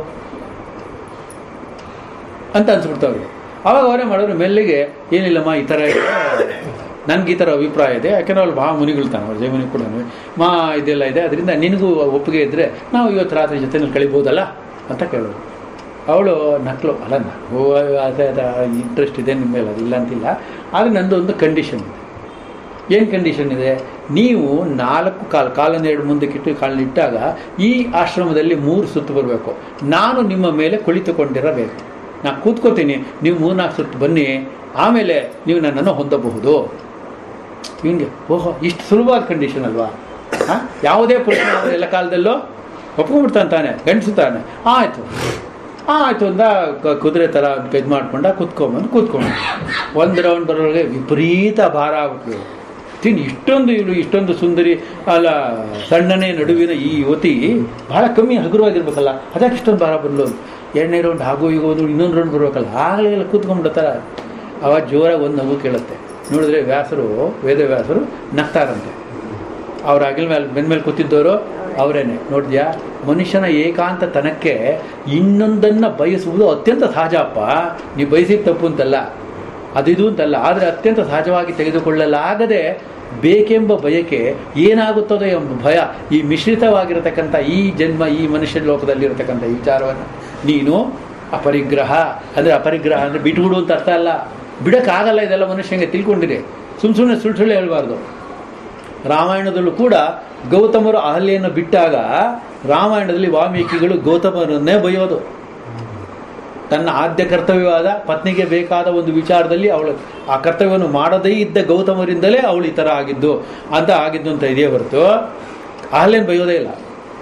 Speaker 1: ಅಂತ ಅನ್ಸ್ಬಿಡ್ತಾವ್ರಿಗೆ ಅವಾಗ ಅವರೇ ಮಾಡೋರು ಮೆಲ್ಲಿಗೆ ಏನಿಲ್ಲಮ್ಮ ಈ ಥರ ಇದೆ ನನಗೆ ಈ ಥರ ಅಭಿಪ್ರಾಯ ಇದೆ ಯಾಕೆಂದ್ರೆ ಅವ್ರು ಭಾಳ ಮುನಿಗಳ್ತಾನೆ ಅವ್ರು ಜೈಮನಿ ಕೂಡ ಮಾ ಇದೆಲ್ಲ ಇದೆ ಅದರಿಂದ ನಿನಗೂ ಒಪ್ಪಿಗೆ ಇದ್ದರೆ ನಾವು ಇವತ್ತು ರಾತ್ರಿ ಜೊತೆನಲ್ಲಿ ಕಳಿಬೋದಲ್ಲ ಅಂತ ಕೇಳೋರು ಅವಳು ನಕ್ಲು ಅಲ್ಲ ನನಗೂ ಅದೇ ಇಂಟ್ರೆಸ್ಟ್ ಇದೆ ನಿಮ್ಮ ಮೇಲೆ ಅದಿಲ್ಲ ಅಂತಿಲ್ಲ ಆದರೆ ನಂದು ಒಂದು ಕಂಡೀಷನ್ ಇದೆ ಏನು ಕಂಡೀಷನ್ ಇದೆ ನೀವು ನಾಲ್ಕು ಕಾಲು ಕಾಲನ್ನು ಎರಡು ಮುಂದಕ್ಕಿಟ್ಟು ಕಾಲನ್ನ ಇಟ್ಟಾಗ ಈ ಆಶ್ರಮದಲ್ಲಿ ಮೂರು ಸುತ್ತು ಬರಬೇಕು ನಾನು ನಿಮ್ಮ ಮೇಲೆ ಕುಳಿತುಕೊಂಡಿರಬೇಕು ನಾನು ಕೂತ್ಕೋತೀನಿ ನೀವು ಮೂರ್ನಾಲ್ಕು ಸುತ್ತು ಬನ್ನಿ ಆಮೇಲೆ ನೀವು ನನ್ನನ್ನು ಹೊಂದಬಹುದು ಹಿಂಗೆ ಓಹೋ ಇಷ್ಟು ಸುಲಭವಾದ ಕಂಡೀಷನ್ ಅಲ್ವಾ ಹಾಂ ಯಾವುದೇ ಪುರುಷ ಎಲ್ಲ ಕಾಲದಲ್ಲೂ ಒಪ್ಕೊಂಡ್ಬಿಡ್ತಾನೆ ತಾನೆ ಗಂಡಸು ತಾನೆ ಆಯಿತು ಆ, ಆಯ್ತು ಅಂದ ಕ- ಕುದುರೆ ಥರ ಇದು ಮಾಡ್ಕೊಂಡ ಕುತ್ಕೊಂಬಂದು ಕೂತ್ಕೊಂಡು ಒಂದು ರೌಂಡ್ ಬರೋರಿಗೆ ವಿಪರೀತ ಭಾರ ಆಗ್ಬಿಟ್ರು ತಿನ್ ಇಷ್ಟೊಂದು ಇವಳು ಇಷ್ಟೊಂದು ಸುಂದರಿ ಅಲ್ಲ ಸಣ್ಣನೇ ನಡುವಿನ ಈ ಯುವತಿ ಬಹಳ ಕಮ್ಮಿ ಹಗುರವಾಗಿರ್ಬೇಕಲ್ಲ ಅದಕ್ಕೆ ಇಷ್ಟೊಂದು ಭಾರ ಬರಲು ಎರಡನೇ ರೌಂಡ್ ಹಾಗೂ ಈಗ ಒಂದು ಇನ್ನೊಂದು ರೌಂಡ್ ಬರ್ಬೇಕಲ್ಲ ಆಗಲೇ ಎಲ್ಲ ಕೂತ್ಕೊಂಡ್ಬಿಡ್ತಾರ ಅವಾಗ ಜೋರಾಗಿ ಒಂದು ನಗು ಕೇಳುತ್ತೆ ನೋಡಿದ್ರೆ ವ್ಯಾಸರು ವೇದವ್ಯಾಸರು ನಗ್ತಾರಂತೆ ಅವ್ರ ಅಗಿಲ್ ಮೇಲೆ ಬೆನ್ಮೇಲೆ ಕೂತಿದ್ದವರು ಅವರೇನೆ ನೋಡಿದ್ಯಾ ಮನುಷ್ಯನ ಏಕಾಂತ ತನಕ್ಕೆ ಇನ್ನೊಂದನ್ನು ಬಯಸುವುದು ಅತ್ಯಂತ ಸಹಜಪ್ಪ ನೀವು ಬಯಸಿದ ತಪ್ಪು ಅಂತಲ್ಲ ಅದಿದು ಅಂತಲ್ಲ ಆದರೆ ಅತ್ಯಂತ ಸಹಜವಾಗಿ ತೆಗೆದುಕೊಳ್ಳಲಾಗದೆ ಬೇಕೆಂಬ ಬಯಕೆ ಏನಾಗುತ್ತದೆ ಎಂಬ ಭಯ ಈ ಮಿಶ್ರಿತವಾಗಿರತಕ್ಕಂಥ ಈ ಜನ್ಮ ಈ ಮನುಷ್ಯ ಲೋಕದಲ್ಲಿರತಕ್ಕಂಥ ಈ ವಿಚಾರವನ್ನು ನೀನು ಅಪರಿಗ್ರಹ ಅಂದರೆ ಅಪರಿಗ್ರಹ ಅಂದರೆ ಬಿಟ್ಬಿಡು ಅಂತ ಅರ್ಥ ಅಲ್ಲ ಬಿಡೋಕ್ಕಾಗಲ್ಲ ಇದೆಲ್ಲ ಮನುಷ್ಯಂಗೆ ತಿಳ್ಕೊಂಡಿರಿ ಸುಮ್ಮ ಸುಮ್ಮನೆ ಸುಳ್ಳು ಸುಳ್ಳು ಹೇಳ್ಬಾರ್ದು ರಾಮಾಯಣದಲ್ಲೂ ಕೂಡ ಗೌತಮರು ಅಹಲ್ಯೆಯನ್ನು ಬಿಟ್ಟಾಗ ರಾಮಾಯಣದಲ್ಲಿ ವಾಲ್ಮೀಕಿಗಳು ಗೌತಮರನ್ನೇ ಬೈಯೋದು ತನ್ನ ಆದ್ಯ ಕರ್ತವ್ಯವಾದ ಪತ್ನಿಗೆ ಬೇಕಾದ ಒಂದು ವಿಚಾರದಲ್ಲಿ ಅವಳು ಆ ಕರ್ತವ್ಯವನ್ನು ಮಾಡದೇ ಇದ್ದ ಗೌತಮರಿಂದಲೇ ಅವಳು ಈ ಥರ ಆಗಿದ್ದು ಅಂತ ಆಗಿದ್ದು ಅಂತ ಇದೆಯೇ ಹೊರತು ಅಹಲ್ಯನ್ ಬೈಯೋದೇ ಇಲ್ಲ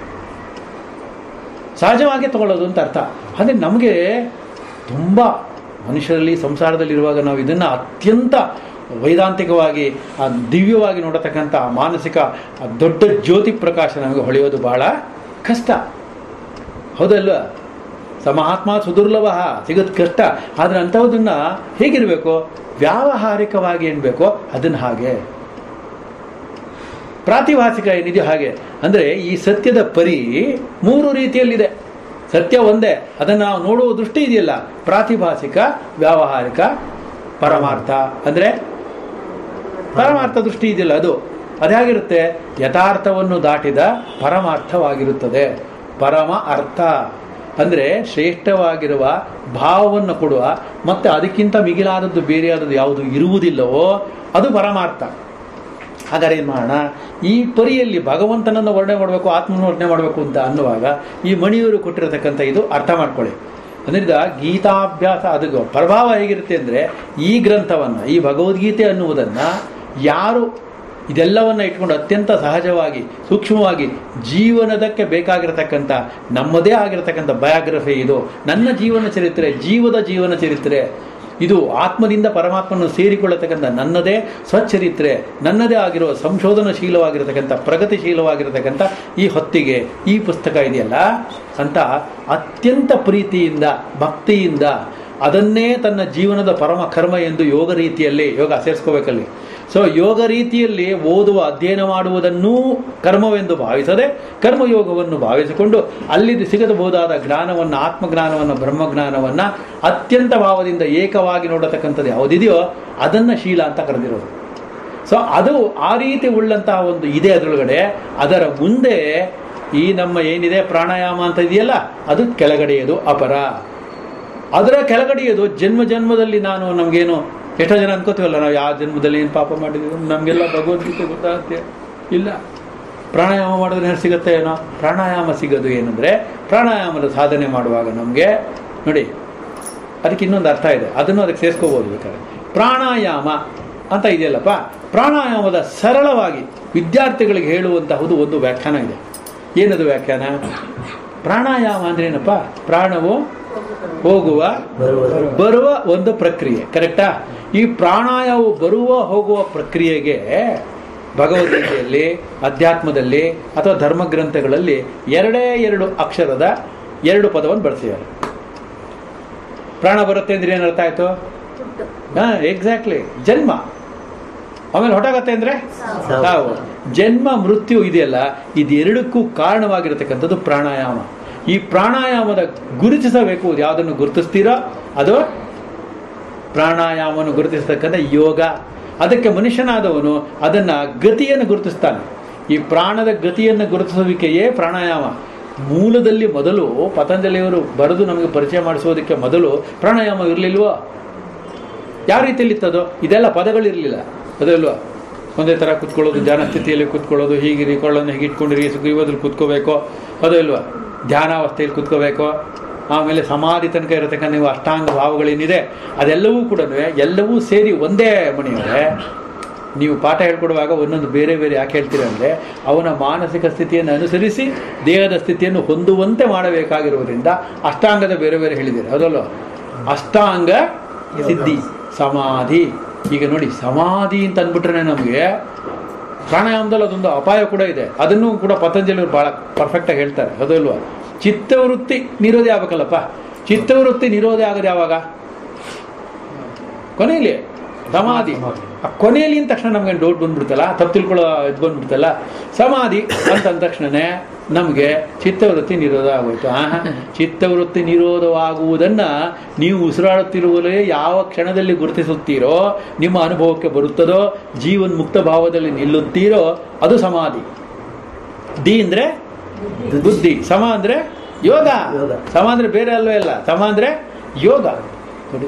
Speaker 1: ಸಹಜವಾಗಿ ತಗೊಳ್ಳೋದು ಅಂತ ಅರ್ಥ ಅಂದರೆ ನಮಗೆ ತುಂಬ ಮನುಷ್ಯರಲ್ಲಿ ಸಂಸಾರದಲ್ಲಿರುವಾಗ ನಾವು ಇದನ್ನು ಅತ್ಯಂತ ವೈದಾಂತಿಕವಾಗಿ ಆ ದಿವ್ಯವಾಗಿ ನೋಡತಕ್ಕಂಥ ಆ ಮಾನಸಿಕ ಆ ದೊಡ್ಡ ಜ್ಯೋತಿ ಪ್ರಕಾಶ ನಮಗೆ ಹೊಳೆಯೋದು ಬಹಳ ಕಷ್ಟ ಹೌದಲ್ವ ಸಮಹಾತ್ಮ ಸುದುರ್ಲಭ ಸಿಗೋದು ಕಷ್ಟ ಆದರೆ ಅಂಥವುದನ್ನು ಹೇಗಿರಬೇಕು ವ್ಯಾವಹಾರಿಕವಾಗಿ ಏನು ಬೇಕೋ ಅದನ್ನು ಹಾಗೆ ಪ್ರಾತಿಭಾಸಿಕ ಏನಿದೆಯೋ ಹಾಗೆ ಅಂದರೆ ಈ ಸತ್ಯದ ಪರಿ ಮೂರು ರೀತಿಯಲ್ಲಿದೆ ಸತ್ಯ ಒಂದೇ ಅದನ್ನು ನಾವು ನೋಡುವ ದೃಷ್ಟಿ ಇದೆಯಲ್ಲ ಪ್ರಾತಿಭಾಸಿಕ ವ್ಯಾವಹಾರಿಕ ಪರಮಾರ್ಥ ಅಂದರೆ ಪರಮಾರ್ಥ ದೃಷ್ಟಿ ಇದೆಯಲ್ಲ ಅದು ಅದ್ಯಾಗಿರುತ್ತೆ ಯಥಾರ್ಥವನ್ನು ದಾಟಿದ ಪರಮಾರ್ಥವಾಗಿರುತ್ತದೆ ಪರಮ ಅರ್ಥ ಅಂದರೆ ಶ್ರೇಷ್ಠವಾಗಿರುವ ಭಾವವನ್ನು ಕೊಡುವ ಮತ್ತು ಅದಕ್ಕಿಂತ ಮಿಗಿಲಾದದ್ದು ಬೇರೆಯಾದದ್ದು ಯಾವುದು ಇರುವುದಿಲ್ಲವೋ ಅದು ಪರಮಾರ್ಥ ಹಾಗಾದ್ರೆ ಏನು ಮಾಡೋಣ ಈ ಪರಿಯಲ್ಲಿ ಭಗವಂತನನ್ನು ವರ್ಣನೆ ಮಾಡಬೇಕು ಆತ್ಮನ ವರ್ಣನೆ ಮಾಡಬೇಕು ಅಂತ ಅನ್ನುವಾಗ ಈ ಮಣಿಯವರು ಕೊಟ್ಟಿರತಕ್ಕಂಥ ಇದು ಅರ್ಥ ಮಾಡ್ಕೊಳ್ಳಿ ಅದರಿಂದ ಗೀತಾಭ್ಯಾಸ ಅದು ಪ್ರಭಾವ ಹೇಗಿರುತ್ತೆ ಅಂದರೆ ಈ ಗ್ರಂಥವನ್ನು ಈ ಭಗವದ್ಗೀತೆ ಅನ್ನುವುದನ್ನು ಯಾರು ಇದೆಲ್ಲವನ್ನು ಇಟ್ಕೊಂಡು ಅತ್ಯಂತ ಸಹಜವಾಗಿ ಸೂಕ್ಷ್ಮವಾಗಿ ಜೀವನದಕ್ಕೆ ಬೇಕಾಗಿರತಕ್ಕಂಥ ನಮ್ಮದೇ ಆಗಿರತಕ್ಕಂಥ ಬಯೋಗ್ರಫಿ ಇದು ನನ್ನ ಜೀವನ ಚರಿತ್ರೆ ಜೀವದ ಜೀವನ ಚರಿತ್ರೆ ಇದು ಆತ್ಮದಿಂದ ಪರಮಾತ್ಮನ ಸೇರಿಕೊಳ್ಳತಕ್ಕಂಥ ನನ್ನದೇ ಸ್ವಚರಿತ್ರೆ ನನ್ನದೇ ಆಗಿರುವ ಸಂಶೋಧನಶೀಲವಾಗಿರತಕ್ಕಂಥ ಪ್ರಗತಿಶೀಲವಾಗಿರತಕ್ಕಂಥ ಈ ಹೊತ್ತಿಗೆ ಈ ಪುಸ್ತಕ ಇದೆಯಲ್ಲ ಅಂತ ಅತ್ಯಂತ ಪ್ರೀತಿಯಿಂದ ಭಕ್ತಿಯಿಂದ ಅದನ್ನೇ ತನ್ನ ಜೀವನದ ಪರಮ ಕರ್ಮ ಎಂದು ಯೋಗ ರೀತಿಯಲ್ಲಿ ಯೋಗ ಸೇರಿಸ್ಕೋಬೇಕಲ್ಲಿ ಸೊ ಯೋಗ ರೀತಿಯಲ್ಲಿ ಓದುವ ಅಧ್ಯಯನ ಮಾಡುವುದನ್ನೂ ಕರ್ಮವೆಂದು ಭಾವಿಸದೆ ಕರ್ಮಯೋಗವನ್ನು ಭಾವಿಸಿಕೊಂಡು ಅಲ್ಲಿ ಸಿಗಬಹುದಾದ ಜ್ಞಾನವನ್ನು ಆತ್ಮಜ್ಞಾನವನ್ನು ಬ್ರಹ್ಮಜ್ಞಾನವನ್ನು ಅತ್ಯಂತ ಭಾವದಿಂದ ಏಕವಾಗಿ ನೋಡತಕ್ಕಂಥದ್ದು ಯಾವುದಿದೆಯೋ ಅದನ್ನು ಶೀಲ ಅಂತ ಕರೆದಿರೋದು ಸೊ ಅದು ಆ ರೀತಿ ಉಳ್ಳಂತಹ ಒಂದು ಇದೆ ಅದರೊಳಗಡೆ ಅದರ ಮುಂದೆ ಈ ನಮ್ಮ ಏನಿದೆ ಪ್ರಾಣಾಯಾಮ ಅಂತ ಇದೆಯಲ್ಲ ಅದು ಕೆಳಗಡೆಯದು ಅಪರ ಅದರ ಕೆಳಗಡೆಯದು ಜನ್ಮ ಜನ್ಮದಲ್ಲಿ ನಾನು ನಮಗೇನು ಎಷ್ಟೋ ಜನ ಅನ್ಕೋತೀವಲ್ಲ ನಾವು ಯಾವ ಜನ್ಮದಲ್ಲಿ ಏನು ಪಾಪ ಮಾಡಿದ್ದೀವಿ ನಮಗೆಲ್ಲ ಭಗವದ್ಗೀತೆ ಗೊತ್ತಾಗುತ್ತೆ ಇಲ್ಲ ಪ್ರಾಣಾಯಾಮ ಮಾಡಿದ್ರೆ ಏನು ಸಿಗುತ್ತೆ ಏನೋ ಪ್ರಾಣಾಯಾಮ ಸಿಗೋದು ಏನಂದರೆ ಪ್ರಾಣಾಯಾಮದ ಸಾಧನೆ ಮಾಡುವಾಗ ನಮಗೆ ನೋಡಿ ಅದಕ್ಕೆ ಇನ್ನೊಂದು ಅರ್ಥ ಇದೆ ಅದನ್ನು ಅದಕ್ಕೆ ಸೇರಿಸ್ಕೋಬೋದು ಬೇಕಾದ್ರೆ ಪ್ರಾಣಾಯಾಮ ಅಂತ ಇದೆಯಲ್ಲಪ್ಪ ಪ್ರಾಣಾಯಾಮದ ಸರಳವಾಗಿ ವಿದ್ಯಾರ್ಥಿಗಳಿಗೆ ಹೇಳುವಂತಹುದು ಒಂದು ವ್ಯಾಖ್ಯಾನ ಇದೆ ಏನದು ವ್ಯಾಖ್ಯಾನ ಪ್ರಾಣಾಯಾಮ ಅಂದ್ರೆ ಏನಪ್ಪ ಪ್ರಾಣವು ಹೋಗುವ ಬರುವ ಒಂದು ಪ್ರಕ್ರಿಯೆ ಕರೆಕ್ಟಾ ಈ ಪ್ರಾಣಾಯಾಮ ಬರುವ ಹೋಗುವ ಪ್ರಕ್ರಿಯೆಗೆ ಭಗವದ್ಗೀತೆಯಲ್ಲಿ ಅಧ್ಯಾತ್ಮದಲ್ಲಿ ಅಥವಾ ಧರ್ಮಗ್ರಂಥಗಳಲ್ಲಿ ಎರಡೇ ಎರಡು ಅಕ್ಷರದ ಎರಡು ಪದವನ್ನು ಬಳಸಿದ್ದಾರೆ ಪ್ರಾಣ ಬರುತ್ತೆ ಅಂದ್ರೆ ಏನು ಅರ್ಥ ಆಯ್ತು ಹಾ ಎಕ್ಸಾಕ್ಟ್ಲಿ ಜನ್ಮ ಆಮೇಲೆ ಹೊಟಾಗತ್ತೆ ಅಂದ್ರೆ ಸಾವು ಜನ್ಮ ಮೃತ್ಯು ಇದೆಯಲ್ಲ ಇದೆರಡಕ್ಕೂ ಕಾರಣವಾಗಿರತಕ್ಕಂಥದ್ದು ಪ್ರಾಣಾಯಾಮ ಈ ಪ್ರಾಣಾಯಾಮದ ಗುರುತಿಸಬೇಕು ಯಾವುದನ್ನು ಗುರುತಿಸ್ತೀರೋ ಅದು ಪ್ರಾಣಾಯಾಮವನ್ನು ಗುರುತಿಸ್ತಕ್ಕಂಥ ಯೋಗ ಅದಕ್ಕೆ ಮನುಷ್ಯನಾದವನು ಅದನ್ನು ಗತಿಯನ್ನು ಗುರುತಿಸ್ತಾನೆ ಈ ಪ್ರಾಣದ ಗತಿಯನ್ನು ಗುರುತಿಸುವಿಕೆಯೇ ಪ್ರಾಣಾಯಾಮ ಮೂಲದಲ್ಲಿ ಮೊದಲು ಪತಂಜಲಿಯವರು ಬರೆದು ನಮಗೆ ಪರಿಚಯ ಮಾಡಿಸೋದಕ್ಕೆ ಮೊದಲು ಪ್ರಾಣಾಯಾಮ ಇರಲಿಲ್ವೋ ಯಾವ ರೀತಿಯಲ್ಲಿ ಇತ್ತದು ಇದೆಲ್ಲ ಪದಗಳಿರಲಿಲ್ಲ ಅದಲ್ವಾ ಒಂದೇ ಥರ ಕುತ್ಕೊಳ್ಳೋದು ಧ್ಯಾನ ಸ್ಥಿತಿಯಲ್ಲಿ ಕುತ್ಕೊಳ್ಳೋದು ಹೀಗಿರಿ ಕೊಳ್ಳನ್ನು ಹೀಗೆ ಇಟ್ಕೊಂಡಿರಿ ಸುಗ್ರೀವದಲ್ಲಿ ಕುತ್ಕೋಬೇಕು ಅದು ಇಲ್ವಾ ಧ್ಯಾನಾವಸ್ಥೆಯಲ್ಲಿ ಕುತ್ಕೋಬೇಕು ಆಮೇಲೆ ಸಮಾಧಿ ತನಕ ಇರತಕ್ಕಂಥ ನೀವು ಅಷ್ಟಾಂಗ ಭಾವಗಳೇನಿದೆ ಅದೆಲ್ಲವೂ ಕೂಡ ಎಲ್ಲವೂ ಸೇರಿ ಒಂದೇ ಮಣಿಯವರೇ ನೀವು ಪಾಠ ಹೇಳ್ಕೊಡುವಾಗ ಒಂದೊಂದು ಬೇರೆ ಬೇರೆ ಯಾಕೆ ಹೇಳ್ತೀರ ಅಂದರೆ ಅವನ ಮಾನಸಿಕ ಸ್ಥಿತಿಯನ್ನು ಅನುಸರಿಸಿ ದೇಹದ ಸ್ಥಿತಿಯನ್ನು ಹೊಂದುವಂತೆ ಮಾಡಬೇಕಾಗಿರುವುದರಿಂದ ಅಷ್ಟಾಂಗದ ಬೇರೆ ಬೇರೆ ಹೇಳಿದ್ದೀರಿ ಹೌದಲ್ವ ಅಷ್ಟಾಂಗ ಸಿದ್ಧಿ ಸಮಾಧಿ ಈಗ ನೋಡಿ ಸಮಾಧಿ ಅಂತ ಅಂದ್ಬಿಟ್ರೆ ನಮಗೆ ಪ್ರಾಣಾಯಾಮದಲ್ಲಿ ಅದೊಂದು ಅಪಾಯ ಕೂಡ ಇದೆ ಅದನ್ನು ಕೂಡ ಪತಂಜಲಿಯವರು ಭಾಳ ಪರ್ಫೆಕ್ಟಾಗಿ ಹೇಳ್ತಾರೆ ಹೌದಲ್ವಾ ಚಿತ್ತವೃತ್ತಿ ನಿರೋಧ ಆಗ್ಬೇಕಲ್ಲಪ್ಪ ಚಿತ್ತವೃತ್ತಿ ನಿರೋಧ ಆಗೋದು ಯಾವಾಗ ಕೊನೆಯಲ್ಲಿ ಸಮಾಧಿ ಆ ಕೊನೆಯಲ್ಲಿ ಅಂದ ತಕ್ಷಣ ನಮ್ಗೆ ಡೌಟ್ ಬಂದ್ಬಿಡ್ತಲ್ಲ ತಪ್ಪು ತಿಳ್ಕೊಳ್ಳೋ ಇದು ಬಂದ್ಬಿಡ್ತಲ್ಲ ಸಮಾಧಿ ಅಂತ ಅಂದ ತಕ್ಷಣನೇ ನಮಗೆ ಚಿತ್ತವೃತ್ತಿ ನಿರೋಧ ಆಗೋಯ್ತು ಆಹಾ ಚಿತ್ತವೃತ್ತಿ ನಿರೋಧವಾಗುವುದನ್ನು ನೀವು ಉಸಿರಾಡುತ್ತಿರುವಲೇ ಯಾವ ಕ್ಷಣದಲ್ಲಿ ಗುರುತಿಸುತ್ತೀರೋ ನಿಮ್ಮ ಅನುಭವಕ್ಕೆ ಬರುತ್ತದೋ ಜೀವನ್ ಮುಕ್ತ ಭಾವದಲ್ಲಿ ನಿಲ್ಲುತ್ತೀರೋ ಅದು ಸಮಾಧಿ ದಿ ಅಂದ್ರೆ ಬುದ್ಧಿ ಸಮ ಅಂದ್ರೆ ಯೋಗ
Speaker 3: ಯೋಗ.
Speaker 1: ಸಮ ಅಂದ್ರೆ ಬೇರೆ ಅಲ್ವೇ ಅಲ್ಲ ಸಮ ಅಂದ್ರೆ ಯೋಗ ನೋಡಿ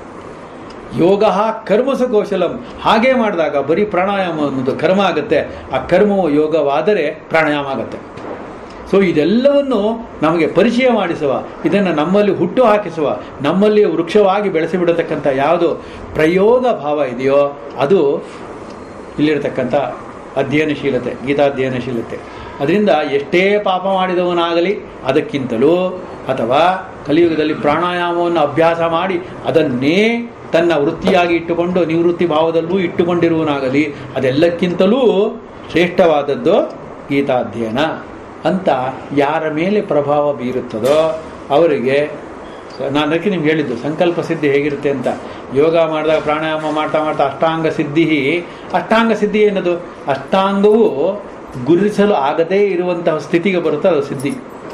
Speaker 1: ಯೋಗ ಕರ್ಮಸ ಕೌಶಲಂ ಹಾಗೆ ಮಾಡಿದಾಗ ಬರೀ ಪ್ರಾಣಾಯಾಮ ಅನ್ನೋದು ಕರ್ಮ ಆಗುತ್ತೆ ಆ ಕರ್ಮವು ಯೋಗವಾದರೆ ಪ್ರಾಣಾಯಾಮ ಆಗುತ್ತೆ ಸೊ ಇದೆಲ್ಲವನ್ನು ನಮಗೆ ಪರಿಚಯ ಮಾಡಿಸುವ ಇದನ್ನು ನಮ್ಮಲ್ಲಿ ಹುಟ್ಟು ಹಾಕಿಸುವ ನಮ್ಮಲ್ಲಿ ವೃಕ್ಷವಾಗಿ ಬೆಳೆಸಿಬಿಡತಕ್ಕಂಥ ಯಾವುದು ಪ್ರಯೋಗ ಭಾವ ಇದೆಯೋ ಅದು ಇಲ್ಲಿರತಕ್ಕಂಥ ಅಧ್ಯಯನಶೀಲತೆ ಗೀತಾಧ್ಯಯನಶೀಲತೆ ಅದರಿಂದ ಎಷ್ಟೇ ಪಾಪ ಮಾಡಿದವನಾಗಲಿ ಅದಕ್ಕಿಂತಲೂ ಅಥವಾ ಕಲಿಯುಗದಲ್ಲಿ ಪ್ರಾಣಾಯಾಮವನ್ನು ಅಭ್ಯಾಸ ಮಾಡಿ ಅದನ್ನೇ ತನ್ನ ವೃತ್ತಿಯಾಗಿ ಇಟ್ಟುಕೊಂಡು ನಿವೃತ್ತಿ ಭಾವದಲ್ಲೂ ಇಟ್ಟುಕೊಂಡಿರುವನಾಗಲಿ ಅದೆಲ್ಲಕ್ಕಿಂತಲೂ ಶ್ರೇಷ್ಠವಾದದ್ದು ಗೀತಾಧ್ಯಯನ ಅಂತ ಯಾರ ಮೇಲೆ ಪ್ರಭಾವ ಬೀರುತ್ತದೋ ಅವರಿಗೆ ಸ- ನಾನು ಅದಕ್ಕೆ ನಿಮ್ಗೆ ಹೇಳಿದ್ದು ಸಂಕಲ್ಪ ಸಿದ್ಧಿ ಹೇಗಿರುತ್ತೆ ಅಂತ ಯೋಗ ಮಾಡಿದಾಗ ಪ್ರಾಣಾಯಾಮ ಮಾಡ್ತಾ ಮಾಡ್ತಾ ಅಷ್ಟಾಂಗ ಸಿದ್ಧಿ ಅಷ್ಟಾಂಗ ಸಿದ್ಧಿ ಏನದು ಅಷ್ಟಾಂಗವು ಗುರುತಿಸಲು ಆಗದೇ ಇರುವಂತಹ ಸ್ಥಿತಿಗೆ ಬರುತ್ತೆ ಅದು ಸಿದ್ಧಿ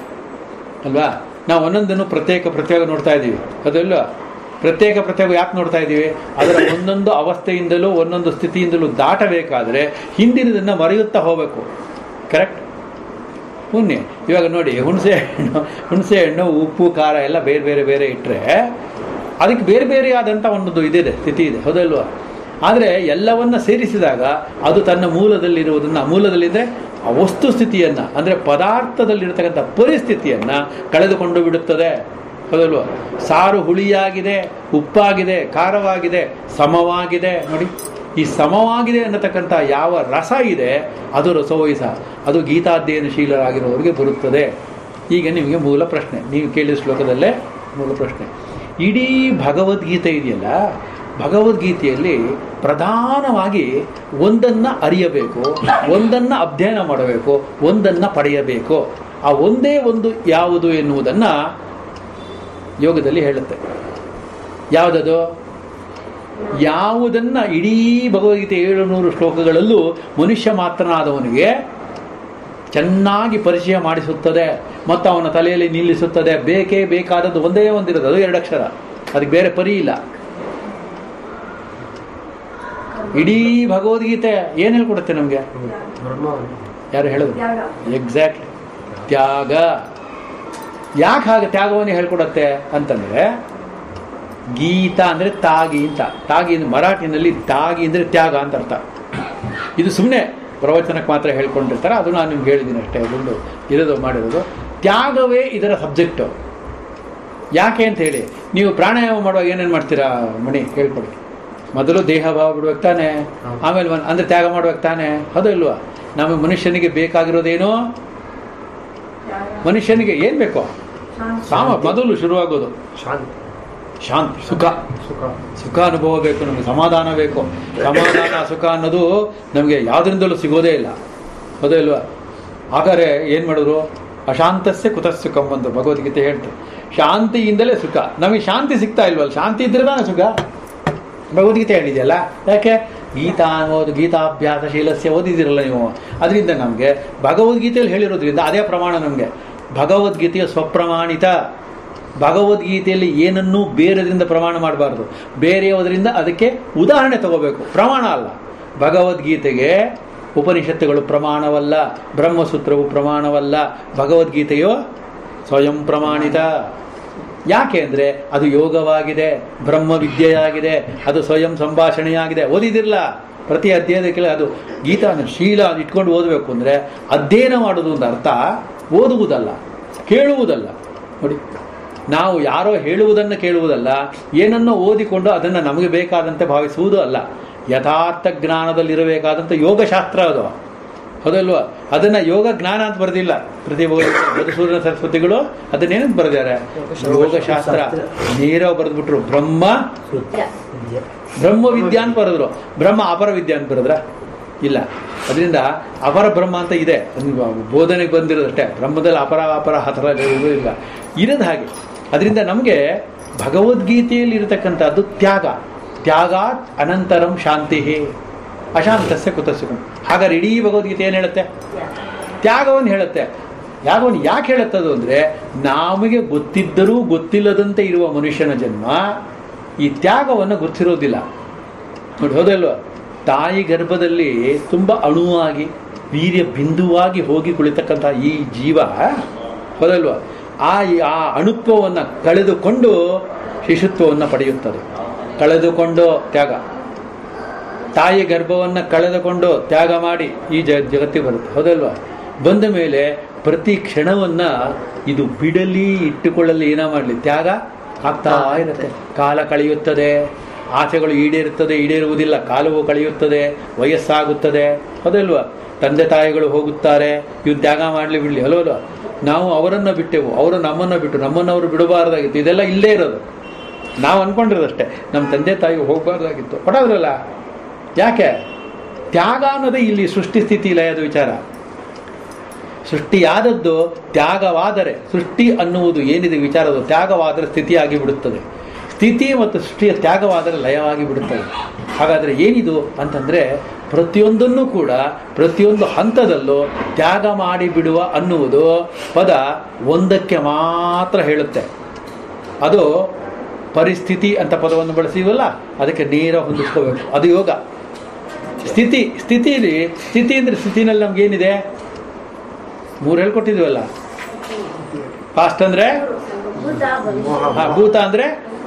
Speaker 1: ಅಲ್ವಾ ನಾವು ಒಂದೊಂದನ್ನು ಪ್ರತ್ಯೇಕ ಪ್ರತ್ಯೇಕ ನೋಡ್ತಾ ಇದ್ದೀವಿ ಅದಲ್ವಾ ಪ್ರತ್ಯೇಕ ಪ್ರತ್ಯೇಕ ಯಾಕೆ ನೋಡ್ತಾ ಇದ್ದೀವಿ ಅದರ ಒಂದೊಂದು ಅವಸ್ಥೆಯಿಂದಲೂ ಒಂದೊಂದು ಸ್ಥಿತಿಯಿಂದಲೂ ದಾಟಬೇಕಾದ್ರೆ ಹಿಂದಿನದನ್ನು ಮರೆಯುತ್ತಾ ಹೋಗಬೇಕು ಕರೆಕ್ಟ್ ಪುಣ್ಯ ಇವಾಗ ನೋಡಿ ಹುಣಸೆ ಹಣ್ಣು ಹುಣಸೆ ಹಣ್ಣು ಉಪ್ಪು ಖಾರ ಎಲ್ಲ ಬೇರೆ ಬೇರೆ ಬೇರೆ ಇಟ್ಟರೆ ಅದಕ್ಕೆ ಬೇರೆ ಬೇರೆ ಆದಂಥ ಒಂದು ಇದಿದೆ ಸ್ಥಿತಿ ಇದೆ ಹೌದಲ್ವಾ ಆದರೆ ಎಲ್ಲವನ್ನ ಸೇರಿಸಿದಾಗ ಅದು ತನ್ನ ಮೂಲದಲ್ಲಿರುವುದನ್ನು ಮೂಲದಲ್ಲಿದೆ ಆ ವಸ್ತು ಸ್ಥಿತಿಯನ್ನು ಅಂದರೆ ಪದಾರ್ಥದಲ್ಲಿರ್ತಕ್ಕಂಥ ಪರಿಸ್ಥಿತಿಯನ್ನು ಕಳೆದುಕೊಂಡು ಬಿಡುತ್ತದೆ ಹೌದಲ್ವಾ ಸಾರು ಹುಳಿಯಾಗಿದೆ ಉಪ್ಪಾಗಿದೆ ಖಾರವಾಗಿದೆ ಸಮವಾಗಿದೆ ನೋಡಿ ಈ ಸಮವಾಗಿದೆ ಅನ್ನತಕ್ಕಂಥ ಯಾವ ರಸ ಇದೆ ಅದು ರಸೋಯಿಸ ಅದು ಗೀತಾಧ್ಯಯನಶೀಲರಾಗಿರೋರಿಗೆ ಬರುತ್ತದೆ ಈಗ ನಿಮಗೆ ಮೂಲ ಪ್ರಶ್ನೆ ನೀವು ಕೇಳಿದ ಶ್ಲೋಕದಲ್ಲೇ ಮೂಲ ಪ್ರಶ್ನೆ ಇಡೀ ಭಗವದ್ಗೀತೆ ಇದೆಯಲ್ಲ ಭಗವದ್ಗೀತೆಯಲ್ಲಿ ಪ್ರಧಾನವಾಗಿ ಒಂದನ್ನು ಅರಿಯಬೇಕು ಒಂದನ್ನು ಅಧ್ಯಯನ ಮಾಡಬೇಕು ಒಂದನ್ನು ಪಡೆಯಬೇಕು ಆ ಒಂದೇ ಒಂದು ಯಾವುದು ಎನ್ನುವುದನ್ನು ಯೋಗದಲ್ಲಿ ಹೇಳುತ್ತೆ ಯಾವುದದು ಯಾವುದನ್ನ ಇಡೀ ಭಗವದ್ಗೀತೆ ಏಳುನೂರು ಶ್ಲೋಕಗಳಲ್ಲೂ ಮನುಷ್ಯ ಮಾತ್ರನಾದವನಿಗೆ ಚೆನ್ನಾಗಿ ಪರಿಚಯ ಮಾಡಿಸುತ್ತದೆ ಮತ್ತು ಅವನ ತಲೆಯಲ್ಲಿ ನಿಲ್ಲಿಸುತ್ತದೆ ಬೇಕೇ ಬೇಕಾದದ್ದು ಒಂದೇ ಒಂದಿರೋದು ಅದು ಎರಡು ಅಕ್ಷರ ಅದಕ್ಕೆ ಬೇರೆ ಪರಿ ಇಲ್ಲ ಇಡೀ ಭಗವದ್ಗೀತೆ ಏನು ಹೇಳ್ಕೊಡುತ್ತೆ ನಮಗೆ
Speaker 3: ಬ್ರಹ್ಮವನ್ನು
Speaker 1: ಯಾರು ಹೇಳಿದ್ರು ಎಕ್ಸಾಕ್ಟ್ಲಿ ತ್ಯಾಗ ಯಾಕೆ ಹಾಗೆ ತ್ಯಾಗವನ್ನು ಹೇಳ್ಕೊಡತ್ತೆ ಅಂತಂದ್ರೆ ಗೀತ ಅಂದರೆ ತಾಗಿ ಅಂತ ತಾಗಿ ಅಂದ್ರೆ ಮರಾಠಿನಲ್ಲಿ ತಾಗಿ ಅಂದರೆ ತ್ಯಾಗ ಅಂತ ಅರ್ಥ ಇದು ಸುಮ್ಮನೆ ಪ್ರವಚನಕ್ಕೆ ಮಾತ್ರ ಹೇಳ್ಕೊಂಡಿರ್ತಾರೆ ಅದು ನಾನು ನಿಮ್ಗೆ ಹೇಳಿದ್ದೀನಿ ಅಷ್ಟೇ ಅದೊಂದು ಇರೋದು ಮಾಡಿರೋದು ತ್ಯಾಗವೇ ಇದರ ಸಬ್ಜೆಕ್ಟು ಯಾಕೆ ಅಂತ ಹೇಳಿ ನೀವು ಪ್ರಾಣಾಯಾಮ ಮಾಡುವಾಗ ಏನೇನು ಮಾಡ್ತೀರಾ ಮಣಿ ಹೇಳ್ಕೊಡಿ ಮೊದಲು ದೇಹ ಭಾವ ಬಿಡ್ಬೇಕು ತಾನೆ
Speaker 3: ಹೌದು.
Speaker 1: ಆಮೇಲೆ ಮನ್- ಅಂದ್ರೆ ತ್ಯಾಗ ಮಾಡ್ಬೇಕು ತಾನೆ ಹೌದು ಇಲ್ವಾ ನಮ್ಮ ಮನುಷ್ಯನಿಗೆ ಬೇಕಾಗಿರೋದೇನು ಮನುಷ್ಯನಿಗೆ ಏನು ಬೇಕು ಸಾಮ ಮೊದಲು ಶುರುವಾಗೋದು
Speaker 3: ಶಾಂತಿ
Speaker 1: ಶಾಂತಿ ಸುಖ
Speaker 3: ಸುಖ
Speaker 1: ಸುಖ ಅನುಭವ ಬೇಕು ನಮಗೆ ಸಮಾಧಾನ ಬೇಕು ಸಮಾಧಾನ ಸುಖ ಅನ್ನೋದು ನಮಗೆ ಯಾವುದರಿಂದಲೂ ಸಿಗೋದೇ ಇಲ್ಲ ಹೌದೇ ಇಲ್ವಾ ಹಾಗಾದ್ರೆ ಏನು ಮಾಡಿದ್ರು ಅಶಾಂತಸ್ಯ ಕುತಃ ಸುಖಂ ಅಂತ ಭಗವದ್ಗೀತೆ ಹೇಳ್ತಾರೆ ಶಾಂತಿಯಿಂದಲೇ ಸುಖ ನಮಗೆ ಶಾಂತಿ ಸಿಗ್ತಾ ಇಲ್ವಲ್ಲ ಶಾಂತಿ ಇದ್ರೆ ತಾನೇ ಸುಖ ಭಗವದ್ಗೀತೆ ಹೇಳಿದೆಯಲ್ಲ ಯಾಕೆ ಗೀತಾ ಅನ್ನೋದು ಗೀತಾಭ್ಯಾಸಶೀಲಸ್ಯ ಓದಿದಿರಲ್ಲ ನೀವು ಅದರಿಂದ ನಮಗೆ ಭಗವದ್ಗೀತೆಯಲ್ಲಿ ಹೇಳಿರೋದ್ರಿಂದ ಅದೇ ಪ್ರಮಾಣ ನಮಗೆ ಭಗವದ್ಗೀತೆಯ ಸ್ವಪ್ರಮಾಣಿತ ಭಗವದ್ಗೀತೆಯಲ್ಲಿ ಏನನ್ನೂ ಬೇರೆದ್ರಿಂದ ಪ್ರಮಾಣ ಮಾಡಬಾರ್ದು ಬೇರೆಯವರಿಂದ ಅದಕ್ಕೆ ಉದಾಹರಣೆ ತಗೋಬೇಕು ಪ್ರಮಾಣ ಅಲ್ಲ ಭಗವದ್ಗೀತೆಗೆ ಉಪನಿಷತ್ತುಗಳು ಪ್ರಮಾಣವಲ್ಲ ಬ್ರಹ್ಮಸೂತ್ರವು ಪ್ರಮಾಣವಲ್ಲ ಭಗವದ್ಗೀತೆಯು ಸ್ವಯಂ ಪ್ರಮಾಣಿತ ಯಾಕೆ ಅಂದರೆ ಅದು ಯೋಗವಾಗಿದೆ ಬ್ರಹ್ಮ ವಿದ್ಯೆಯಾಗಿದೆ ಅದು ಸ್ವಯಂ ಸಂಭಾಷಣೆಯಾಗಿದೆ ಓದಿದಿರಲ್ಲ ಪ್ರತಿ ಅಧ್ಯಯನಕ್ಕೆ ಅದು ಗೀತಾನ ಶೀಲ ಅದು ಇಟ್ಕೊಂಡು ಓದಬೇಕು ಅಂದರೆ ಅಧ್ಯಯನ ಮಾಡೋದು ಒಂದು ಅರ್ಥ ಓದುವುದಲ್ಲ ಕೇಳುವುದಲ್ಲ ನೋಡಿ ನಾವು ಯಾರೋ ಹೇಳುವುದನ್ನು ಕೇಳುವುದಲ್ಲ ಏನನ್ನೋ ಓದಿಕೊಂಡು ಅದನ್ನು ನಮಗೆ ಬೇಕಾದಂತೆ ಭಾವಿಸುವುದು ಅಲ್ಲ ಯಥಾರ್ಥ ಜ್ಞಾನದಲ್ಲಿರಬೇಕಾದಂಥ ಯೋಗಶಾಸ್ತ್ರ ಅದು ಹೌದಲ್ವಾ ಅದನ್ನ ಯೋಗ ಜ್ಞಾನ ಅಂತ ಬರೆದಿಲ್ಲ ಪ್ರತಿಭಾ ಮಧುಸೂದನ ಸರಸ್ವತಿಗಳು ಅದನ್ನೇನಂತ ಬರೆದಿದ್ದಾರೆ ಯೋಗಶಾಸ್ತ್ರ ನೇರ ಬರೆದ್ಬಿಟ್ರು ಬ್ರಹ್ಮ ಬ್ರಹ್ಮ ವಿದ್ಯಾ ಅಂತ ಬರೆದ್ರು ಬ್ರಹ್ಮ ಅಪರ ವಿದ್ಯಾ ಅಂತ ಬರೆದ್ರ ಇಲ್ಲ ಅದರಿಂದ ಅಪರ ಬ್ರಹ್ಮ ಅಂತ ಇದೆ ಅದು ಬೋಧನೆಗೆ ಬಂದಿರೋದಷ್ಟೇ ಬ್ರಹ್ಮದಲ್ಲಿ ಅಪರ ಅಪರ ಹತರ ಇಲ್ಲ ಇರೋದು ಹಾಗೆ ಅದರಿಂದ ನಮಗೆ ಭಗವದ್ಗೀತೆಯಲ್ಲಿ ಇರತಕ್ಕಂಥದ್ದು ತ್ಯಾಗ ತ್ಯಾಗಾತ್ ಅನಂತರಂ ಶಾಂತಿ ಅಶಾಂತಸ್ಯ ಕುತಸ್ಯ ಹಾಗಾದ್ರೆ ಇಡೀ ಭಗವದ್ಗೀತೆ ಏನು ಹೇಳುತ್ತೆ ತ್ಯಾಗವನ್ನು ಹೇಳುತ್ತೆ ತ್ಯಾಗವನ್ನು ಯಾಕೆ ಹೇಳುತ್ತದು ಅಂದರೆ ನಮಗೆ ಗೊತ್ತಿದ್ದರೂ ಗೊತ್ತಿಲ್ಲದಂತೆ ಇರುವ ಮನುಷ್ಯನ ಜನ್ಮ ಈ ತ್ಯಾಗವನ್ನು ಗುರ್ತಿರೋದಿಲ್ಲ ನೋಡಿ ಹೌದಲ್ವ ತಾಯಿ ಗರ್ಭದಲ್ಲಿ ತುಂಬ ಅಣುವಾಗಿ ವೀರ್ಯ ಬಿಂದುವಾಗಿ ಹೋಗಿ ಕುಳಿತಕ್ಕಂಥ ಈ ಜೀವ ಹೌದಲ್ವ ಆ ಆ ಅಣುತ್ವವನ್ನು ಕಳೆದುಕೊಂಡು ಶಿಶುತ್ವವನ್ನು ಪಡೆಯುತ್ತದೆ ಕಳೆದುಕೊಂಡು ತ್ಯಾಗ ತಾಯಿ ಗರ್ಭವನ್ನು ಕಳೆದುಕೊಂಡು ತ್ಯಾಗ ಮಾಡಿ ಈ ಜ ಜಗತ್ತಿಗೆ ಬರುತ್ತೆ ಹೌದಲ್ವಾ ಬಂದ ಮೇಲೆ ಪ್ರತಿ ಕ್ಷಣವನ್ನ ಇದು ಬಿಡಲಿ ಇಟ್ಟುಕೊಳ್ಳಲಿ ಏನ ಮಾಡಲಿ ತ್ಯಾಗ ಆಗ್ತಾ ಇರುತ್ತೆ ಕಾಲ ಕಳೆಯುತ್ತದೆ ಆಸೆಗಳು ಈಡೇರುತ್ತದೆ ಈಡೇರುವುದಿಲ್ಲ ಕಾಲವು ಕಳೆಯುತ್ತದೆ ವಯಸ್ಸಾಗುತ್ತದೆ ಹೌದಲ್ವಾ ತಂದೆ ತಾಯಿಗಳು ಹೋಗುತ್ತಾರೆ ಇವು ತ್ಯಾಗ ಮಾಡಲಿ ಬಿಡಲಿ ಅಲ್ವಲ್ವಾ ನಾವು ಅವರನ್ನು ಬಿಟ್ಟೆವು ಅವರು ನಮ್ಮನ್ನು ಬಿಟ್ಟು ನಮ್ಮನ್ನು ಅವರು ಬಿಡಬಾರ್ದಾಗಿತ್ತು ಇದೆಲ್ಲ ಇಲ್ಲೇ ಇರೋದು ನಾವು ಅನ್ಕೊಂಡಿರೋದಷ್ಟೇ ನಮ್ಮ ತಂದೆ ತಾಯಿ ಹೋಗಬಾರ್ದಾಗಿತ್ತು ಹೊಟ್ಟೋದ್ರಲ್ಲ ಯಾಕೆ ತ್ಯಾಗ ಅನ್ನೋದೇ ಇಲ್ಲಿ ಸೃಷ್ಟಿ ಸ್ಥಿತಿ ಲಯದ ವಿಚಾರ ಸೃಷ್ಟಿಯಾದದ್ದು ತ್ಯಾಗವಾದರೆ ಸೃಷ್ಟಿ ಅನ್ನುವುದು ಏನಿದೆ ವಿಚಾರದ ತ್ಯಾಗವಾದರೆ ಸ್ಥಿತಿಯಾಗಿ ಬಿಡುತ್ತದೆ ಸ್ಥಿತಿ ಮತ್ತು ಸೃಷ್ಟಿಯ ತ್ಯಾಗವಾದರೆ ಲಯವಾಗಿ ಬಿಡುತ್ತದೆ ಹಾಗಾದರೆ ಏನಿದು ಅಂತಂದರೆ ಪ್ರತಿಯೊಂದನ್ನು ಕೂಡ ಪ್ರತಿಯೊಂದು ಹಂತದಲ್ಲೂ ತ್ಯಾಗ ಮಾಡಿ ಬಿಡುವ ಅನ್ನುವುದು ಪದ ಒಂದಕ್ಕೆ ಮಾತ್ರ ಹೇಳುತ್ತೆ ಅದು ಪರಿಸ್ಥಿತಿ ಅಂತ ಪದವನ್ನು ಬಳಸಿವಲ್ಲ ಅದಕ್ಕೆ ನೇರ ಹೊಂದಿಸ್ಕೋಬೇಕು ಅದು ಯೋಗ ಸ್ಥಿತಿ ಸ್ಥಿತಿಲಿ ಸ್ಥಿತಿ ಅಂದರೆ ಸ್ಥಿತಿನಲ್ಲಿ ನಮ್ಗೇನಿದೆ ಮೂರು ಹೇಳ್ಕೊಟ್ಟಿದ್ದೀವಲ್ಲ ಫಾಸ್ಟ್ ಅಂದ್ರೆ ಹಾ ಭೂತ ಅಂದ್ರೆ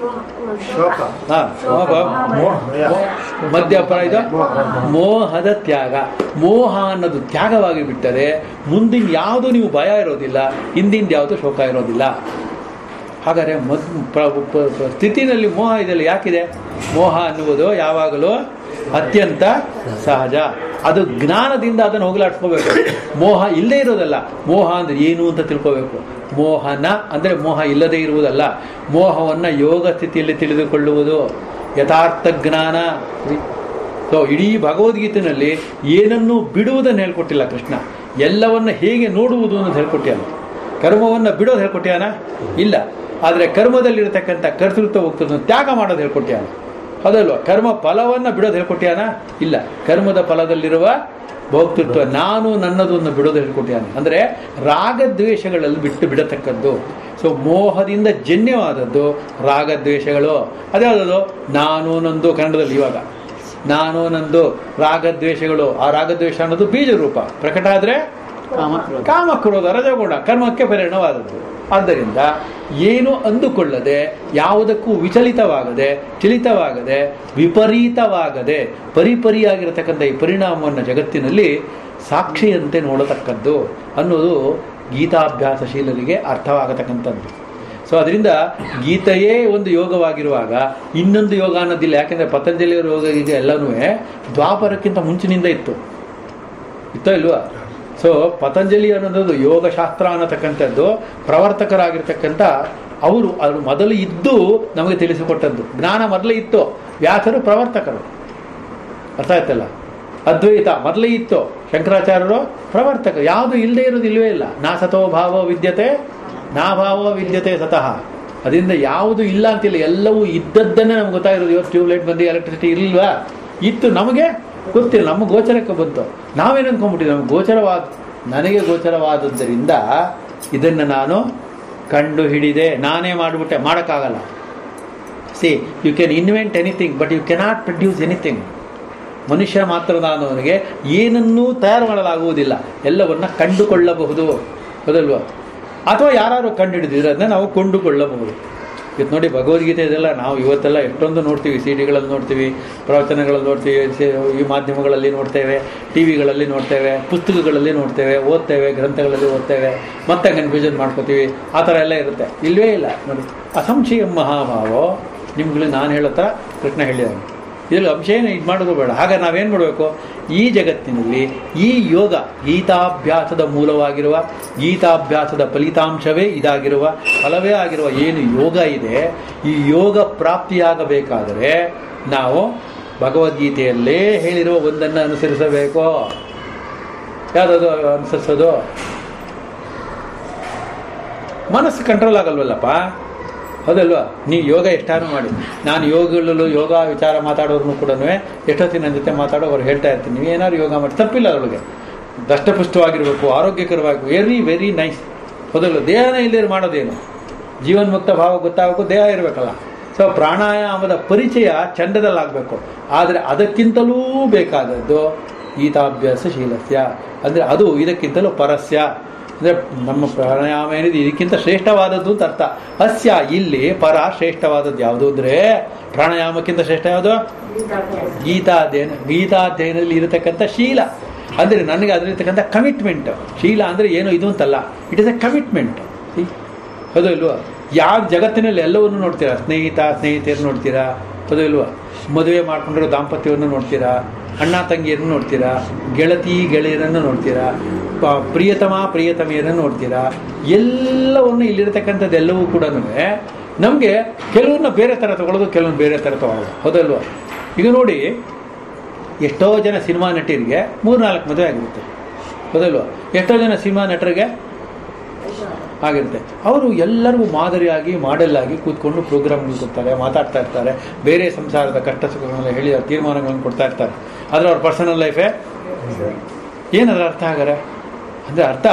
Speaker 3: ಶೋಕ
Speaker 1: ಹಾ ಮೋಹ ಮದ್ಯಪರ ಇದು ಮೋಹದ ತ್ಯಾಗ ಮೋಹ ಅನ್ನೋದು ತ್ಯಾಗವಾಗಿ ಬಿಟ್ಟರೆ ಮುಂದಿನ ಯಾವುದು ನೀವು ಭಯ ಇರೋದಿಲ್ಲ ಹಿಂದಿನ ಯಾವುದು ಶೋಕ ಇರೋದಿಲ್ಲ ಹಾಗಾದರೆ ಮದ್ ಪ್ರ- ಪ- ಪ- ಸ್ಥಿತಿನಲ್ಲಿ ಮೋಹ ಇದೆಯಲ್ಲ ಯಾಕಿದೆ ಮೋಹ ಅನ್ನುವುದು ಯಾವಾಗಲೂ ಅತ್ಯಂತ ಸಹಜ ಅದು ಜ್ಞಾನದಿಂದ ಅದನ್ನು ಹೋಗಲಾಡಿಸ್ಕೋಬೇಕು ಮೋಹ ಇಲ್ಲದೆ ಇರೋದಲ್ಲ ಮೋಹ ಅಂದ್ರೆ ಏನು ಅಂತ ತಿಳ್ಕೋಬೇಕು ಮೋಹನ ಅಂದರೆ ಮೋಹ ಇಲ್ಲದೆ ಇರುವುದಲ್ಲ ಮೋಹವನ್ನು ಯೋಗ ಸ್ಥಿತಿಯಲ್ಲಿ ತಿಳಿದುಕೊಳ್ಳುವುದು ಯಥಾರ್ಥ ಜ್ಞಾನ ಸೊ ಇಡೀ ಭಗವದ್ಗೀತೆಯಲ್ಲಿ ಏನನ್ನೂ ಬಿಡುವುದನ್ನು ಹೇಳ್ಕೊಟ್ಟಿಲ್ಲ ಕೃಷ್ಣ ಎಲ್ಲವನ್ನ ಹೇಗೆ ನೋಡುವುದು ಅನ್ನೋದು ಹೇಳ್ಕೊಟ್ಟಿಲ್ಲ ಕರ್ಮವನ್ನು ಬಿಡೋದು ಹೇಳ್ಕೊಟ್ಯಾನ ಇಲ್ಲ ಆದರೆ ಕರ್ಮದಲ್ಲಿರತಕ್ಕಂಥ ಕರ್ತೃತ್ವ ಹೋಗ್ತದೆ ತ್ಯಾಗ ಮಾಡೋದು ಹೇಳ್ಕೊಟ್ಯಾನ ಹೌದಲ್ವ ಕರ್ಮ ಫಲವನ್ನು ಬಿಡೋದು ಹೇಳ್ಕೊಟ್ಯಾನ ಇಲ್ಲ ಕರ್ಮದ ಫಲದಲ್ಲಿರುವ ಭೋಕ್ತೃತ್ವ ನಾನು ನನ್ನದನ್ನು ಬಿಡೋದು ಹೇಳ್ಕೊಟ್ಯಾನ ಅಂದರೆ ರಾಗದ್ವೇಷಗಳಲ್ಲಿ ಬಿಟ್ಟು ಬಿಡತಕ್ಕದ್ದು ಸೊ ಮೋಹದಿಂದ ಜನ್ಯವಾದದ್ದು ರಾಗದ್ವೇಷಗಳು ಅದ್ಯಾವುದದು ನಾನು ನಂದು ಕನ್ನಡದಲ್ಲಿ ಇವಾಗ ನಾನು ನಂದು ರಾಗದ್ವೇಷಗಳು ಆ ರಾಗದ್ವೇಷ ಅನ್ನೋದು ಬೀಜ ರೂಪ ಪ್ರಕಟ ಆದರೆ
Speaker 2: ಕಾಮಕ್ರೋಧ
Speaker 1: ಕಾಮಕ್ರೋಧ ರಜಗುಣ ಕರ್ಮಕ್ಕೆ ಪರಿಣವಾದದ್ದು ಆದ್ದರಿಂದ ಏನು ಅಂದುಕೊಳ್ಳದೆ ಯಾವುದಕ್ಕೂ ವಿಚಲಿತವಾಗದೆ ಚಲಿತವಾಗದೆ ವಿಪರೀತವಾಗದೆ ಪರಿಪರಿಯಾಗಿರತಕ್ಕಂಥ ಈ ಪರಿಣಾಮವನ್ನು ಜಗತ್ತಿನಲ್ಲಿ ಸಾಕ್ಷಿಯಂತೆ ನೋಡತಕ್ಕದ್ದು ಅನ್ನೋದು ಗೀತಾಭ್ಯಾಸಶೀಲರಿಗೆ ಅರ್ಥವಾಗತಕ್ಕಂಥದ್ದು ಸೊ ಅದರಿಂದ ಗೀತೆಯೇ ಒಂದು ಯೋಗವಾಗಿರುವಾಗ ಇನ್ನೊಂದು ಯೋಗ ಅನ್ನೋದಿಲ್ಲ ಯಾಕೆಂದರೆ ಪತಂಜಲಿಯವರ ಯೋಗ ಇದೆ ಎಲ್ಲನೂ ದ್ವಾಪರಕ್ಕಿಂತ ಮುಂಚಿನಿಂದ ಇತ್ತು ಇತ್ತೋ ಇಲ್ವಾ ಸೊ ಪತಂಜಲಿ ಅನ್ನೋದು ಯೋಗಶಾಸ್ತ್ರ ಅನ್ನತಕ್ಕಂಥದ್ದು ಪ್ರವರ್ತಕರಾಗಿರ್ತಕ್ಕಂಥ ಅವರು ಅವರು ಮೊದಲು ಇದ್ದು ನಮಗೆ ತಿಳಿಸಿಕೊಟ್ಟದ್ದು ಜ್ಞಾನ ಮೊದಲೇ ಇತ್ತು ವ್ಯಾಸರು ಪ್ರವರ್ತಕರು ಅರ್ಥ ಆಯ್ತಲ್ಲ ಅದ್ವೈತ ಮೊದಲೇ ಇತ್ತು ಶಂಕರಾಚಾರ್ಯರು ಪ್ರವರ್ತಕ ಯಾವುದು ಇಲ್ಲದೆ ಇರೋದು ಇಲ್ಲವೇ ಇಲ್ಲ ನಾ ಸತೋ ಭಾವ ವಿದ್ಯತೆ ನಾ ಭಾವ ವಿದ್ಯತೆ ಸತಃ ಅದರಿಂದ ಯಾವುದು ಇಲ್ಲ ಅಂತಿಲ್ಲ ಎಲ್ಲವೂ ಇದ್ದದ್ದನ್ನೇ ನಮ್ಗೆ ಗೊತ್ತಾಗಿರೋದು ಇವತ್ತು ಟ್ಯೂಬ್ಲೈಟ್ ಬಂದು ಎಲೆಕ್ಟ್ರಿಸಿಟಿ ಇರಲಿಲ್ವಾ ಇತ್ತು ನಮಗೆ ಗೊತ್ತಿಲ್ಲ ನಮ್ಮ ಗೋಚರಕ್ಕೆ ಬಂತು ನಾವೇನು ಅಂದ್ಕೊಂಡ್ಬಿಟ್ಟಿದ್ವಿ ನಮ್ಗೆ ಗೋಚರವಾದ ನನಗೆ ಗೋಚರವಾದದ್ದರಿಂದ ಇದನ್ನು ನಾನು ಕಂಡು ಹಿಡಿದೆ ನಾನೇ ಮಾಡಿಬಿಟ್ಟೆ ಮಾಡೋಕ್ಕಾಗಲ್ಲ see you can invent anything but you cannot produce anything ಮನುಷ್ಯ ಮಾತ್ರ ನಾನು ಅವನಿಗೆ ಏನನ್ನೂ ತಯಾರು ಮಾಡಲಾಗುವುದಿಲ್ಲ ಎಲ್ಲವನ್ನ ಕಂಡುಕೊಳ್ಳಬಹುದು ಹೌದಲ್ವಾ ಅಥವಾ ಯಾರು ಕಂಡುಹಿಡಿದಿದ್ರೆ ಅದನ್ನ ನಾವು ಕೊಂಡುಕೊಳ್ಳಬಹುದು ಇವತ್ತು ನೋಡಿ ಭಗವದ್ಗೀತೆ ಇದೆಲ್ಲ ನಾವು ಇವತ್ತೆಲ್ಲ ಎಷ್ಟೊಂದು ನೋಡ್ತೀವಿ ಸಿ ಡಿಗಳಲ್ಲಿ ನೋಡ್ತೀವಿ ಪ್ರವಚನಗಳಲ್ಲಿ ನೋಡ್ತೀವಿ ಸಿ- ಈ ಮಾಧ್ಯಮಗಳಲ್ಲಿ ನೋಡ್ತೇವೆ ಟಿ ವಿಗಳಲ್ಲಿ ನೋಡ್ತೇವೆ ಪುಸ್ತಕಗಳಲ್ಲಿ ನೋಡ್ತೇವೆ ಓದ್ತೇವೆ ಗ್ರಂಥಗಳಲ್ಲಿ ಓದ್ತೇವೆ ಮತ್ತೆ ಕನ್ಫ್ಯೂಷನ್ ಮಾಡ್ಕೋತೀವಿ ಆ ಥರ ಎಲ್ಲ ಇರುತ್ತೆ ಇಲ್ವೇ ಇಲ್ಲ ನೋಡಿ ಅಸಂಶಯ ಮಹಾಭಾವೋ ನಿಮ್ಗಳು ನಾನು ಹೇಳೋ ಥರ ಕೃಷ್ಣ ಹೇಳಿದವನು ಇದರಲ್ಲಿ ಅಂಶ ಏನು ಇದು ಮಾಡೋದು ಬೇಡ ಹಾಗೆ ನಾವೇನು ಮಾಡಬೇಕು ಈ ಜಗತ್ತಿನಲ್ಲಿ ಈ ಯೋಗ ಗೀತಾಭ್ಯಾಸದ ಮೂಲವಾಗಿರುವ ಗೀತಾಭ್ಯಾಸದ ಫಲಿತಾಂಶವೇ ಇದಾಗಿರುವ ಫಲವೇ ಆಗಿರುವ ಏನು ಯೋಗ ಇದೆ ಈ ಯೋಗ ಪ್ರಾಪ್ತಿಯಾಗಬೇಕಾದರೆ ನಾವು ಭಗವದ್ಗೀತೆಯಲ್ಲೇ ಹೇಳಿರುವ ಒಂದನ್ನು ಅನುಸರಿಸಬೇಕು ಯಾವುದದು ಅನುಸರಿಸೋದು ಮನಸ್ಸು ಕಂಟ್ರೋಲ್ ಆಗಲ್ವಲ್ಲಪ್ಪ ಹೌದಲ್ವಾ ನೀವು ಯೋಗ ಎಷ್ಟಾರು ಮಾಡಿ ನಾನು ಯೋಗಗಳಲ್ಲೂ ಯೋಗ ವಿಚಾರ ಮಾತಾಡೋರ್ನು ಕೂಡ ಎಷ್ಟೊತ್ತಿನ ನನ್ನ ಜೊತೆ ಮಾತಾಡೋ ಅವ್ರು ಹೇಳ್ತಾ ಇರ್ತೀನಿ ನೀವು ಏನಾದ್ರು ಯೋಗ ಮಾಡಿ ತಪ್ಪಿಲ್ಲ ಅದರೊಳಗೆ ದಷ್ಟಪುಷ್ಟವಾಗಿರಬೇಕು ಆರೋಗ್ಯಕರವಾಗಿ ವೆರಿ ವೆರಿ ನೈಸ್ ಹೌದಲ್ವ ದೇಹನೇ ಇಲ್ಲದೆ ಮಾಡೋದೇನು ಜೀವನ್ಮುಕ್ತ ಭಾವ ಗೊತ್ತಾಗಬೇಕು ದೇಹ ಇರಬೇಕಲ್ಲ ಸೊ ಪ್ರಾಣಾಯಾಮದ ಪರಿಚಯ ಚಂದದಲ್ಲಾಗಬೇಕು ಆದರೆ ಅದಕ್ಕಿಂತಲೂ ಬೇಕಾದದ್ದು ಗೀತಾಭ್ಯಾಸ ಶೀಲಸ್ಯ ಅಂದರೆ ಅದು ಇದಕ್ಕಿಂತಲೂ ಪರಸ್ಯ ಅಂದರೆ ನಮ್ಮ ಪ್ರಾಣಾಯಾಮ ಏನಿದೆ ಇದಕ್ಕಿಂತ ಶ್ರೇಷ್ಠವಾದದ್ದು ಅಂತ ಅರ್ಥ ಅಸ್ಯ ಇಲ್ಲಿ ಪರ ಶ್ರೇಷ್ಠವಾದದ್ದು ಯಾವುದು ಅಂದರೆ ಪ್ರಾಣಾಯಾಮಕ್ಕಿಂತ ಶ್ರೇಷ್ಠ ಯಾವುದು ಗೀತಾಧ್ಯಯನ ಗೀತಾಧ್ಯಯನದಲ್ಲಿ ಇರತಕ್ಕಂಥ ಶೀಲ ಅಂದರೆ ನನಗೆ ಅದರಲ್ಲಿರ್ತಕ್ಕಂಥ ಕಮಿಟ್ಮೆಂಟ್ ಶೀಲ ಅಂದರೆ ಏನು ಇದು ಅಂತಲ್ಲ ಇಟ್ ಇಸ್ ಎ ಕಮಿಟ್ಮೆಂಟ್ ಹೌದು ಇಲ್ವಾ ಯಾವ ಜಗತ್ತಿನಲ್ಲಿ ಎಲ್ಲವನ್ನು ನೋಡ್ತೀರಾ ಸ್ನೇಹಿತ ಸ್ನೇಹಿತೆಯರು ನೋಡ್ತೀರಾ ಹೌದು ಇಲ್ವಾ ಮದುವೆ ಮಾಡ್ಕೊಂಡಿರೋ ದಾಂಪತ್ಯವನ್ನು ನೋಡ್ತೀರಾ ಅಣ್ಣ ತಂಗಿಯರನ್ನು ನೋಡ್ತೀರಾ ಗೆಳತಿ ಗೆಳೆಯರನ್ನು ನೋಡ್ತೀರಾ ಪ- ಪ್ರಿಯತಮ ಪ್ರಿಯತಮೆಯರನ್ನು ನೋಡ್ತೀರಾ ಎಲ್ಲವನ್ನು ಇಲ್ಲಿರತಕ್ಕಂಥದ್ದೆಲ್ಲವೂ ಕೂಡ ನಮಗೆ ಕೆಲವನ್ನ ಬೇರೆ ಥರ ತಗೊಳ್ಳೋದು ಕೆಲವೊಂದು ಬೇರೆ ಥರ ತಗೊಳ್ಳೋದು ಹೌದಲ್ವಾ ಈಗ ನೋಡಿ ಎಷ್ಟೋ ಜನ ಸಿನಿಮಾ ನಟಿಯರಿಗೆ ಮೂರು ನಾಲ್ಕು ಮದುವೆ ಆಗಿರುತ್ತೆ ಹೌದಲ್ವಾ ಎಷ್ಟೋ ಜನ ಸಿನಿಮಾ ನಟರಿಗೆ ಆಗಿರುತ್ತೆ ಅವರು ಎಲ್ಲರಿಗೂ ಮಾದರಿಯಾಗಿ ಮಾಡೆಲ್ ಆಗಿ ಕೂತ್ಕೊಂಡು ಪ್ರೋಗ್ರಾಮ್ಗಳು ಕೊಡ್ತಾರೆ ಮಾತಾಡ್ತಾ ಇರ್ತಾರೆ ಬೇರೆ ಸಂಸಾರದ ಕಷ್ಟ ಸುಖಗಳನ್ನ ಹೇಳಿ ಅವ್ರ ತೀರ್ಮಾನಗಳನ್ನು ಕೊಡ್ತಾ ಇರ್ತಾರೆ ಆದರೆ ಅವ್ರ ಪರ್ಸನಲ್ ಲೈಫೇ ಏನದ್ರ ಅರ್ಥ ಹಾಗಾರೆ ಅಂದರೆ ಅರ್ಥ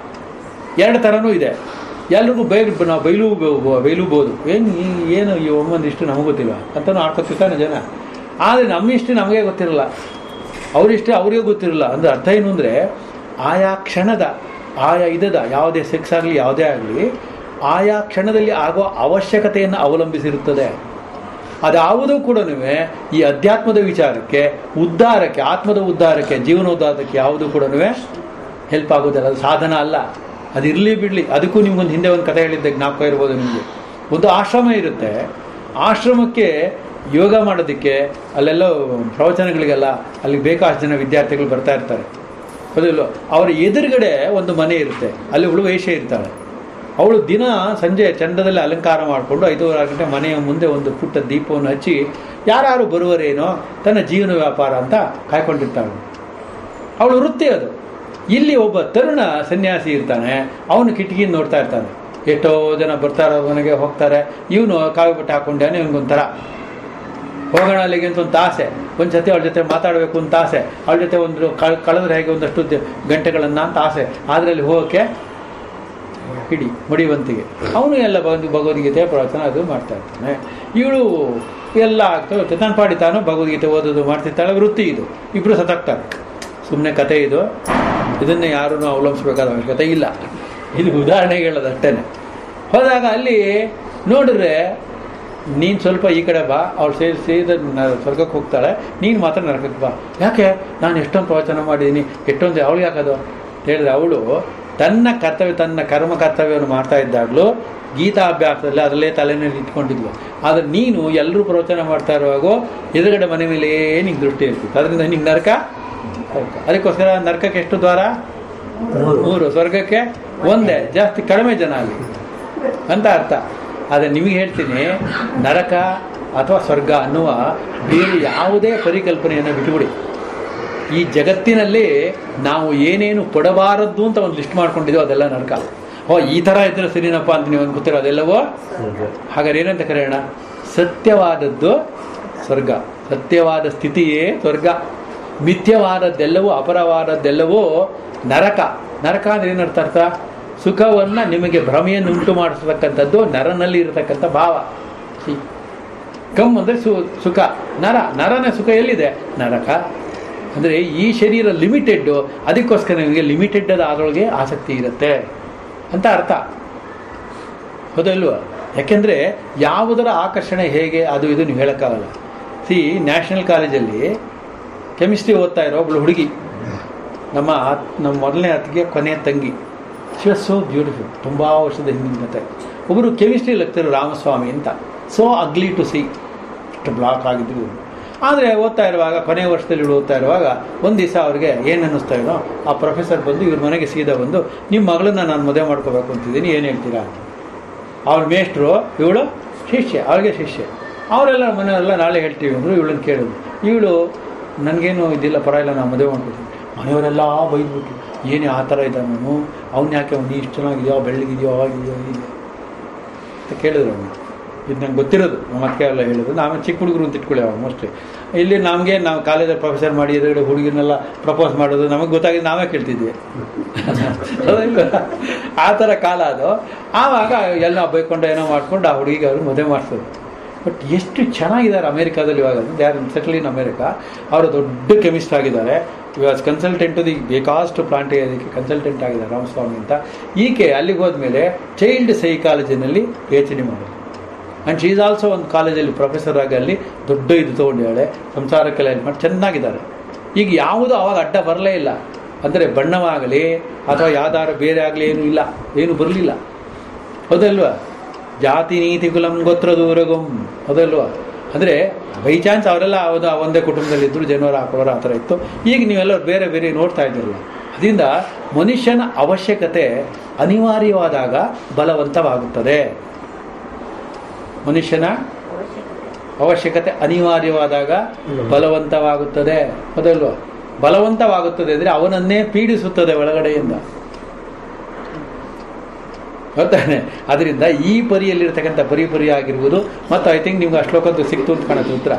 Speaker 1: ಎರಡು ಥರನೂ ಇದೆ ಎಲ್ರಿಗೂ ಬೈಲು ನಾವು ಬೈಲು ಬೈಲೂಬೋದು ಏನು ಏನು ಈ ಒಮ್ಮಂದಿಷ್ಟು ನಮಗೆ ಗೊತ್ತಿಲ್ಲ ಅಂತಲೂ ಆಡ್ಕೊತಿರ್ತಾನೆ ಜನ ಆದರೆ ನಮ್ಮ ಇಷ್ಟು ನಮಗೆ ಗೊತ್ತಿರಲ್ಲ ಅವರಿಷ್ಟೇ ಅವರಿಗೆ ಗೊತ್ತಿರಲ್ಲ ಅಂದರೆ ಅರ್ಥ ಏನು ಅಂದರೆ ಆಯಾ ಕ್ಷಣದ ಆಯಾ ಇದದ ಯಾವುದೇ ಸೆಕ್ಸ್ ಆಗಲಿ ಯಾವುದೇ ಆಗಲಿ ಆಯಾ ಕ್ಷಣದಲ್ಲಿ ಆಗುವ ಅವಶ್ಯಕತೆಯನ್ನು ಅವಲಂಬಿಸಿರುತ್ತದೆ ಅದ್ಯಾವುದೂ ಕೂಡ ಈ ಅಧ್ಯಾತ್ಮದ ವಿಚಾರಕ್ಕೆ ಉದ್ಧಾರಕ್ಕೆ ಆತ್ಮದ ಉದ್ಧಾರಕ್ಕೆ ಜೀವನೋದ್ಧಾರಕ್ಕೆ ಯಾವುದೂ ಕೂಡ ಹೆಲ್ಪ್ ಆಗೋದಿಲ್ಲ ಅದು ಸಾಧನ ಅಲ್ಲ ಅದು ಇರಲಿ ಬಿಡಲಿ ಅದಕ್ಕೂ ನಿಮ್ಗೊಂದು ಹಿಂದೆ ಒಂದು ಕಥೆ ಹೇಳಿದ್ದೆ ಜ್ಞಾಪಕ ಇರ್ಬೋದು ನಿಮಗೆ ಒಂದು ಆಶ್ರಮ ಇರುತ್ತೆ ಆಶ್ರಮಕ್ಕೆ ಯೋಗ ಮಾಡೋದಕ್ಕೆ ಅಲ್ಲೆಲ್ಲ ಪ್ರವಚನಗಳಿಗೆಲ್ಲ ಅಲ್ಲಿ ಬೇಕಾಷ್ಟು ಜನ ವಿದ್ಯಾರ್ಥಿಗಳು ಬರ್ತಾ ಇರ್ತಾರೆ ಹೌದಿಲ್ಲ ಅವರ ಎದುರುಗಡೆ ಒಂದು ಮನೆ ಇರುತ್ತೆ ಅಲ್ಲಿ ಅವಳು ವೇಷೆ ಇರ್ತಾಳೆ ಅವಳು ದಿನ ಸಂಜೆ ಚಂದದಲ್ಲಿ ಅಲಂಕಾರ ಮಾಡಿಕೊಂಡು ಐದೂವರೆ ಗಂಟೆ ಮನೆಯ ಮುಂದೆ ಒಂದು ಪುಟ್ಟ ದೀಪವನ್ನು ಹಚ್ಚಿ ಯಾರು ಬರುವರೇನೋ ತನ್ನ ಜೀವನ ವ್ಯಾಪಾರ ಅಂತ ಕಾಯ್ಕೊಂಡಿರ್ತಾಳೆ ಅವಳು ವೃತ್ತಿ ಅದು ಇಲ್ಲಿ ಒಬ್ಬ ತರುಣ ಸನ್ಯಾಸಿ ಇರ್ತಾನೆ ಅವನು ಕಿಟಕಿಯಿಂದ ನೋಡ್ತಾ ಇರ್ತಾನೆ ಎಷ್ಟೋ ಜನ ಬರ್ತಾರೆ ಮನೆಗೆ ಹೋಗ್ತಾರೆ ಇವನು ಕಾವಿ ಬಟ್ಟೆ ಹಾಕೊಂಡಾನೆ ಇವನಿಗೊಂಥರ ಹೋಗೋಣ ಅಲ್ಲಿಗೆ ಅಂತ ಒಂದು ಆಸೆ ಒಂದು ಸತಿ ಅವಳ ಜೊತೆ ಮಾತಾಡಬೇಕು ಅಂತ ಆಸೆ ಅವಳ ಜೊತೆ ಒಂದು ಕಳ್ ಕಳೆದ್ರೆ ಹೇಗೆ ಒಂದಷ್ಟು ದ- ಗಂಟೆಗಳನ್ನು ಅಂತ ಆಸೆ ಆದರೆ ಅಲ್ಲಿ ಹೋಗೋಕ್ಕೆ ಹಿಡಿ ಮುಡಿವಂತಿಗೆ ಅವನು ಎಲ್ಲ ಬಂದು ಭಗವದ್ಗೀತೆ ಪ್ರವಚನ ಅದು ಮಾಡ್ತಾ ಇರ್ತಾನೆ ಇವಳು ಎಲ್ಲ ಆಗ್ತಾ ಇರುತ್ತೆ ನಾನು ಪಾಡಿ ತಾನು ಭಗವದ್ಗೀತೆ ಓದೋದು ಮಾಡ್ತಿರ್ತಾಳೆ ವೃತ್ತಿ ಇದು ಇಬ್ಬರು ಸತ್ತಾಗ್ತಾರೆ ಸುಮ್ಮನೆ ಕತೆ ಇದು ಇದನ್ನು ಯಾರೂ ಅವಲಂಬಿಸಬೇಕಾದ ಅವಶ್ಯಕತೆ ಇಲ್ಲ ಇದು ಉದಾಹರಣೆಗೆ ಹೇಳೋದು ಅಷ್ಟೇನೆ ಹೋದಾಗ ಅಲ್ಲಿ ನೋಡಿದ್ರೆ ನೀನು ಸ್ವಲ್ಪ ಈ ಕಡೆ ಬಾ ಅವಳು ಸೇರಿ ಸೀದ ನ- ಸ್ವರ್ಗಕ್ಕೆ ಹೋಗ್ತಾಳೆ ನೀನು ಮಾತ್ರ ನರಕಕ್ಕೆ ಬಾ ಯಾಕೆ ನಾನು ಎಷ್ಟೊಂದು ಪ್ರವಚನ ಮಾಡಿದ್ದೀನಿ ಎಷ್ಟೊಂದು ಅವಳು ಯಾಕದು ಹೇಳಿದ್ರೆ ಅವಳು ತನ್ನ ಕರ್ತವ್ಯ ತನ್ನ ಕರ್ಮ ಕರ್ತವ್ಯವನ್ನು ಮಾಡ್ತಾ ಇದ್ದಾಗಲೂ ಗೀತಾಭ್ಯಾಸದಲ್ಲಿ ಅದರಲ್ಲೇ ತಲೆನಲ್ಲಿ ಇಟ್ಕೊಂಡಿದ್ಲು ಆದರೆ ನೀನು ಎಲ್ಲರೂ ಪ್ರವಚನ ಮಾಡ್ತಾ ಇರುವಾಗ ಎದುರುಗಡೆ ಮನೆ ಮೇಲೆ ನಿಂಗೆ ದೃಷ್ಟಿ ಇರ್ತಿತ್ತು ಅದರಿಂದ ನಿಂಗೆ ನರಕ ನರಕ. ಅದಕ್ಕೋಸ್ಕರ ನರಕಕ್ಕೆ ಎಷ್ಟು ದ್ವಾರ ಮೂರು ಸ್ವರ್ಗಕ್ಕೆ ಒಂದೇ ಜಾಸ್ತಿ ಕಡಿಮೆ ಜನ ಅಲ್ಲಿ ಅಂತ ಅರ್ಥ ಆದರೆ ನಿಮಗೆ ಹೇಳ್ತೀನಿ ನರಕ ಅಥವಾ ಸ್ವರ್ಗ ಅನ್ನುವ ಬೇರೆ ಯಾವುದೇ ಪರಿಕಲ್ಪನೆಯನ್ನು ಬಿಟ್ಟುಬಿಡಿ ಈ ಜಗತ್ತಿನಲ್ಲಿ ನಾವು ಏನೇನು ಪಡಬಾರದ್ದು ಅಂತ ಒಂದು ಲಿಸ್ಟ್ ಮಾಡ್ಕೊಂಡಿದ್ದೋ ಅದೆಲ್ಲ ನರಕ ಓ ಈ ಥರ ಇದ್ರೆ ಸರಿನಪ್ಪ ಅಂತ ನೀವು ಗೊತ್ತಿರೋ ಅದೆಲ್ಲವೋ ಹಾಗಾದ್ರೆ ಏನಂತ ಕರೆಯೋಣ ಸತ್ಯವಾದದ್ದು ಸ್ವರ್ಗ ಸತ್ಯವಾದ ಸ್ಥಿತಿಯೇ ಸ್ವರ್ಗ ಮಿಥ್ಯವಾದದ್ದೆಲ್ಲವೂ ಅಪರವಾದದ್ದೆಲ್ಲವೂ ನರಕ ನರಕ ಅಂದ್ರೆ ಏನರ್ಥ ಅರ್ಥ ಸುಖವನ್ನು ನಿಮಗೆ ಭ್ರಮೆಯನ್ನು ಉಂಟು ಮಾಡಿಸತಕ್ಕಂಥದ್ದು ನರನಲ್ಲಿ ಇರತಕ್ಕಂಥ ಭಾವ ಸಿ. ಕಮ್ ಅಂದರೆ ಸು ಸುಖ ನರ ನರನ ಸುಖ ಎಲ್ಲಿದೆ ನರಕ ಅಂದರೆ ಈ ಶರೀರ ಲಿಮಿಟೆಡ್ಡು ಅದಕ್ಕೋಸ್ಕರ ನಿಮಗೆ ಲಿಮಿಟೆಡ್ ಅದರೊಳಗೆ ಆಸಕ್ತಿ ಇರುತ್ತೆ ಅಂತ ಅರ್ಥ ಹೌದಲ್ವ ಯಾಕೆಂದರೆ ಯಾವುದರ ಆಕರ್ಷಣೆ ಹೇಗೆ ಅದು ಇದು ನೀವು ಹೇಳೋಕ್ಕಾಗಲ್ಲ ಸಿ ನ್ಯಾಷನಲ್ ಕಾಲೇಜಲ್ಲಿ ಕೆಮಿಸ್ಟ್ರಿ ಓದ್ತಾ ಇರೋ ಒಬ್ಳು ಹುಡುಗಿ ನಮ್ಮ ಆತ್- ನಮ್ಮ ಮೊದಲನೇ ಅತ್ತಿಗೆ ಕೊನೆಯ ತಂಗಿ ಶಿ ವಾಸ್ ಸೋ ಬ್ಯೂಟಿಫುಲ್ ತುಂಬ ವರ್ಷದ ಹಿಂದಿನ ಕತೆ ಒಬ್ಬರು ಕೆಮಿಸ್ಟ್ರಿ ಲೆಕ್ಚರ್ ರಾಮಸ್ವಾಮಿ ಅಂತ ಸೋ ಅಗ್ಲಿ ಟು ಸಿ ಇಷ್ಟು ಬ್ಲಾಕ್ ಆಗಿದ್ರು ಆದರೆ ಓದ್ತಾ ಇರುವಾಗ ಕೊನೆಯ ವರ್ಷದಲ್ಲಿ ಇವ್ರು ಓದ್ತಾ ಇರುವಾಗ ಒಂದು ದಿವಸ ಅವ್ರಿಗೆ ಏನು ಅನ್ನಿಸ್ತಾ ಇದೋ ಆ ಪ್ರೊಫೆಸರ್ ಬಂದು ಇವ್ರ ಮನೆಗೆ ಸೀದಾ ಬಂದು ನಿಮ್ಮ ಮಗಳನ್ನ ನಾನು ಮದುವೆ ಮಾಡ್ಕೋಬೇಕು ಅಂತಿದ್ದೀನಿ ಏನು ಹೇಳ್ತೀರಾ ಅಂತ ಅವ್ರ ಮೇಷ್ಟ್ರು ಇವಳು ಶಿಷ್ಯ ಅವ್ರಿಗೆ ಶಿಷ್ಯ ಅವರೆಲ್ಲ ಮನೆಯವರೆಲ್ಲ ನಾಳೆ ಹೇಳ್ತೀವಿ ಅಂದರು ಇವಳನ್ನ ಕೇಳಿದ್ರು ಇವಳು ನನಗೇನು ಇದಿಲ್ಲ ಪರವಾಗಿಲ್ಲ ನಾನು ಮದುವೆ ಮಾಡ್ಕೊತೀನಿ ಮನೆಯವರೆಲ್ಲ ಬೈದ್ಬಿಟ್ರು ಏನೇ ಆ ಥರ ಇದ್ದ ನಾನು ಅವ್ನು ಯಾಕೆ ಅವ್ನು ಇಷ್ಟು ಚೆನ್ನಾಗಿದೆಯೋ ಬೆಳ್ಳಗಿದೆಯೋ ಆಗಿದೆಯೋ ಹೀಗೆ ಅಂತ ಕೇಳಿದ್ರು ಅವನು ಇದು ನಂಗೆ ಗೊತ್ತಿರೋದು ನಮ್ಮ ಅಕ್ಕ ಎಲ್ಲ ಹೇಳಿದ್ರು ನಾವು ಚಿಕ್ಕ ಹುಡುಗರು ಅಂತ ಇಟ್ಕೊಳ್ಳಿ ಅವಾಗ ಮೋಸ್ಟ್ಲಿ ಇಲ್ಲಿ ನಮಗೆ ನಾವು ಕಾಲೇಜಲ್ಲಿ ಪ್ರೊಫೆಸರ್ ಮಾಡಿ ಎದುರುಗಡೆ ಹುಡುಗಿನೆಲ್ಲ ಪ್ರಪೋಸ್ ಮಾಡೋದು ನಮಗೆ ಗೊತ್ತಾಗಿದ್ದು ನಾವೇ ಕೇಳ್ತಿದ್ವಿ ಹೌದಿಲ್ವಾ? ಆ ಥರ ಕಾಲ ಅದು ಆವಾಗ ಎಲ್ಲ ಬೈಕೊಂಡು ಏನೋ ಮಾಡ್ಕೊಂಡು ಆ ಹುಡುಗಿಗೆ ಅವರು ಮದುವೆ ಮಾಡಿಸೋದು ಬಟ್ ಎಷ್ಟು ಚೆನ್ನಾಗಿದ್ದಾರೆ ಅಮೇರಿಕಾದಲ್ಲಿ ಇವಾಗ they are settle in America ಅವರು ದೊಡ್ಡ ಕೆಮಿಸ್ಟ್ ಆಗಿದ್ದಾರೆ ಇವಾಗ ಕನ್ಸಲ್ಟೆಂಟ್ ದಿ ಬೇಕಾಷ್ಟು ಪ್ಲಾಂಟ್ ಅದಕ್ಕೆ ಕನ್ಸಲ್ಟೆಂಟ್ ಆಗಿದ್ದಾರೆ ರಾಮಸ್ವಾಮಿ ಅಂತ ಈಕೆ ಅಲ್ಲಿಗೆ ಹೋದ್ಮೇಲೆ ಚೈಲ್ಡ್ ಸೈಕಾಲಜಿನಲ್ಲಿ ಪಿ ಎಚ್ ಡಿ ಮಾಡೋದು ಆ್ಯಂಡ್ ಶೀ ಈಸ್ ಆಲ್ಸೋ ಒಂದು ಕಾಲೇಜಲ್ಲಿ ಪ್ರೊಫೆಸರ್ ಆಗಿ ಅಲ್ಲಿ ದೊಡ್ಡ ಇದು ತೊಗೊಂಡಿದ್ದಾಳೆ ಸಂಸಾರಕ್ಕೆಲ್ಲ ಹೆಲ್ಪ್ ಮಾಡಿ ಚೆನ್ನಾಗಿದ್ದಾರೆ ಈಗ ಯಾವುದೂ ಅವಾಗ ಅಡ್ಡ ಬರಲೇ ಇಲ್ಲ ಅಂದರೆ ಬಣ್ಣವಾಗಲಿ ಅಥವಾ ಯಾವ್ದಾರು ಬೇರೆ ಆಗಲಿ ಏನೂ ಇಲ್ಲ ಏನು ಬರಲಿಲ್ಲ ಹೌದಲ್ವಾ ಜಾತಿ ನೀತಿ ಕುಲಂ ಗೋತ್ರ ದೂರಗಂ ಹೌದಲ್ವಾ ಅಂದರೆ ಬೈ ಚಾನ್ಸ್ ಅವರೆಲ್ಲ ಹೌದು ಒಂದೇ ಕುಟುಂಬದಲ್ಲಿ ಇದ್ದರು ಜನವರ ಹಾಕೋರು ಆ ಥರ ಇತ್ತು ಈಗ ನೀವೆಲ್ಲರೂ ಬೇರೆ ಬೇರೆ ನೋಡ್ತಾ ಇದ್ದಿರಲ್ಲ ಅದರಿಂದ ಮನುಷ್ಯನ ಅವಶ್ಯಕತೆ ಅನಿವಾರ್ಯವಾದಾಗ ಬಲವಂತವಾಗುತ್ತದೆ ಮನುಷ್ಯನ ಅವಶ್ಯಕತೆ ಅನಿವಾರ್ಯವಾದಾಗ ಬಲವಂತವಾಗುತ್ತದೆ ಹೌದಲ್ವಾ ಬಲವಂತವಾಗುತ್ತದೆ ಅಂದರೆ ಅವನನ್ನೇ ಪೀಡಿಸುತ್ತದೆ ಒಳಗಡೆಯಿಂದ ಗೊತ್ತಾನೆ ಅದರಿಂದ ಈ ಪರಿಯಲ್ಲಿರ್ತಕ್ಕಂಥ ಪರಿ ಪರಿ ಆಗಿರುವುದು ಮತ್ತು ಐ ಥಿಂಕ್ ನಿಮ್ಗೆ ಆ ಶ್ಲೋಕದ್ದು ಸಿಕ್ತು ಅಂತ ಕಾಣುತ್ತೆ ಉತ್ತರ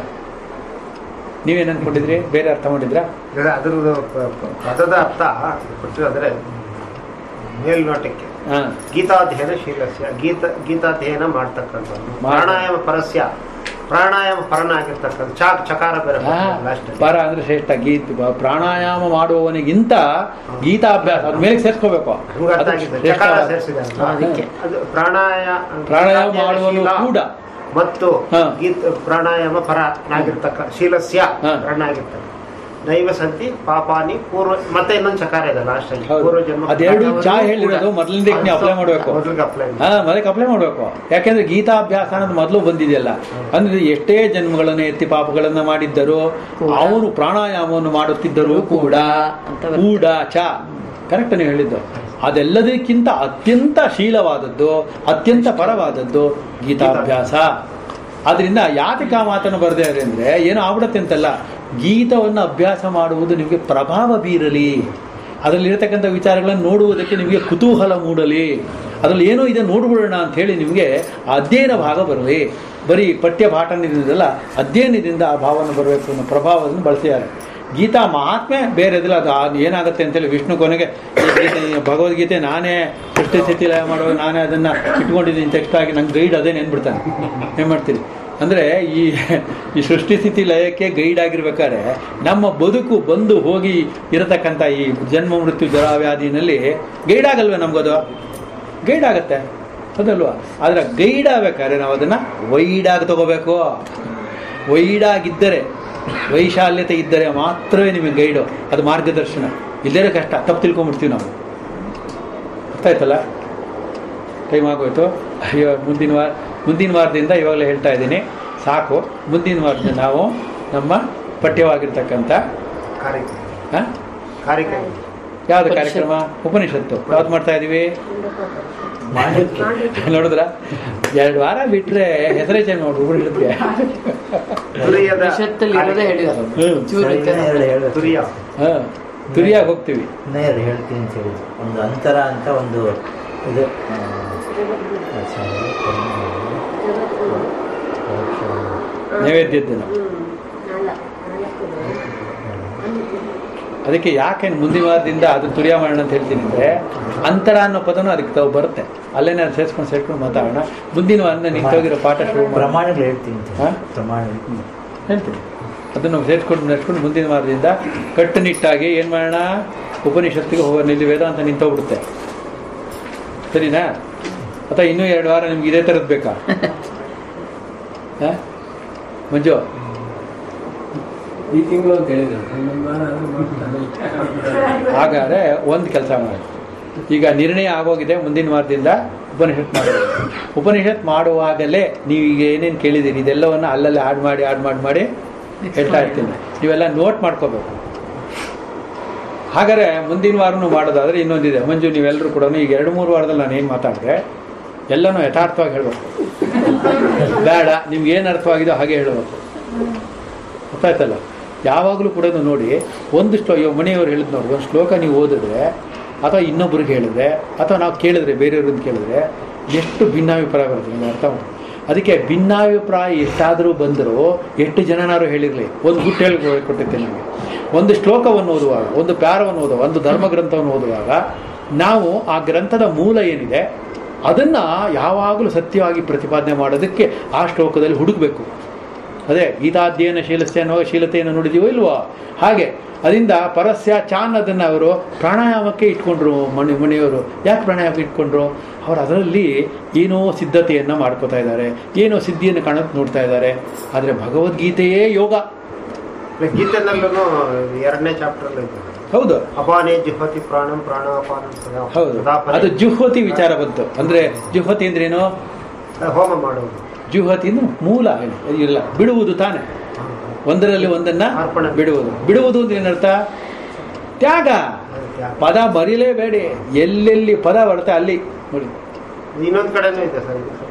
Speaker 1: ನೀವೇನು ಅನ್ಕೊಂಡಿದ್ರಿ ಬೇರೆ ಅರ್ಥ ಮಾಡಿದ್ರಾ
Speaker 3: ಅಂದ್ರೆ ಅದ್ರದ್ದು ಪ- ಪ- ಪದದ ಅರ್ಥ ಕೊಟ್ಟಿರೋದ್ರೆ ಮೇಲ್ನೋಟಕ್ಕೆ
Speaker 1: ಹಾಂ
Speaker 3: ಗೀತಾಧ್ಯಯನ ಶೀಲಸ್ಯ ಗೀತ ಗೀತಾಧ್ಯಯನ ಮಾಡ್ತಕ್ಕಂಥದ್ದು
Speaker 1: ಮಾಡ-
Speaker 3: ಪ್ರಾಣಾಯಾಮ ಪರಸ್ಯ ಪ್ರಾಣಾಯಾಮ ಪರನಾಗಿರ್ತಕ್ಕಂಥ ಚಾಕ್ ಚಕಾರ ಬೇರೆ ಲಾಸ್ಟ್
Speaker 1: ಪರ ಅಂದ್ರೆ ಶ್ರೇಷ್ಠ ಗೀತ್ ಪ್ರಾಣಾಯಾಮ ಮಾಡುವವನಿಗಿಂತ ಗೀತಾಭ್ಯಾಸ ಅದ್ರ ಮೇಲೆ ಸೇರ್ಸ್ಕೋಬೇಕು
Speaker 3: ನಮ್ಗೆ ಅರ್ಥ
Speaker 1: ಅದು
Speaker 3: ಆಗಿದೆ
Speaker 1: ಶ್ರೇಷ್ಠ.
Speaker 3: ಚಕಾರ ಸೇರಿಸಿದೆ
Speaker 2: ಅದಕ್ಕೆ.
Speaker 3: ಅದು ಪ್ರಾಣಾಯ
Speaker 1: ಪ್ರಾಣಾಯಾಮ
Speaker 3: ಗೀತಾಧ್ಯಯನ
Speaker 1: ಮಾಡುವನು
Speaker 3: ಶೀಲ
Speaker 1: ಕೂಡ
Speaker 3: ಮತ್ತು
Speaker 1: ಹಾ.
Speaker 3: ಗೀತ ಪ್ರಾಣಾಯಾಮ ಪರನಾಗಿರ್ತಕ್ಕ ಶೀಲಸ್ಯ
Speaker 1: ಹಾ.
Speaker 3: ಪರನಾಗಿರ್ತಕ್ಕ ನೈವ ಸಂತಿ ಪಾಪಾನಿ ಪೂರ್ವ ಮತ್ತೆ ಇನ್ನೊಂದು ಚಕಾರ ಇದೆ ಲಾಸ್ಟ್ ಅಲ್ಲಿ
Speaker 1: ಹೌದು.
Speaker 3: ಪೂರ್ವ ಜನ್ಮ
Speaker 1: ಅದೆರಡು
Speaker 3: ಪಾಪಗಳು
Speaker 1: ಚಾ
Speaker 3: ಕೂಡ
Speaker 1: ಹೇಳಿರೋದು ಮೊದಲಿಂದಕ್ಕೆ ನೀವು ಅಪ್ಲೈ ಮಾಡಬೇಕು
Speaker 3: ಮೊದಲಿಗೆ ಅಪ್ಲೈ
Speaker 1: ಹಾ ಮೊದಲಿಗೆ ಅಪ್ಲೈ ಮಾಡಬೇಕು ಯಾಕೆಂದ್ರೆ ಗೀತಾಭ್ಯಾಸ ಅನ್ನೋದು ಮೊದಲು ಬಂದಿದೆಯಲ್ಲ ಅಂದ್ರೆ ಎಷ್ಟೇ ಜನ್ಮಗಳನ್ನು ಎತ್ತಿ ಪಾಪಗಳನ್ನ ಮಾಡಿದ್ದರು
Speaker 2: ಕೂಡ.
Speaker 1: ಅವರು ಪ್ರಾಣಾಯಾಮವನ್ನು ಮಾಡುತ್ತಿದ್ದರು ಕೂಡ
Speaker 2: ಅಂತ ಬರುತ್ತೆ.
Speaker 1: ಕೂಡ ಚ ಕರೆಕ್ಟ್ ನೀವು ಹೇಳಿದ್ದು ಅದೆಲ್ಲದಕ್ಕಿಂತ ಅತ್ಯಂತ ಶೀಲವಾದದ್ದು ಅತ್ಯಂತ ಪರವಾದದ್ದು ಗೀತಾಭ್ಯಾಸ ಆದ್ರಿಂದ ಯಾತಕ ಆ ಮಾತನ್ನು ಬರದೇ ಅಂದ್ರೆ ಏನೋ ಆಗ್ಬಿಡತ್ತೆ ಅಂತಲ್ಲ ಗೀತವನ್ನು ಅಭ್ಯಾಸ ಮಾಡುವುದು ನಿಮಗೆ ಪ್ರಭಾವ ಬೀರಲಿ ಅದರಲ್ಲಿರತಕ್ಕಂಥ ವಿಚಾರಗಳನ್ನು ನೋಡುವುದಕ್ಕೆ ನಿಮಗೆ ಕುತೂಹಲ ಮೂಡಲಿ ಅದರಲ್ಲಿ ಏನೋ ಇದೆ ನೋಡ್ಬಿಡೋಣ ಅಂತ ಹೇಳಿ ನಿಮಗೆ ಆ ಅಧ್ಯಯನ ಭಾಗ ಬರಲಿ ಬರೀ ಪಠ್ಯ ಪಾಠನದಿಂದಲ್ಲ ಅಧ್ಯಯನದಿಂದ ಆ ಭಾವನೆ ಬರಬೇಕು ಅನ್ನೋ ಪ್ರಭಾವವನ್ನು ಬಳಸಿದ್ದಾರೆ ಗೀತಾ ಮಹಾತ್ಮೆ ಬೇರೆ ಇದಿಲ್ಲ ಅದು ಅದು ಏನಾಗುತ್ತೆ ಅಂತೇಳಿ ವಿಷ್ಣು ಕೊನೆಗೆ ಈ ಗೀತೆ ಈ ಭಗವದ್ಗೀತೆ ನಾನೇ ಸೃಷ್ಟಿ ಸ್ಥಿತಿ ಲಯ ಮಾಡುವಾಗ ನಾನೇ ಅದನ್ನು ಇಟ್ಕೊಂಡಿದ್ದೀನಿ ಟೆಕ್ಸ್ಟ್ ಆಗಿ ನಂಗೆ ಗೈಡ್ ಅದೇ ನೆನ್ಬಿಡ್ತಾನೆ ಏನು ಮಾಡ್ತೀರಿ ಅಂದರೆ ಈ ಈ ಸೃಷ್ಟಿ ಸ್ಥಿತಿ ಲಯಕ್ಕೆ ಗೈಡ್ ಆಗಿರ್ಬೇಕಾದ್ರೆ ನಮ್ಮ ಬದುಕು ಬಂದು ಹೋಗಿ ಇರತಕ್ಕಂಥ ಈ ಜನ್ಮ ಮೃತ್ಯು ಜರಾವ್ಯಾಧಿನಲ್ಲಿ ಗೈಡ್ ಆಗಲ್ವೇ ನಮಗದು ಗೈಡ್ ಆಗತ್ತೆ ಹೌದಲ್ವಾ ಆದರೆ ಗೈಡ್ ಆಗ್ಬೇಕಾದ್ರೆ ನಾವು ಅದನ್ನು ವೈಡಾಗಿ ತಗೋಬೇಕು ವೈಡಾಗಿದ್ದರೆ ವೈಶಾಲ್ಯತೆ ಇದ್ದರೆ ಮಾತ್ರವೇ ನಿಮಗೆ ಗೈಡು ಅದು ಮಾರ್ಗದರ್ಶನ ಇಲ್ಲದೇ ಕಷ್ಟ ತಪ್ಪು ತಿಳ್ಕೊಂಬಿಡ್ತೀವಿ ನಾವು ಅರ್ಥ ಆಯ್ತಲ್ಲ ಟೈಮ್ ಆಗೋಯ್ತು ಅಯ್ಯೋ ಮುಂದಿನ ವಾರ ಮುಂದಿನ ವಾರದಿಂದ ಇವಾಗಲೇ ಹೇಳ್ತಾ ಇದ್ದೀನಿ ಸಾಕು ಮುಂದಿನ ವಾರದಿಂದ ನಾವು ನಮ್ಮ ಪಠ್ಯವಾಗಿರ್ತಕ್ಕಂಥ
Speaker 3: ಕಾರ್ಯಕ್ರಮ
Speaker 1: ಹಾಂ
Speaker 3: ಕಾರ್ಯಕ್ರಮ
Speaker 1: ಯಾವ್ದು
Speaker 2: ಉಪನಿಷತ್ತು.
Speaker 1: ಕಾರ್ಯಕ್ರಮ ಉಪನಿಷತ್ತು ಯಾವ್ದು ಮಾಡ್ತಾ ಇದೀವಿ
Speaker 4: ಮಾಡಲಿಕ್ಕೆ
Speaker 1: ನೋಡಿದ್ರ ಎರಡು ವಾರ ಬಿಟ್ರೆ ಹೆಸರೇ ಚೇಂಜ್ ಮಾಡಿ ಉಪನಿಷತ್ಗೆ
Speaker 3: ತುರಿಯದ
Speaker 2: ಉಪನಿಷತ್ತಲ್ಲಿ ಇರೋದೇ ಹೇಳಿದ್ರು
Speaker 1: ಹ್ಮ್.
Speaker 2: ಚೂರು
Speaker 4: ಸರಿ,
Speaker 2: ಐತೆ.
Speaker 4: ಇನ್ನೂ ಎರಡು ಹೇಳ್ಬೇಕು.
Speaker 3: ತುರಿಯ
Speaker 1: ಹಾಂ ತುರಿಯಾಗಿ ಹೋಗ್ತೀವಿ
Speaker 4: ಇನ್ನೂ ಎರಡು ಹೇಳ್ತೀನಿ ಅಂತ ಹೇಳಿದ್ರು ಒಂದು ಅಂತರ ಅಂತ ಒಂದು ಇದು ಆ, sorry,
Speaker 1: ನೈವೇದ್ಯದ್ದು ಅದಕ್ಕೆ ಯಾಕೆ ಮುಂದಿನ ವಾರದಿಂದ ಅದು ತುರಿಯ ಮಾಡೋಣ ಅಂತ ಹೇಳ್ತೀನಿ ಅಂದರೆ ಅಂತರ ಅನ್ನೋ ಪದನೂ ಅದಕ್ಕೆ ತಾವು ಬರುತ್ತೆ ಅಲ್ಲೇ ನಾನು ಸೇರ್ಸ್ಕೊಂಡು ಸೇರ್ಕೊಂಡು ಮಾತಾಡೋಣ ಮುಂದಿನ ವಾರ ನಿಂತೋಗಿರೋ ಪಾಠ ಶುರು ಮಾಡೋಣ
Speaker 4: ಪ್ರಮಾಣಗಳು ಹೇಳ್ತೀನಿ ಅಂತ
Speaker 1: ಹಾ?
Speaker 4: ಪ್ರಮಾಣಗಳು
Speaker 1: ಹೇಳ್ತೀನಿ ಅದನ್ನು ನಾವು ಸೇರಿಸ್ಕೊಂಡು ನಡ್ಸ್ಕೊಂಡು ಮುಂದಿನ ವಾರದಿಂದ ಕಟ್ಟುನಿಟ್ಟಾಗಿ ಏನು ಮಾಡೋಣ ಉಪನಿಷತ್ತಿಗೆ ಹೋಗೋ ನಿಲ್ಲಿ ವೇದಾಂತ ನಿಂತೋಗ್ಬಿಡುತ್ತೆ ಸರಿನಾ ಅಥವಾ ಇನ್ನೂ ಎರಡು ವಾರ ನಿಮ್ಗೆ ಇದೇ ಥರದ್ದು ಬೇಕಾ ಹಾ? ಮಂಜು
Speaker 5: ಈ ತಿಂಗಳು ಅಂತ ಹೇಳಿದ್ರು ಇನ್ನೊಂದು ವಾರ ಆದ್ರೂ ಮಾಡ್ತಾರೆ.
Speaker 1: ಹಾಗಾದ್ರೆ ಒಂದು ಕೆಲಸ ಮಾಡಿ ಈಗ ನಿರ್ಣಯ ಆಗೋಗಿದೆ ಮುಂದಿನ ವಾರದಿಂದ ಉಪನಿಷತ್ ಮಾಡೋದು ಉಪನಿಷತ್ ಮಾಡುವಾಗಲೇ ನೀವು ಈಗ ಏನೇನು ಕೇಳಿದ್ದೀರಿ ಇದೆಲ್ಲವನ್ನು ಅಲ್ಲಲ್ಲಿ ಆಡ್ ಮಾಡಿ ಆಡ್ ಮಾಡಿ ಮಾಡಿ ಹೇಳ್ತಾ ಇರ್ತೀನಿ ನೀವೆಲ್ಲ ನೋಟ್ ಮಾಡ್ಕೋಬೇಕು ಹಾಗಾದ್ರೆ ಮುಂದಿನ ವಾರನೂ ಮಾಡೋದಾದ್ರೆ ಇನ್ನೊಂದಿದೆ ಮಂಜು ನೀವೆಲ್ಲರೂ ಕೂಡ ಈಗ ಎರಡು ಮೂರು ವಾರದಲ್ಲಿ ನಾನು ಏನು ಮಾತಾಡಿದೆ ಎಲ್ಲನೂ ಯಥಾರ್ಥವಾಗಿ ಹೇಳ್ಬೇಕು ಬೇಡ ನಿಮ್ಗೆ ಏನು ಅರ್ಥವಾಗಿದೋ ಹಾಗೆ ಹೇಳಬೇಕು ಗೊತ್ತಾಯ್ತಲ್ಲ ಯಾವಾಗಲೂ ಕೂಡ ನೋಡಿ ಒಂದು ಶ್ಲೋ ಇವಾಗ ಮನೆಯವರು ಹೇಳಿದ್ ನೋಡಿ ಒಂದು ಶ್ಲೋಕ ನೀವು ಓದಿದ್ರೆ ಅಥವಾ ಇನ್ನೊಬ್ರಿಗೆ ಹೇಳಿದ್ರೆ ಅಥವಾ ನಾವು ಕೇಳಿದ್ರೆ ಬೇರೆಯವ್ರನ್ನ ಕೇಳಿದ್ರೆ ಎಷ್ಟು ಭಿನ್ನಾಭಿಪ್ರಾಯ ಬರುತ್ತೆ ನಿಮ್ಗೆ ಅರ್ಥ ಮಾಡಿ ಅದಕ್ಕೆ ಭಿನ್ನಾಭಿಪ್ರಾಯ ಎಷ್ಟಾದರೂ ಬಂದರೂ ಎಷ್ಟು ಜನನಾರು ಹೇಳಿರಲಿ ಒಂದು ಗುಟ್ಟು ಹೇಳಿ ಕೊಟ್ಟಿರ್ತೀನಿ ನಿಮಗೆ ಒಂದು ಶ್ಲೋಕವನ್ನು ಓದುವಾಗ ಒಂದು ಪ್ಯಾರವನ್ನು ಓದುವಾಗ ಒಂದು ಧರ್ಮ ಗ್ರಂಥವನ್ನು ಓದುವಾಗ ನಾವು ಆ ಗ್ರಂಥದ ಮೂಲ ಏನಿದೆ ಅದನ್ನು ಯಾವಾಗಲೂ ಸತ್ಯವಾಗಿ ಪ್ರತಿಪಾದನೆ ಮಾಡೋದಕ್ಕೆ ಆ ಶ್ಲೋಕದಲ್ಲಿ ಹುಡುಕಬೇಕು ಅದೇ ಗೀತಾಧ್ಯಯನ ಶೀಲಸ್ಯ ಅನ್ನುವಾಗ ಶೀಲತೆಯನ್ನು ನೋಡಿದೀವೋ ಇಲ್ವೋ ಹಾಗೆ ಅದರಿಂದ ಪರಸ್ಯ ಚಾನ್ ಅದನ್ನು ಅವರು ಪ್ರಾಣಾಯಾಮಕ್ಕೆ ಇಟ್ಕೊಂಡ್ರು ಮಣಿ ಮಣಿಯವರು ಯಾಕೆ ಪ್ರಾಣಾಯಾಮ ಇಟ್ಕೊಂಡ್ರು ಅವರು ಅದರಲ್ಲಿ ಏನೋ ಸಿದ್ಧತೆಯನ್ನು ಮಾಡ್ಕೋತಾ ಇದ್ದಾರೆ ಏನೋ ಸಿದ್ಧಿಯನ್ನು ಕಾಣೋಕೆ ನೋಡ್ತಾ ಇದ್ದಾರೆ ಆದರೆ ಭಗವದ್ಗೀತೆಯೇ ಯೋಗ
Speaker 3: ಗೀತೆನಲ್ಲೂ ಎರಡನೇ ಚಾಪ್ಟರ್ ಇದೆ
Speaker 1: ಹೌದು
Speaker 3: ಅಪಾನೇ ಜುಹತಿ ಪ್ರಾಣಂ ಪ್ರಾಣಾಪಾನ ಸದಾ
Speaker 1: ಹೌದು
Speaker 3: ಸದಾಪನೆ.
Speaker 1: ಅದು ಜುಹೋತಿ ವಿಚಾರ ಬಂತು ಅಂದ್ರೆ ಜುಹೋತಿ ಅಂದ್ರೇನು
Speaker 3: ಹೋಮ ಮಾಡುವುದು
Speaker 1: ಜುಹೋತಿನು ಮೂಲ ಇಲ್ಲ ಬಿಡುವುದು ತಾನೆ ಒಂದರಲ್ಲಿ ಒಂದನ್ನ
Speaker 3: ಅರ್ಪಣೆ.
Speaker 1: ಬಿಡುವುದು ಬಿಡುವುದು ಅಂದ್ರೆ ಏನರ್ಥ ತ್ಯಾಗ ಪದ ಬರೀಲೇಬೇಡಿ ಎಲ್ಲೆಲ್ಲಿ ಪದ ಬರುತ್ತೆ ಅಲ್ಲಿ ನೋಡಿ
Speaker 3: ಇನ್ನೊಂದು ಕಡೆನೂ ಇದೆ ಸರ್ ಇದು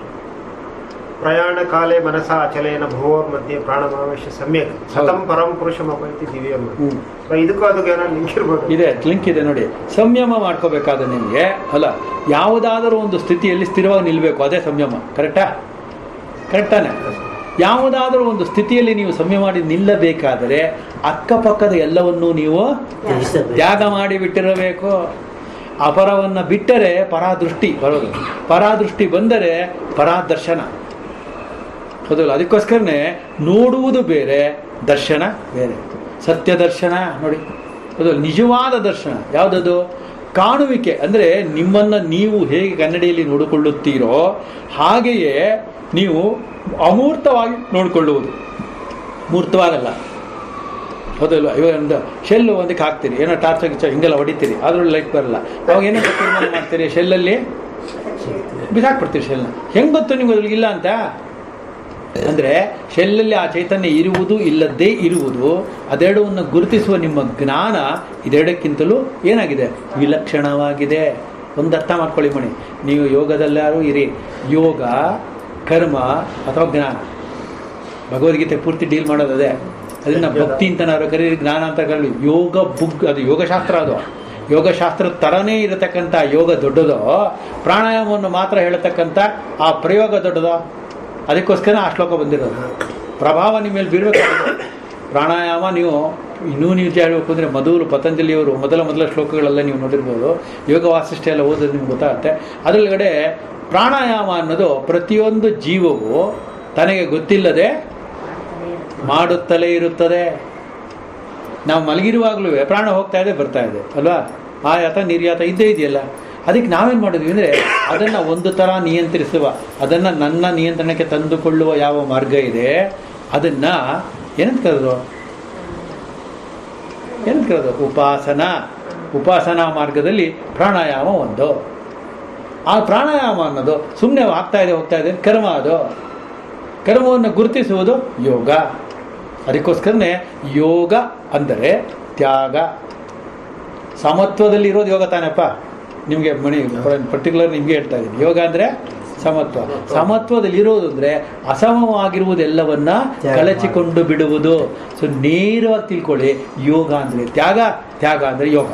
Speaker 3: ಪ್ರಯಾಣ ಕಾಲೇ ಮನಸ ಅಚಲೇನ ಭುವೋರ್ ಮಧ್ಯೆ ಪ್ರಾಣಮಾವೇಶ ಸಮ್ಯಕ್ ಸತಂ ಪರಂ ಪುರುಷಂ ಅಪೈತಿ ದಿವ್ಯಂ
Speaker 1: ಹ್ಮ್.
Speaker 3: ಸೊ ಇದಕ್ಕೂ ಅದಕ್ಕೆ ಏನೋ ಲಿಂಕ್ ಇರ್ಬೋದು
Speaker 1: ಇದೆ ಲಿಂಕ್ ಇದೆ ನೋಡಿ ಸಂಯಮ ಮಾಡ್ಕೋಬೇಕಾದ ನಿಮಗೆ ಅಲ್ಲ ಯಾವುದಾದರೂ ಒಂದು ಸ್ಥಿತಿಯಲ್ಲಿ ಸ್ಥಿರವಾಗಿ ನಿಲ್ಬೇಕು ಅದೇ ಸಂಯಮ ಕರೆಕ್ಟಾ ಕರೆಕ್ಟಾನೆ ಯಾವುದಾದರೂ ಒಂದು ಸ್ಥಿತಿಯಲ್ಲಿ ನೀವು ಸಂಯಮ ಮಾಡಿ ನಿಲ್ಲಬೇಕಾದರೆ ಅಕ್ಕಪಕ್ಕದ ಎಲ್ಲವನ್ನೂ ನೀವು
Speaker 4: ತ್ಯಜಿಸಬೇಕು.
Speaker 1: ತ್ಯಾಗ ಮಾಡಿ ಬಿಟ್ಟಿರಬೇಕು ಅಪರವನ್ನು ಬಿಟ್ಟರೆ ಪರಾದೃಷ್ಟಿ ಬರೋದು ಪರಾದೃಷ್ಟಿ ಬಂದರೆ ಪರಾದರ್ಶನ ಹೌದಲ್ಲ ಅದಕ್ಕೋಸ್ಕರನೇ ನೋಡುವುದು ಬೇರೆ ದರ್ಶನ ಬೇರೆ ಸತ್ಯ ದರ್ಶನ ನೋಡಿ ಹೌದು ನಿಜವಾದ ದರ್ಶನ ಯಾವುದದು ಕಾಣುವಿಕೆ ಅಂದರೆ ನಿಮ್ಮನ್ನು ನೀವು ಹೇಗೆ ಕನ್ನಡಿಯಲ್ಲಿ ನೋಡಿಕೊಳ್ಳುತ್ತೀರೋ ಹಾಗೆಯೇ ನೀವು ಅಮೂರ್ತವಾಗಿ ನೋಡಿಕೊಳ್ಳುವುದು ಮೂರ್ತವಾಗಲ್ಲ ಹೌದಲ್ವ ಇವಾಗ ಒಂದು ಶೆಲ್ಲು ಒಂದಕ್ಕೆ ಹಾಕ್ತೀರಿ ಏನೋ ಟಾರ್ಚ್ ಗಿಚ್ಚ ಹಿಂಗೆಲ್ಲ ಹೊಡಿತೀರಿ ಅದ್ರಲ್ಲಿ ಲೈಟ್ ಬರಲ್ಲ ಅವಾಗ ಏನೋ ತೀರ್ಮಾನ ಮಾಡ್ತೀರಿ ಶೆಲ್ಲಲ್ಲಿ ಬಿಸಾಕ್ಬಿಡ್ತೀರಿ ಶೆಲ್ನ ಹೆಂಗೆ ಗೊತ್ತು ನಿಮ್ಗೆ ಅದ್ರಲ್ಲಿ ಇಲ್ಲ ಅಂತ ಅಂದರೆ ಶೆಲ್ಲಲ್ಲಿ ಆ ಚೈತನ್ಯ ಇರುವುದು ಇಲ್ಲದೇ ಇರುವುದು ಅದೆರಡವನ್ನು ಗುರುತಿಸುವ ನಿಮ್ಮ ಜ್ಞಾನ ಇದೆರಡಕ್ಕಿಂತಲೂ ಏನಾಗಿದೆ ವಿಲಕ್ಷಣವಾಗಿದೆ ಒಂದು ಅರ್ಥ ಮಾಡ್ಕೊಳ್ಳಿ ಮಣಿ ನೀವು ಯೋಗದಲ್ಲಾರು ಇರಿ ಯೋಗ ಕರ್ಮ ಅಥವಾ ಜ್ಞಾನ ಭಗವದ್ಗೀತೆ ಪೂರ್ತಿ ಡೀಲ್ ಮಾಡೋದು ಅದೇ ಅದನ್ನ ಭಕ್ತಿ ಅಂತ ನಾವು ಕರೀರಿ ಜ್ಞಾನ ಅಂತ ಕರೀರಿ ಯೋಗ ಬುಗ್ ಅದು ಯೋಗಶಾಸ್ತ್ರ ಅದು ಯೋಗಶಾಸ್ತ್ರ ತರನೇ ಇರತಕ್ಕಂಥ ಯೋಗ ದೊಡ್ಡದೋ ಪ್ರಾಣಾಯಾಮವನ್ನು ಮಾತ್ರ ಹೇಳತಕ್ಕಂಥ ಆ ಪ್ರಯೋಗ ದೊಡ್ಡದೋ ಅದಕ್ಕೋಸ್ಕರ ಆ ಶ್ಲೋಕ ಬಂದಿರೋದು ಪ್ರಭಾವ ನಿಮ್ಮ ಮೇಲೆ ಬೀರಬೇಕಾಗುತ್ತೆ ಪ್ರಾಣಾಯಾಮ ನೀವು ಇನ್ನೂ ನೀವು ನಿಜ ಹೇಳಬೇಕು ಅಂದರೆ ಮೊದಲು ಪತಂಜಲಿಯವರು ಮೊದಲ ಮೊದಲ ಶ್ಲೋಕಗಳೆಲ್ಲ ನೀವು ನೋಡಿರ್ಬೋದು ಯೋಗ ವಾಸಿಷ್ಠ ಎಲ್ಲ ಓದಿದ್ರೆ ನಿಮ್ಗೆ ಗೊತ್ತಾಗುತ್ತೆ ಅದರೊಳಗಡೆ ಪ್ರಾಣಾಯಾಮ ಅನ್ನೋದು ಪ್ರತಿಯೊಂದು ಜೀವವು ತನಗೆ ಗೊತ್ತಿಲ್ಲದೆ ಮಾಡುತ್ತಲೇ ಇರುತ್ತದೆ ನಾವು ಮಲಗಿರುವಾಗಲೂ ಪ್ರಾಣ ಹೋಗ್ತಾ ಇದೆ ಬರ್ತಾ ಇದೆ ಅಲ್ವಾ ಆಯಾತ ನಿರ್ಯಾತ ಇದ್ದೇ ಇದೆಯಲ್ಲ ಅದಕ್ಕೆ ನಾವೇನು ಮಾಡಿದ್ವಿ ಅಂದರೆ ಅದನ್ನು ಒಂದು ಥರ ನಿಯಂತ್ರಿಸುವ ಅದನ್ನು ನನ್ನ ನಿಯಂತ್ರಣಕ್ಕೆ ತಂದುಕೊಳ್ಳುವ ಯಾವ ಮಾರ್ಗ ಇದೆ ಅದನ್ನು ಏನಂತ ಕರೆದು ಏನಂತ ಕರೆದು ಉಪಾಸನ ಉಪಾಸನಾ ಮಾರ್ಗದಲ್ಲಿ ಪ್ರಾಣಾಯಾಮ ಒಂದು ಆ ಪ್ರಾಣಾಯಾಮ ಅನ್ನೋದು ಸುಮ್ಮನೆ ಆಗ್ತಾ ಇದೆ ಹೋಗ್ತಾ ಇದೆ ಕರ್ಮ ಅದು ಕರ್ಮವನ್ನು ಗುರುತಿಸುವುದು ಯೋಗ ಅದಕ್ಕೋಸ್ಕರನೇ ಯೋಗ ಅಂದರೆ ತ್ಯಾಗ ಸಮತ್ವದಲ್ಲಿ ಇರೋದು ಯೋಗ ತಾನಪ್ಪ ನಿಮಗೆ ಮಣಿ ಪರ್ಟಿಕ್ಯುಲರ್ ನಿಮಗೆ ಹೇಳ್ತಾ ಇದ್ದೀನಿ ಯೋಗ ಅಂದರೆ ಸಮತ್ವ ಸಮತ್ವದಲ್ಲಿ ಇರೋದು ಅಂದರೆ ಅಸಮವಾಗಿರುವುದೆಲ್ಲವನ್ನ
Speaker 4: ತ್ಯಾಗ
Speaker 1: ಕಳಚಿಕೊಂಡು ಬಿಡುವುದು ಸೊ ನೇರವಾಗಿ ತಿಳ್ಕೊಳ್ಳಿ ಯೋಗ ಅಂದರೆ ತ್ಯಾಗ ತ್ಯಾಗ ಅಂದರೆ ಯೋಗ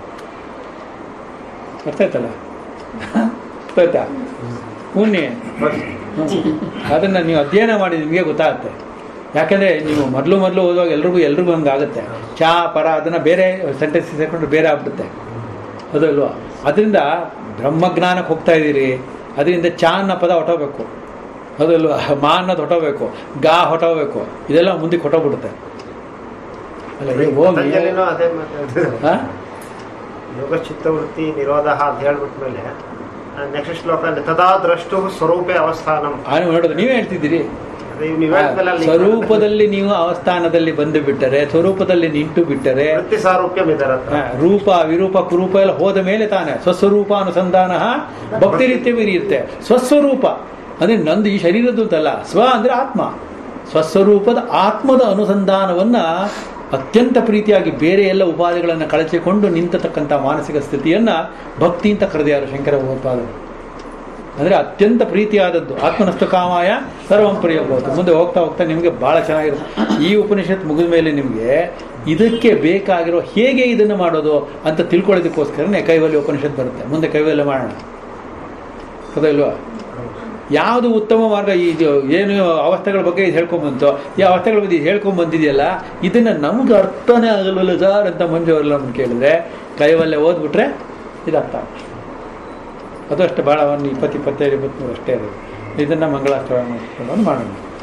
Speaker 1: ಅರ್ಥ ಆಯ್ತಲ್ಲ ಅರ್ಥ ಆಯ್ತಾ ಮುನ್ನೆ ಅದನ್ನು ನೀವು ಅಧ್ಯಯನ ಮಾಡಿ ನಿಮಗೆ ಗೊತ್ತಾಗುತ್ತೆ ಯಾಕಂದರೆ ನೀವು ಮೊದಲು ಮೊದಲು ಓದುವಾಗ ಎಲ್ರಿಗೂ ಎಲ್ರಿಗೂ ಹಂಗೆ ಆಗುತ್ತೆ ಚಾ ಪರ ಅದನ್ನು ಬೇರೆ ಸೆಂಟೆನ್ಸ್ ಸೇರ್ಕೊಂಡ್ರೆ ಬೇರೆ ಆಗ್ಬಿಡುತ್ತೆ ಅದಲ್ವಾ ಅದರಿಂದ ಬ್ರಹ್ಮಜ್ಞಾನಕ್ಕೆ ಹೋಗ್ತಾ ಇದ್ದೀರಿ ಅದರಿಂದ ಚಾ ಅನ್ನೋ ಪದ ಹೊಟ್ಟೋಗ್ಬೇಕು ಅದಲ್ವಾ ಮಾ ಅನ್ನೋದು ಹೊಟ್ಟೋಗ್ಬೇಕು ಗಾ ಹೊಟ್ಟೋಗ್ಬೇಕು ಇದೆಲ್ಲ ಮುಂದಕ್ಕೆ ಹೊಟ್ಟೋಗ್ಬಿಡುತ್ತೆ ಅಲ್ಲ ಏ ಹೋಗಿ
Speaker 3: ಪತಂಜಲಿನೂ ಅದೇ ಮಾತಾಡ್ತಿದ್ದಾರೆ
Speaker 1: ಹಾಂ
Speaker 3: ಯೋಗ ಚಿತ್ತವೃತ್ತಿ ನಿರೋಧ ಅಂತ ಹೇಳ್ಬಿಟ್ಮೇಲೆ ನೆಕ್ಸ್ಟ್ ಶ್ಲೋಕ ತದಾ ದ್ರಷ್ಟು ಸ್ವರೂಪೇ ಅವಸ್ಥಾನಂ
Speaker 1: ನೋಡೋದು ನೀವೇ ಹೇಳ್ತಿದ್ದೀರಿ
Speaker 3: ಅದೇ ನೀವು ಹೇಳಿದ್ಮೇಲೆ ಅಲ್ಲಿ
Speaker 1: ಸ್ವರೂಪದಲ್ಲಿ ನೀವು ಅವಸ್ಥಾನದಲ್ಲಿ ಬಂದು ಬಿಟ್ಟರೆ ಸ್ವರೂಪದಲ್ಲಿ ನಿಂತು ಬಿಟ್ಟರೆ
Speaker 3: ವೃತ್ತಿ ಸಾರೂಪ್ಯಂ ಇದರ ಹತ್ರ.
Speaker 1: ಆ, ರೂಪ ವಿರೂಪ ಕುರೂಪ ಎಲ್ಲ ಹೋದ ಮೇಲೆ ತಾನೆ ಸ್ವಸ್ವರೂಪ ಅನುಸಂಧಾನ ಭಕ್ತಿ ರೀತಿ ಇರುತ್ತೆ ಸ್ವಸ್ವರೂಪ ಅಂದ್ರೆ ನಂದು ಈ ಶರೀರದ್ದು ಅಂತಲ್ಲ ಸ್ವ ಅಂದ್ರೆ ಆತ್ಮ ಸ್ವಸ್ವರೂಪದ ಆತ್ಮದ ಅನುಸಂಧಾನವನ್ನು ಅತ್ಯಂತ ಪ್ರೀತಿಯಾಗಿ ಬೇರೆ ಎಲ್ಲ ಉಪಾಧಿಗಳನ್ನು ಕಳಚಿಕೊಂಡು ನಿಂತತಕ್ಕಂಥ ಮಾನಸಿಕ ಸ್ಥಿತಿಯನ್ನು ಭಕ್ತಿ ಅಂತ ಕರೆದಿದ್ದಾರೆ ಶಂಕರ ಭಗವತ್ಪಾದರು ಅಂದರೆ ಅತ್ಯಂತ ಪ್ರೀತಿಯಾದದ್ದು ಆತ್ಮನಸ್ತು ಕಾಮಾಯ ಸರ್ವಂ ಪ್ರಿಯಬಹುದು ಮುಂದೆ ಹೋಗ್ತಾ ಹೋಗ್ತಾ ನಿಮಗೆ ಭಾಳ ಚೆನ್ನಾಗಿರುತ್ತೆ ಈ ಉಪನಿಷತ್ ಮುಗಿದ ಮೇಲೆ ನಿಮಗೆ ಇದಕ್ಕೆ ಬೇಕಾಗಿರೋ ಹೇಗೆ ಇದನ್ನು ಮಾಡೋದು ಅಂತ ತಿಳ್ಕೊಳ್ಳೋದಕ್ಕೋಸ್ಕರನೇ ಕೈವಲ್ಯ ಉಪನಿಷತ್ ಬರುತ್ತೆ ಮುಂದೆ ಕೈವಲ್ಯ ಮಾಡೋಣ ಹೌದಾ ಇಲ್ವಾ ಯಾವುದು ಉತ್ತಮ ಮಾರ್ಗ ಈ ಇದು ಏನು ಅವಸ್ಥೆಗಳ ಬಗ್ಗೆ ಇದು ಹೇಳ್ಕೊಂಬಂತು ಈ ಅವಸ್ಥೆಗಳ ಬಗ್ಗೆ ಇದು ಹೇಳ್ಕೊಂಡ್ ಬಂದಿದೆಯಲ್ಲ ಇದನ್ನು ನಮ್ಗೆ ಅರ್ಥನೇ ಆಗಲ್ವಲ್ಲ ಸರ್ ಅಂತ ಮಂಜು ಅವರೆಲ್ಲ ನಮ್ಗೆ ಕೇಳಿದ್ರೆ ಕೈವಲ್ಯ ಓದ್ಬಿಟ್ರೆ ಇದು ಅರ್ಥ ಆಗುತ್ತೆ. ಅದು ಅಷ್ಟೇ ಭಾಳ ಒಂದು ಇಪ್ಪತ್ತು ಇಪ್ಪತ್ತೈದು ಇಪ್ಪತ್ತ್ಮೂರು ಅಷ್ಟೇ ಇರೋದು ಇದನ್ನು ಮಂಗಳಾಚರಣೆ ಮಾಡ್ಕೊಂಡು ಮಾಡೋಣ